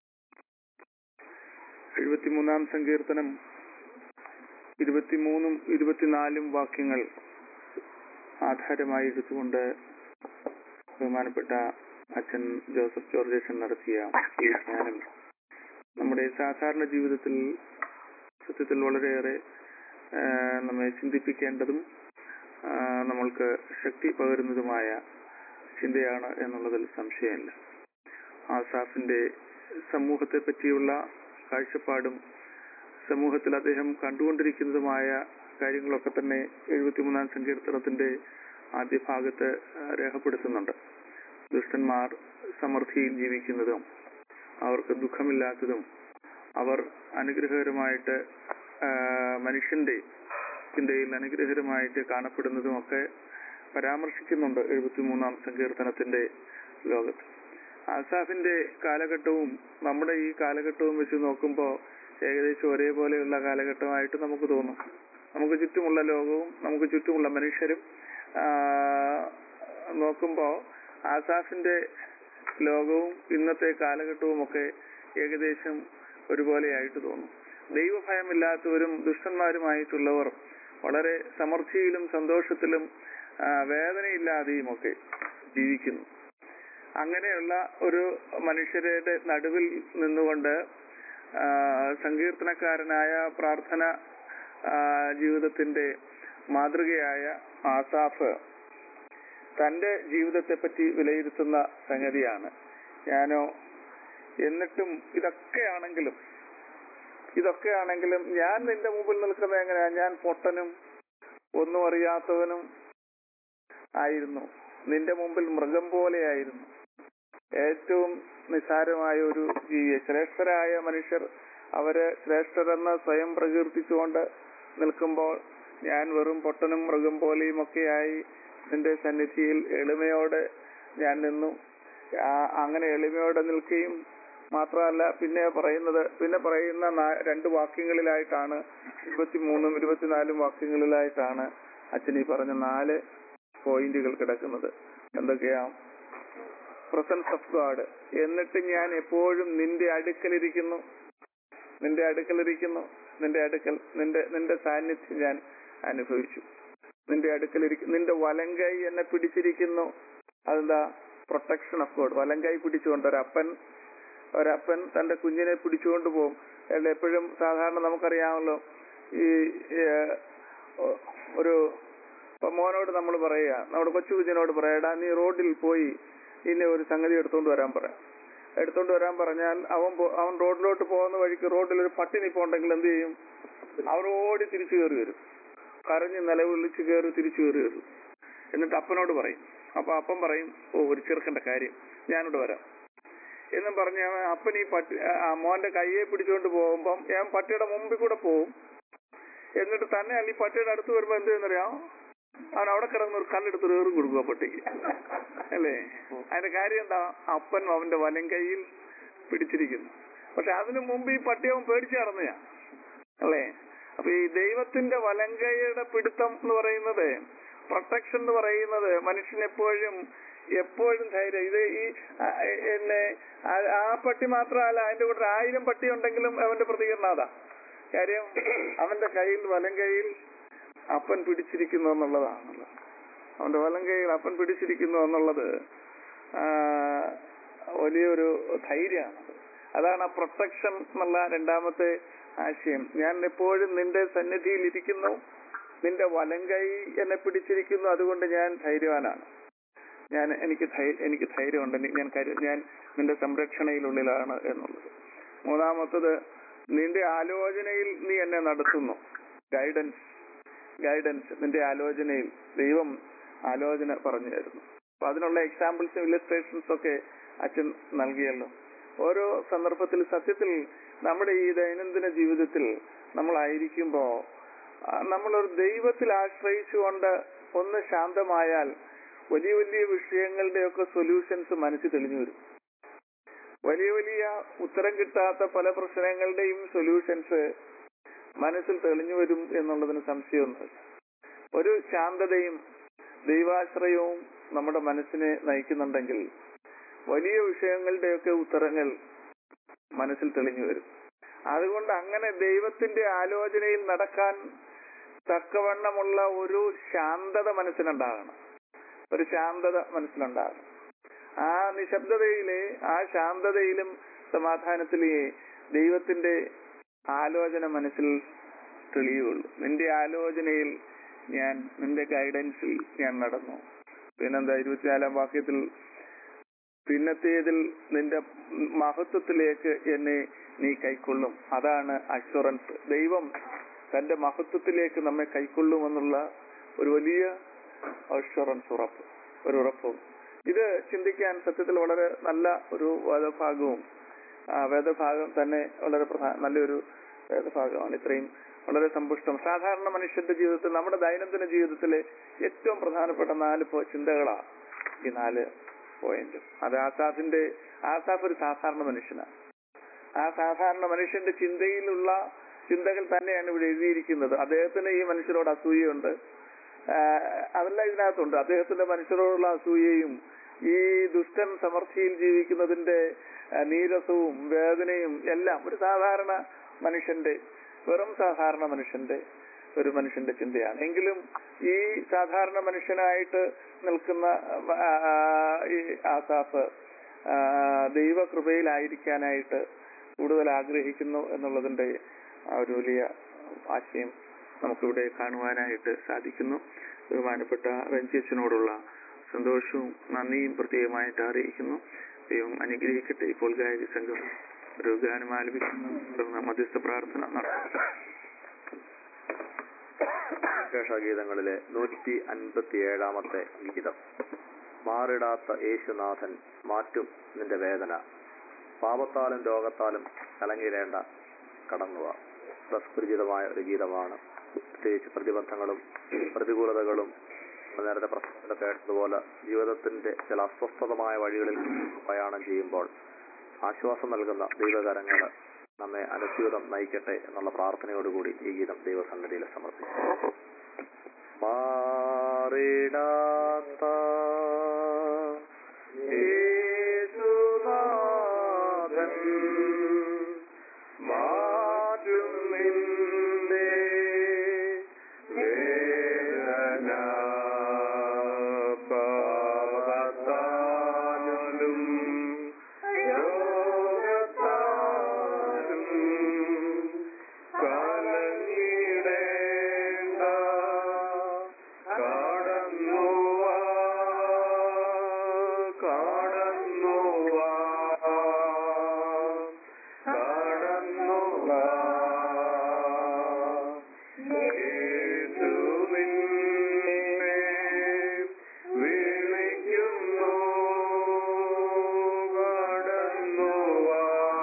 Speaker 3: എഴുപത്തിമൂന്നാം സങ്കീർത്തനം ഇരുപത്തിമൂന്നും ഇരുപത്തിനാലും വാക്യങ്ങൾ ആധാരമായി എടുത്തുകൊണ്ട് ബഹുമാനപ്പെട്ട അച്ഛൻ ജോസഫ് ജോർജേഷൻ നടത്തിയ ഈ ധ്യാനം നമ്മുടെ സാധാരണ ജീവിതത്തിൽ സത്യത്തിൽ വളരെയേറെ ആ, നമ്മെ ചിന്തിപ്പിക്കേണ്ടതും ആ, നമ്മൾക്ക് ശക്തി പകരുന്നതുമായ ചിന്തയാണ് എന്നുള്ളതിൽ സംശയമില്ല ആസാഫിന്റെ സമൂഹത്തെ പറ്റിയുള്ള കാഴ്ചപ്പാടും സമൂഹത്തിൽ അദ്ദേഹം കണ്ടുകൊണ്ടിരിക്കുന്നതുമായ കാര്യങ്ങളൊക്കെ തന്നെ എഴുപത്തിമൂന്നാം സങ്കീർത്തനത്തിന്റെ ആദ്യ ഭാഗത്ത് ആ, രേഖപ്പെടുത്തുന്നുണ്ട് ദുഷ്ടന്മാർ സമൃദ്ധിയിൽ ജീവിക്കുന്നതും അവർക്ക് ദുഃഖമില്ലാത്തതും അവർ അനുഗ്രഹകരമായിട്ട് ആ, മനുഷ്യന്റെ ചിന്തയിൽ അനുഗ്രഹകരമായിട്ട് കാണപ്പെടുന്നതും ഒക്കെ പരാമർശിക്കുന്നുണ്ട് എഴുപത്തിമൂന്നാം സങ്കീർത്തനത്തിന്റെ ലോകത്ത് ആസാഫിന്റെ കാലഘട്ടവും നമ്മുടെ ഈ കാലഘട്ടവും വെച്ച് നോക്കുമ്പോൾ ഏകദേശം ഒരേപോലെയുള്ള കാലഘട്ടമായിട്ട് നമുക്ക് തോന്നും നമുക്ക് ചുറ്റുമുള്ള ലോകവും നമുക്ക് ചുറ്റുമുള്ള മനുഷ്യരും ആ, നോക്കുമ്പോൾ ആസാഫിന്റെ ലോകവും ഇന്നത്തെ കാലഘട്ടവും ഒക്കെ ഏകദേശം ഒരുപോലെയായിട്ട് തോന്നും ദൈവഭയമില്ലാത്തവരും ദുഷ്ടന്മാരുമായിട്ടുള്ളവർ വളരെ സമൃദ്ധിയിലും സന്തോഷത്തിലും ആ, വേദനയില്ലാതെയും ഒക്കെ ജീവിക്കുന്നു അങ്ങനെയുള്ള ഒരു മനുഷ്യരുടെ നടുവിൽ നിന്നുകൊണ്ട് ആ, സങ്കീർത്തനക്കാരനായ പ്രാർത്ഥന ആ, ജീവിതത്തിന്റെ മാതൃകയായ ആസാഫ് തന്റെ ജീവിതത്തെ പറ്റി വിലയിരുത്തുന്ന സംഗതിയാണ് ഞാനോ എന്നിട്ടും ഇതൊക്കെയാണെങ്കിലും ഇതൊക്കെയാണെങ്കിലും ഞാൻ നിന്റെ മുമ്പിൽ നിൽക്കുന്നത് എങ്ങനെയാ ഞാൻ പൊട്ടനും ഒന്നും അറിയാത്തവനും ആയിരുന്നു നിന്റെ മുമ്പിൽ മൃഗം പോലെയായിരുന്നു ഏറ്റവും നിസ്സാരമായ ഒരു ജീവി ശ്രേഷ്ഠരായ മനുഷ്യർ അവര് ശ്രേഷ്ഠരെന്ന് സ്വയം പ്രകീർത്തിച്ചുകൊണ്ട് നിൽക്കുമ്പോൾ ഞാൻ വെറും പൊട്ടനും മൃഗം പോലെയും ഒക്കെയായി നിന്റെ സന്നിധിയിൽ എളിമയോടെ ഞാൻ നിന്നു ആ, അങ്ങനെ എളിമയോടെ നിൽക്കുകയും മാത്രമല്ല പിന്നെ പറയുന്നത് പിന്നെ പറയുന്ന നാ- രണ്ട് വാക്യങ്ങളിലായിട്ടാണ് ഇരുപത്തിമൂന്നും ഇരുപത്തിനാലും വാക്യങ്ങളിലായിട്ടാണ് അച്ഛൻ ഈ പറഞ്ഞ നാല് പോയിന്റുകൾ കിടക്കുന്നത് എന്തൊക്കെയാ പ്രസൻസ് ഓഫ് ഗാഡ് എന്നിട്ട് ഞാൻ എപ്പോഴും നിന്റെ അടുക്കലിരിക്കുന്നു നിന്റെ അടുക്കലിരിക്കുന്നു നിന്റെ അടുക്കൽ നിന്റെ നിന്റെ സാന്നിധ്യം ഞാൻ അനുഭവിച്ചു നിന്റെ അടുക്കലിരിക്കുന്നു നിന്റെ വലങ്കൈ എന്നെ പിടിച്ചിരിക്കുന്നു അതെന്താ പ്രൊട്ടക്ഷൻ ഓഫ് ഗോഡ് വലങ്കൈ പിടിച്ചുകൊണ്ട് ഒരപ്പൻ ഒരപ്പൻ തന്റെ കുഞ്ഞിനെ പിടിച്ചുകൊണ്ട് പോകും അയാൾ എപ്പോഴും സാധാരണ നമുക്കറിയാമല്ലോ ഈ ഏഹ്, ഒ- ഒരു ഇപ്പൊ മോനോട് നമ്മൾ പറയുക നമ്മുടെ കൊച്ചു കുഞ്ഞിനോട് പറയടാ നീ റോഡിൽ പോയി ഇന്ന ഒരു സംഗതി എടുത്തോണ്ട് വരാൻ പറയാം എടുത്തോണ്ട് വരാൻ പറഞ്ഞാൽ അവൻ പോ- അവൻ റോഡിലോട്ട് പോകുന്ന വഴിക്ക് റോഡിൽ ഒരു പട്ടി നിപ്പുണ്ടെങ്കിൽ എന്ത് ചെയ്യും അവൻ ഓടി തിരിച്ചു കയറി വരും കരഞ്ഞ് നിലവിളിച്ച് കയറി തിരിച്ചു കയറി വരും എന്നിട്ട് അപ്പനോട് പറയും അപ്പൊ അപ്പൻ പറയും ഓ ഒരു ചെറുക്കന്റെ കാര്യം ഞാനിവിടെ വരാം എന്നും പറഞ്ഞ് അവൻ അപ്പൻ ഈ പട്ടി ആ- ആ മോന്റെ കയ്യെ പിടിച്ചുകൊണ്ട് പോകുമ്പം ഞാൻ പട്ടിയുടെ മുമ്പിൽ കൂടെ പോകും എന്നിട്ട് തന്നെ അല്ല ഈ പട്ടിയുടെ അടുത്ത് വരുമ്പോ എന്ത് ചെയ്യുന്നറിയാം അവൻ അവിടെ കിടന്ന് ഒരു കല്ലെടുത്ത് ഏറും കൊടുക്കുക പട്ടിക്ക് അല്ലേ അതിന്റെ കാര്യം എന്താ അപ്പൻ അവന്റെ വലം കൈയിൽ പിടിച്ചിരിക്കുന്നു പക്ഷെ അതിനു മുമ്പ് ഈ പട്ടി അവൻ പേടിച്ച് നടന്നയാ അല്ലേ അപ്പൊ ഈ ദൈവത്തിന്റെ വലങ്കയുടെ പിടുത്തം എന്ന് പറയുന്നത് പ്രൊട്ടക്ഷൻ എന്ന് പറയുന്നത് മനുഷ്യൻ എപ്പോഴും എപ്പോഴും ധൈര്യം ഇത് ഈ ആ, എന്നെ ആ- ആ പട്ടി മാത്രമല്ല അതിന്റെ കൂടെ ഒരു ആയിരം പട്ടി ഉണ്ടെങ്കിലും അവന്റെ പ്രതികരണം അതാ കാര്യം അവന്റെ കയ്യിൽ വലം കൈയിൽ അപ്പൻ പിടിച്ചിരിക്കുന്നു എന്നുള്ളതാണല്ലോ അവന്റെ വലം കൈയിൽ അപ്പൻ പിടിച്ചിരിക്കുന്നു എന്നുള്ളത് ആ, വലിയൊരു ധൈര്യമാണ് അതാണ് ആ പ്രൊട്ടക്ഷൻ എന്നുള്ള രണ്ടാമത്തെ ആശയം ഞാൻ എപ്പോഴും നിന്റെ സന്നിധിയിൽ ഇരിക്കുന്നു നിന്റെ വലങ്കൈ എന്നെ പിടിച്ചിരിക്കുന്നു അതുകൊണ്ട് ഞാൻ ധൈര്യവാനാണ് ഞാൻ എനിക്ക് ധൈ- എനിക്ക് ധൈര്യമുണ്ട് എനി- ഞാൻ കരു- ഞാൻ നിന്റെ സംരക്ഷണയിലുള്ളിലാണ് എന്നുള്ളത് മൂന്നാമത്തത് നിന്റെ ആലോചനയിൽ നീ എന്നെ നടത്തുന്നു ഗൈഡൻസ് ഗൈഡൻസ് നിന്റെ ആലോചനയിൽ ദൈവം ആലോചന പറഞ്ഞു തരുന്നു അപ്പൊ അതിനുള്ള എക്സാമ്പിൾസും ഇല്ലസ്ട്രേഷൻസ് ഒക്കെ അച്ഛൻ നൽകിയല്ലോ ഓരോ സന്ദർഭത്തിൽ സത്യത്തിൽ നമ്മുടെ ഈ ദൈനംദിന ജീവിതത്തിൽ നമ്മളായിരിക്കുമ്പോ ആ, നമ്മളൊരു ദൈവത്തിൽ ആശ്രയിച്ചുകൊണ്ട് ഒന്ന് ശാന്തമായാൽ വലിയ വലിയ വിഷയങ്ങളുടെയൊക്കെ സൊല്യൂഷൻസ് മനസ്സിൽ തെളിഞ്ഞു വരും വലിയ വലിയ ഉത്തരം കിട്ടാത്ത പല പ്രശ്നങ്ങളുടെയും സൊല്യൂഷൻസ് മനസ്സിൽ തെളിഞ്ഞു വരും എന്നുള്ളതിന് സംശയമൊന്നുമില്ല ഒരു ശാന്തതയും ദൈവാശ്രയവും നമ്മുടെ മനസ്സിനെ നയിക്കുന്നുണ്ടെങ്കിൽ വലിയ വിഷയങ്ങളുടെയൊക്കെ ഉത്തരങ്ങൾ മനസ്സിൽ തെളിഞ്ഞു വരും അതുകൊണ്ട് അങ്ങനെ ദൈവത്തിന്റെ ആലോചനയിൽ നടക്കാൻ തക്കവണ്ണമുള്ള ഒരു ശാന്തത മനസ്സിലുണ്ടാകണം ഒരു ശാന്തത മനസ്സിലുണ്ടാകണം ആ നിശബ്ദതയിലെ ആ ശാന്തതയിലും സമാധാനത്തിലേ ദൈവത്തിന്റെ ആലോചന മനസ്സിൽ തെളിയുള്ളൂ നിന്റെ ആലോചനയിൽ ഞാൻ നിന്റെ ഗൈഡൻസിൽ ഞാൻ നടന്നു പിന്നെന്താ ഇരുപത്തിനാലാം വാക്യത്തിൽ പിന്നത്തേതിൽ നിന്റെ മഹത്വത്തിലേക്ക് എന്നെ നീ കൈക്കൊള്ളും അതാണ് അഷുറൻസ് ദൈവം തന്റെ മഹത്വത്തിലേക്ക് നമ്മെ കൈക്കൊള്ളുമെന്നുള്ള ഒരു വലിയ അഷുറൻസ് ഉറപ്പ് ഒരു ഉറപ്പും ഇത് ചിന്തിക്കാൻ സത്യത്തിൽ വളരെ നല്ല ഒരു വേദഭാഗവും ആ വേദഭാഗം തന്നെ വളരെ പ്രധാന നല്ലൊരു വേദഭാഗമാണ് ഇത്രയും വളരെ സമ്പുഷ്ടം സാധാരണ മനുഷ്യന്റെ ജീവിതത്തിൽ നമ്മുടെ ദൈനംദിന ജീവിതത്തിലെ ഏറ്റവും പ്രധാനപ്പെട്ട നാല് പോ- ചിന്തകളാ ഈ നാല് പോയിന്റ് അത് ആസാഫിന്റെ ആസാഫ് ഒരു സാധാരണ മനുഷ്യനാണ് ആ സാധാരണ മനുഷ്യന്റെ ചിന്തയിലുള്ള ചിന്തകൾ തന്നെയാണ് ഇവിടെ എഴുതിയിരിക്കുന്നത് അദ്ദേഹത്തിന് ഈ മനുഷ്യരോട് അസൂയയുണ്ട് ആ, അതെല്ലാം ഇതിനകത്തുണ്ട് അദ്ദേഹത്തിന്റെ മനുഷ്യരോടുള്ള അസൂയയും ഈ ദുഷ്ടൻ സമൃദ്ധിയിൽ ജീവിക്കുന്നതിന്റെ ആ, നീരസവും വേദനയും എല്ലാം ഒരു സാധാരണ മനുഷ്യന്റെ വെറും സാധാരണ മനുഷ്യന്റെ ഒരു മനുഷ്യന്റെ ചിന്തയാണ് എങ്കിലും ഈ സാധാരണ മനുഷ്യനായിട്ട് നിൽക്കുന്ന ആ, ഈ ആസാഫ് ആ, ദൈവകൃപയിലായിരിക്കാനായിട്ട് കൂടുതൽ ആഗ്രഹിക്കുന്നു എന്നുള്ളതിന്റെ ആ ഒരു വലിയ ആശയം നമുക്കിവിടെ കാണുവാനായിട്ട് സാധിക്കുന്നു ബഹുമാനപ്പെട്ട വെഞ്ചിയച്ചനോടുള്ള സന്തോഷവും നന്ദിയും പ്രത്യേകമായിട്ട് അറിയിക്കുന്നു ദൈവം അനുഗ്രഹിക്കട്ടെ ഇപ്പോൾ ഗായക സംഘം ഒരു ഗാനം ആലപിക്കുന്നു തുടർന്ന് മധ്യസ്ഥ പ്രാർത്ഥന നടത്തും
Speaker 2: ഗീതങ്ങളിലെ നൂറ്റി അൻപത്തി ഏഴാമത്തെ ഗീതം മാറിടാത്ത യേശുനാഥൻ മാറ്റും നിന്റെ വേദന പാപത്താലും രോഗത്താലും കലങ്ങിരേണ്ട കടന്നുക പ്രസ്ഫുരിതമായ ഒരു ഗീതമാണ് പ്രത്യേകിച്ച് പ്രതിബന്ധങ്ങളും പ്രതികൂലതകളും നമ്മൾ നേരത്തെ പ്രശ്നത്തിൽ കേട്ടതുപോലെ ജീവിതത്തിന്റെ ചില അസ്വസ്ഥതമായ വഴികളിൽ പ്രയാണം ചെയ്യുമ്പോൾ ആശ്വാസം നൽകുന്ന ദൈവകരങ്ങൾ നമ്മെ അനുസ്യൂതം നയിക്കട്ടെ എന്നുള്ള പ്രാർത്ഥനയോടുകൂടി ഈ ഗീതം ദൈവസന്നിധിയിൽ സമർപ്പിക്കും മാറിടാത്ത യേശുനാഥൻ മാറ്റും നിന്റെ വേദന പാപത്താലും രോഗത്താലും കലങ്ങിടേണ്ട കടന്നുവാ കടന്നുവാ കടന്നുവാ യേശു നിന്നെ വിളിക്കുന്നു കടന്നുവാ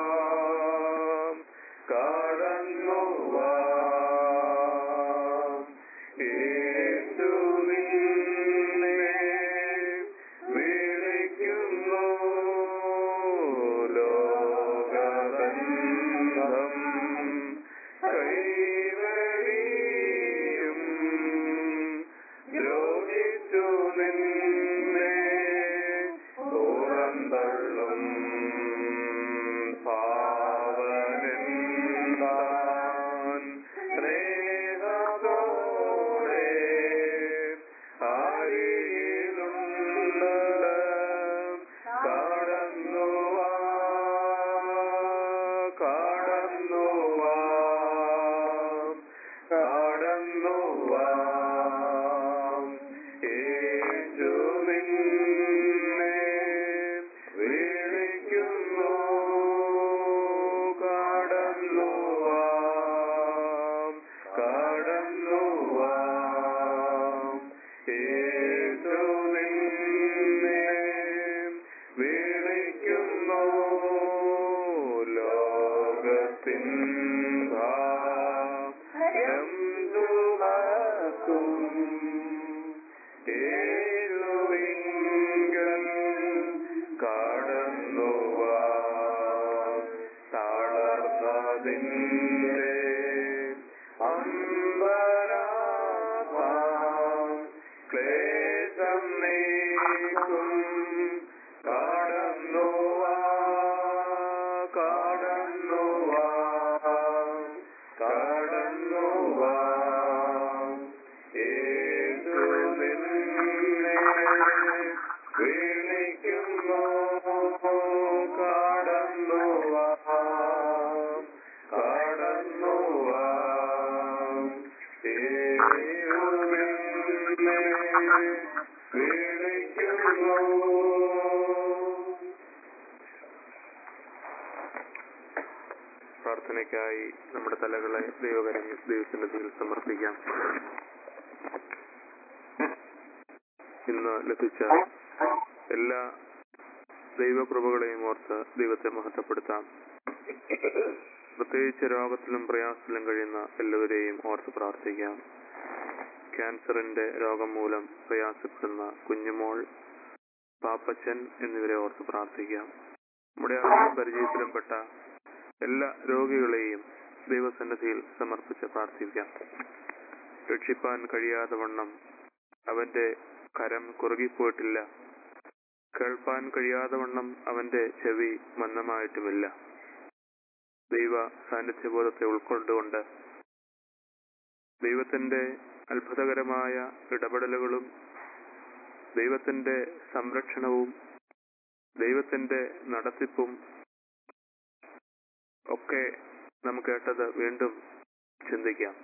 Speaker 2: കടന്നുവാ യേശു നിന്നെ വിളിക്കുന്നു ലോകബന്ധം കൈവഴിയും ദ്രോഹിച്ചു നിന്നെ പുറന്തള്ളും പാവനെന്താൻ സ്നേഹത്തോടെ അരിയിലുണ്ട് കടന്നുവാ കടന്നുവാ കടന്നുവാ യേശു നിന്നെ വിളിക്കുന്നു കടന്നുവാ കടന്നുവാ യേശു നിന്നെ വിളിക്കുന്നു ലോകത്തിൻ ഭാരം ചുമക്കും ഏഴുവിങ്കൽ കടന്നുവാ തളർന്നതിൻ്റെ അമ്പരാധാം ക്ലേശം നീക്കും കടന്നുവാ കടന്നുവാ കടന്നുവാ യേശു നിന്നെ വിളിക്കുന്നു കടന്നുവാ കടന്നുവാ യേശു നിന്നെ വിളിക്കുന്നു പ്രാർത്ഥനയ്ക്കായി നമ്മുടെ തലകളെ ദൈവകരം ദൈവസന്നിധിയിൽ സമർപ്പിക്കാം ഇന്ന് ലഭിച്ച എല്ലാ ദൈവകൃപകളെയും ഓർത്ത് ദൈവത്തെ മഹത്വപ്പെടുത്താം പ്രത്യേകിച്ച് രോഗത്തിലും പ്രയാസത്തിലും കഴിയുന്ന എല്ലാവരെയും ഓർത്ത് പ്രാർത്ഥിക്കാം ക്യാൻസറിന്റെ രോഗം മൂലം പ്രയാസപ്പെടുന്ന കുഞ്ഞുമോൾ പാപ്പച്ചൻ എന്നിവരെ ഓർത്ത് പ്രാർത്ഥിക്കാം നമ്മുടെ അറിവിലും പരിചയത്തിലുംപ്പെട്ട എല്ലാ രോഗികളെയും ദൈവസന്നിധിയിൽ സമർപ്പിച്ച് പ്രാർത്ഥിക്കാം രക്ഷിപ്പാൻ കഴിയാതെ വണ്ണം അവന്റെ കരം കുറുകിപ്പോയിട്ടില്ല കേൾപ്പാൻ കഴിയാതെ വണ്ണം അവന്റെ ചെവി മന്ദമായിട്ടുമില്ല ദൈവ സാന്നിധ്യബോധത്തെ ഉൾക്കൊണ്ടുകൊണ്ട് ദൈവത്തിന്റെ അത്ഭുതകരമായ ഇടപെടലുകളും ദൈവത്തിന്റെ സംരക്ഷണവും ദൈവത്തിന്റെ നടത്തിപ്പും ഒക്കെ നാം കേട്ടത് വീണ്ടും ചിന്തിക്കാം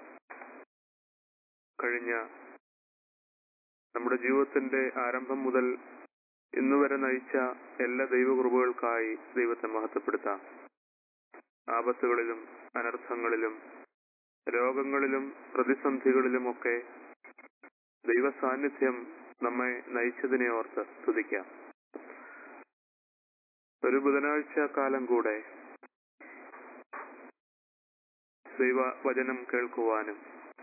Speaker 2: കഴിഞ്ഞ നമ്മുടെ ജീവിതത്തിന്റെ ആരംഭം മുതൽ
Speaker 3: ഇന്നുവരെ നയിച്ച എല്ലാ ദൈവകൃപകൾക്കായി ദൈവത്തെ മഹത്വപ്പെടുത്താം ആപത്തുകളിലും അനർത്ഥങ്ങളിലും രോഗങ്ങളിലും പ്രതിസന്ധികളിലുമൊക്കെ ദൈവ സാന്നിധ്യം നമ്മെ നയിച്ചതിനെ ഓർത്ത് സ്തുതിക്കാം ഒരു ബുധനാഴ്ച കാലം കൂടെ ദൈവ വചനം കേൾക്കുവാനും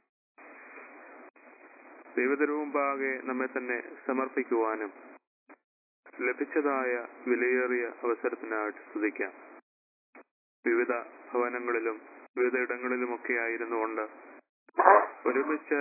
Speaker 3: ദൈവത്തിനുമുമ്പാകെ നമ്മെ തന്നെ സമർപ്പിക്കുവാനും ലഭിച്ചതായ വിലയേറിയ അവസരത്തിനായിട്ട് സ്തുതിക്കാം വിവിധ ഭവനങ്ങളിലും വിവിധ ഇടങ്ങളിലുമൊക്കെ ആയിരുന്നുകൊണ്ട് ഒരുമിച്ച്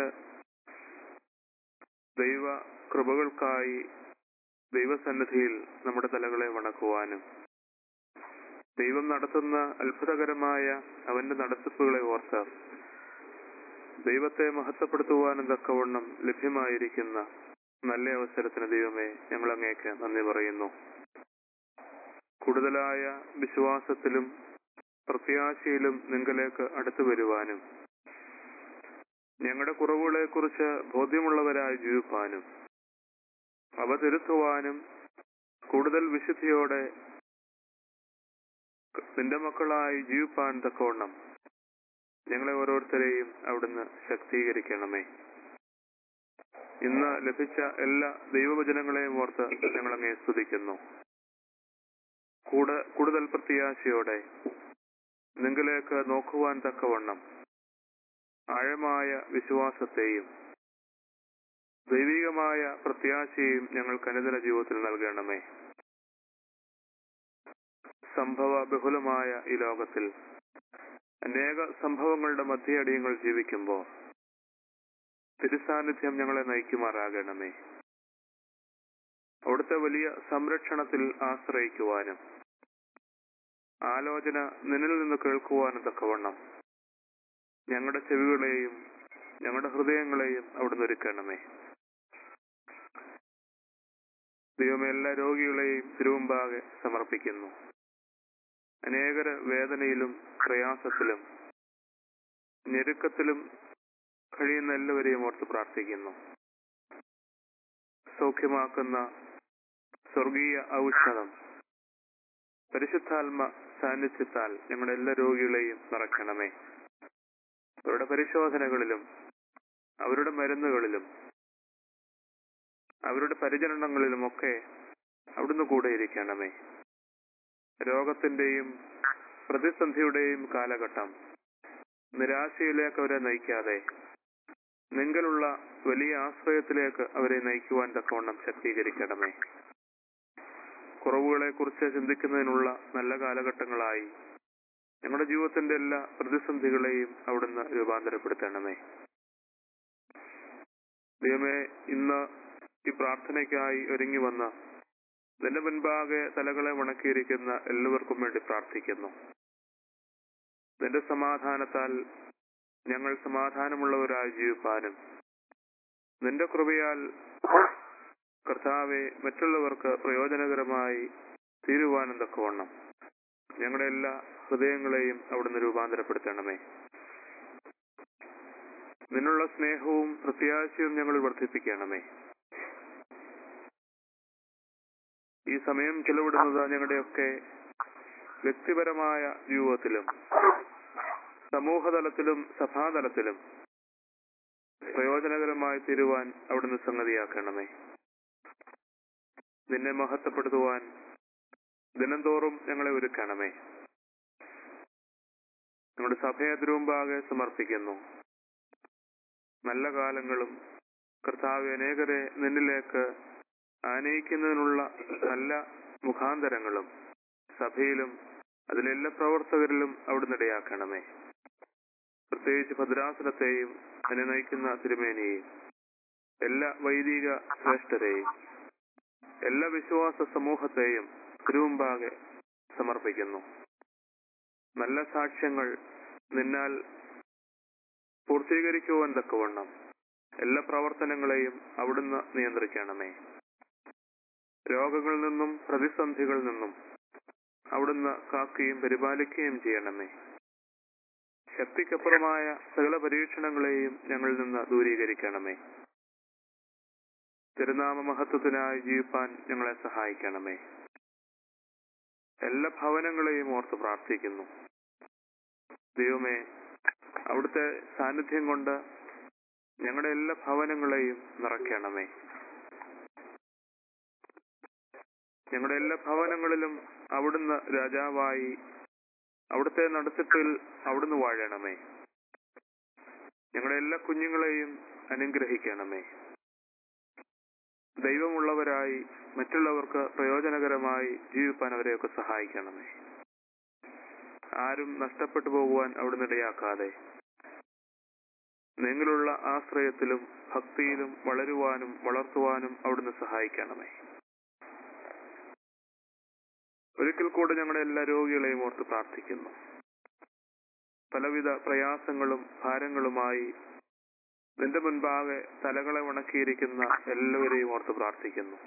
Speaker 3: ദൈവ കൃപകൾക്കായി ദൈവസന്നിധിയിൽ നമ്മുടെ തലകളെ വണക്കുവാനും ദൈവം നടത്തുന്ന അത്ഭുതകരമായ അവന്റെ നടത്തിപ്പുകളെ ഓർത്ത് ദൈവത്തെ മഹത്വപ്പെടുത്തുവാനും തക്കവണ്ണം ലഭ്യമായിരിക്കുന്ന നല്ല അവസരത്തിന് ദൈവമേ ഞങ്ങൾ അങ്ങേക്ക് നന്ദി പറയുന്നു കൂടുതലായ വിശ്വാസത്തിലും പ്രത്യാശയിലും നിങ്ങളിലേക്ക് അടുത്തു വരുവാനും ഞങ്ങളുടെ കുറവുകളെ കുറിച്ച് ബോധ്യമുള്ളവരായി ജീവിപ്പാനും അവ തിരുത്തുവാനും കൂടുതൽ വിശുദ്ധിയോടെ നിന്റെ മക്കളായി ജീവിപ്പാൻ തക്കവണ്ണം ഞങ്ങളെ ഓരോരുത്തരെയും അവിടുന്ന് ശക്തീകരിക്കണമേ ഇന്ന് ലഭിച്ച എല്ലാ ദൈവവചനങ്ങളെയും ഓർത്ത് ഞങ്ങൾ അങ്ങേ സ്തുതിക്കുന്നു കൂടെ കൂടുതൽ പ്രത്യാശയോടെ നിങ്ങളിലേക്ക് നോക്കുവാൻ തക്കവണ്ണം ആഴമായ വിശ്വാസത്തെയും ദൈവികമായ പ്രത്യാശയും ഞങ്ങൾക്ക് അനുദിന ജീവിതത്തിൽ നൽകണമേ സംഭവ ബഹുലമായ ഈ ലോകത്തിൽ അനേക സംഭവങ്ങളുടെ മധ്യയടിയങ്ങൾ ജീവിക്കുമ്പോൾ തിരുസാന്നിധ്യം ഞങ്ങളെ നയിക്കുമാറാകണമേ അവിടുത്തെ വലിയ സംരക്ഷണത്തിൽ ആശ്രയിക്കുവാനും ആലോചന നിന്നിൽ നിന്ന് കേൾക്കുവാനും തക്കവണ്ണം ഞങ്ങളുടെ ചെവികളെയും ഞങ്ങളുടെ ഹൃദയങ്ങളെയും അവിടുന്ന് ഒരുക്കണമേ ദൈവമേ എല്ലാ രോഗികളെയും തിരുവുമ്പാകെ സമർപ്പിക്കുന്നു അനേകര വേദനയിലും പ്രയാസത്തിലും ഞെരുക്കത്തിലും കഴിയുന്ന എല്ലാവരെയും ഓർത്ത് പ്രാർത്ഥിക്കുന്നു സൗഖ്യമാക്കുന്ന സ്വർഗീയ ഔഷധം പരിശുദ്ധാത്മ സാന്നിധ്യത്താൽ ഞങ്ങളുടെ എല്ലാ രോഗികളെയും നിറയ്ക്കണമേ അവരുടെ പരിശോധനകളിലും അവരുടെ മരുന്നുകളിലും അവരുടെ പരിചരണങ്ങളിലുമൊക്കെ അവിടുന്ന് കൂടെ ഇരിക്കണമേ രോഗത്തിന്റെയും പ്രതിസന്ധിയുടെയും കാലഘട്ടം നിരാശയിലേക്ക് അവരെ നയിക്കാതെ നിങ്ങളുള്ള വലിയ ആശ്രയത്തിലേക്ക് അവരെ നയിക്കുവാൻ തക്കവണ്ണം ശക്തീകരിക്കണമേ കുറവുകളെ കുറിച്ച് ചിന്തിക്കുന്നതിനുള്ള നല്ല കാലഘട്ടങ്ങളായി ഞങ്ങളുടെ ജീവിതത്തിന്റെ എല്ലാ പ്രതിസന്ധികളെയും അവിടുന്ന് രൂപാന്തരപ്പെടുത്തണമേ ദൈവമേ ഇന്ന് ഈ പ്രാർത്ഥനയ്ക്കായി ഒരുങ്ങി വന്ന നിന്റെ മുൻപാകെ തലകളെ വണക്കിയിരിക്കുന്ന എല്ലാവർക്കും വേണ്ടി പ്രാർത്ഥിക്കുന്നു നിന്റെ സമാധാനത്താൽ ഞങ്ങൾ സമാധാനമുള്ളവരായി ജീവിപ്പാനും നിന്റെ കൃപയാൽ കർത്താവെ മറ്റുള്ളവർക്ക് പ്രയോജനകരമായി തീരുവാനും തക്കവണ്ണം ഞങ്ങളുടെ എല്ലാ ഹൃദയങ്ങളെയും അവിടുന്ന് രൂപാന്തരപ്പെടുത്തണമേ നിന്നുള്ള സ്നേഹവും പ്രത്യാശയും ഞങ്ങൾ വർദ്ധിപ്പിക്കണമേ ഈ സമയം ചെലവിടുന്നത് ഞങ്ങളുടെയൊക്കെ വ്യക്തിപരമായ ജീവിതത്തിലും സമൂഹതലത്തിലും സഭാതലത്തിലും പ്രയോജനകരമായി തീരുവാൻ അവിടുന്ന് സംഗതിയാക്കണമേ നിന്നെ മഹത്വപ്പെടുത്തുവാൻ ദിനംതോറും ഞങ്ങളെ ഒരുക്കണമേ ഞങ്ങളുടെ സഭയെ തിരുമുമ്പാകെ സമർപ്പിക്കുന്നു നല്ല കാലങ്ങളും കർത്താവ് അനേകരെ നിന്നിലേക്ക് ആനയിക്കുന്നതിനുള്ള നല്ല മുഖാന്തരങ്ങളും സഭയിലും അതിലെല്ലാ പ്രവർത്തകരിലും അവിടുന്ന് ഇടയാക്കണമേ പ്രത്യേകിച്ച് ഭദ്രാസനത്തെയും അതിനെ നയിക്കുന്ന തിരുമേനിയെയും എല്ലാ വൈദിക ശ്രേഷ്ഠരെയും എല്ലാ വിശ്വാസ സമൂഹത്തെയും തിരുമുമ്പാകെ സമർപ്പിക്കുന്നു നല്ല സാക്ഷ്യങ്ങൾ നിന്നാൽ പൂർത്തീകരിക്കുവാൻ തക്കവണ്ണം എല്ലാ പ്രവർത്തനങ്ങളെയും അവിടുന്ന് നിയന്ത്രിക്കണമേ രോഗങ്ങളിൽ നിന്നും പ്രതിസന്ധികളിൽ നിന്നും അവിടുന്ന് കാക്കുകയും പരിപാലിക്കുകയും ചെയ്യണമേ ശക്തിക്കപ്പുറമായ സകല പരീക്ഷണങ്ങളെയും ഞങ്ങളിൽ നിന്ന് ദൂരീകരിക്കണമേ തിരുനാമ മഹത്വത്തിനായി ജീവിപ്പാൻ ഞങ്ങളെ സഹായിക്കണമേ എല്ലാ ഭവനങ്ങളെയും ഓർത്ത് പ്രാർത്ഥിക്കുന്നു ദൈവമേ അവിടുത്തെ സാന്നിധ്യം കൊണ്ട് ഞങ്ങളുടെ എല്ലാ ഭവനങ്ങളെയും നിറയ്ക്കണമേ ഞങ്ങളുടെ എല്ലാ ഭവനങ്ങളിലും അവിടുന്ന് രാജാവായി അവിടുത്തെ നടത്തിപ്പിൽ അവിടുന്ന് വാഴണമേ ഞങ്ങളുടെ എല്ലാ കുഞ്ഞുങ്ങളെയും അനുഗ്രഹിക്കണമേ ദൈവമുള്ളവരായി മറ്റുള്ളവർക്ക് പ്രയോജനകരമായി ജീവിപ്പാൻ അവരെയൊക്കെ സഹായിക്കണമേ ആരും നഷ്ടപ്പെട്ടു പോകുവാൻ അവിടുന്ന് ഇടയാക്കാതെ നിങ്ങളുള്ള ആശ്രയത്തിലും ഭക്തിയിലും വളരുവാനും വളർത്തുവാനും അവിടുന്ന് സഹായിക്കണമേ ഒരിക്കൽ കൂടെ ഞങ്ങളുടെ എല്ലാ രോഗികളെയും ഓർത്ത് പ്രാർത്ഥിക്കുന്നു പലവിധ പ്രയാസങ്ങളും ഭാരങ്ങളുമായി നിന്റെ മുൻപാകെ തലകളെ ഉണക്കിയിരിക്കുന്ന എല്ലാവരെയും ഓർത്ത് പ്രാർത്ഥിക്കുന്നു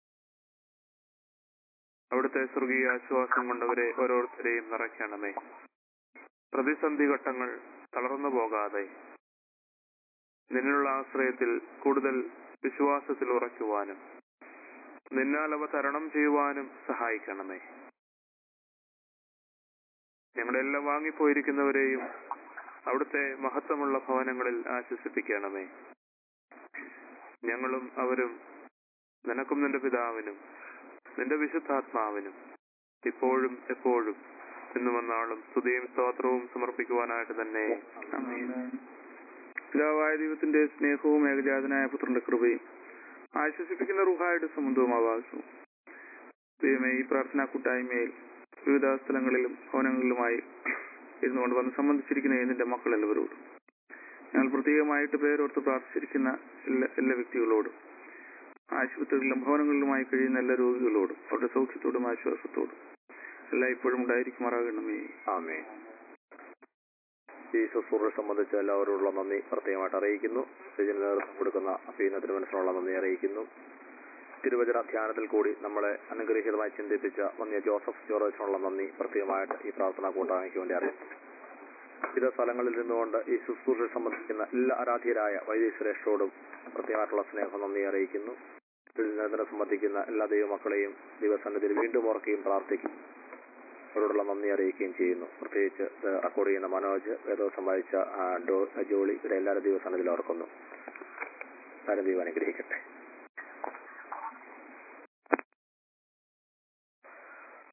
Speaker 3: അവിടുത്തെ സ്വർഗീയ ആശ്വാസം കൊണ്ടവരെ ഓരോരുത്തരെയും നിറയ്ക്കണമേ പ്രതിസന്ധി ഘട്ടങ്ങൾ തളർന്നു പോകാതെ നിന്നുള്ള ആശ്രയത്തിൽ കൂടുതൽ വിശ്വാസത്തിൽ ഉറയ്ക്കുവാനും നിന്നാൽ അവ തരണം ചെയ്യുവാനും സഹായിക്കണമേ ഞങ്ങളെല്ലാം വാങ്ങിപ്പോയിരിക്കുന്നവരെയും അവിടുത്തെ മഹത്വമുള്ള ഭവനങ്ങളിൽ ആശ്വസിപ്പിക്കണമേ ഞങ്ങളും അവരും നിനക്കും നിന്റെ പിതാവിനും നിന്റെ വിശുദ്ധാത്മാവിനും ഇപ്പോഴും എപ്പോഴും ഇന്നു വന്നാളും സ്തുതിയും സ്തോത്രവും സമർപ്പിക്കുവാനായിട്ട് തന്നെ ആമേൻ. പിതാവായ ദൈവത്തിന്റെ സ്നേഹവും ഏകജാതനായ പുത്രന്റെ കൃപയും ആശ്വസിപ്പിക്കുന്ന റുഹായുടെ സംബന്ധവും ആവാസവും ദൈവമേ ഈ പ്രാർത്ഥനാ കൂട്ടായ്മയിൽ വിവിധ സ്ഥലങ്ങളിലും ഭവനങ്ങളിലുമായി ഇരുന്നുകൊണ്ട് വന്ന് സംബന്ധിച്ചിരിക്കുന്ന നിന്റെ മക്കൾ എല്ലാവരോടും ഞങ്ങൾ പ്രത്യേകമായിട്ട് പേരോർത്ത് പ്രാർത്ഥിച്ചിരിക്കുന്ന എല്ലാ എല്ലാ വ്യക്തികളോടും ആശുപത്രികളിലും ഭവനങ്ങളിലുമായി കഴിയുന്ന എല്ലാ രോഗികളോടും അവരുടെ സൗഖ്യത്തോടും ആശ്വാസത്തോടും എല്ലാം ഇപ്പോഴും ഉണ്ടായിരിക്കുമാറാകണമേ
Speaker 2: ആമേ ഈ ശുശ്രൂഷ സംബന്ധിച്ച എല്ലാവരോടുള്ള നന്ദി പ്രത്യേകമായിട്ട് അറിയിക്കുന്നു ഇതിന് നേതൃത്വം കൊടുക്കുന്ന അഫീന തിരുമനസിനുള്ള നന്ദി അറിയിക്കുന്നു തിരുവചന ധ്യാനത്തിൽ കൂടി നമ്മളെ അനുഗ്രഹീതമായി ചിന്തിപ്പിച്ച വന്യ ജോസഫ് ജോർജിനുള്ള നന്ദി പ്രത്യേകമായിട്ട് ഈ പ്രാർത്ഥനാ കൂട്ടായ്മയ്ക്ക് വേണ്ടി അറിയിക്കുന്നു വിവിധ സ്ഥലങ്ങളിൽ നിന്നുകൊണ്ട് ഈ ശുശ്രൂഷ സംബന്ധിക്കുന്ന എല്ലാ ആരാധ്യരായ വൈദ്യശ്രേഷ്ഠരോടും പ്രത്യേകമായിട്ടുള്ള സ്നേഹം നന്ദി അറിയിക്കുന്നു ഇതിനെ സംബന്ധിക്കുന്ന എല്ലാ ദൈവമക്കളെയും ദൈവസന്നിധിയിൽ വീണ്ടും ഓർക്കുകയും പ്രാർത്ഥിക്കും അവരോടുള്ള നന്ദി അറിയിക്കുകയും ചെയ്യുന്നു പ്രത്യേകിച്ച് ഇത് റെക്കോർഡ് ചെയ്യുന്ന മനോജ് വേദോസം വായിച്ച ആ, ഡോ- ജോളി ഇവിടെ എല്ലാവരും ദൈവസന്നിധിയിൽ ഓർക്കുന്നു ദൈവം അനുഗ്രഹിക്കട്ടെ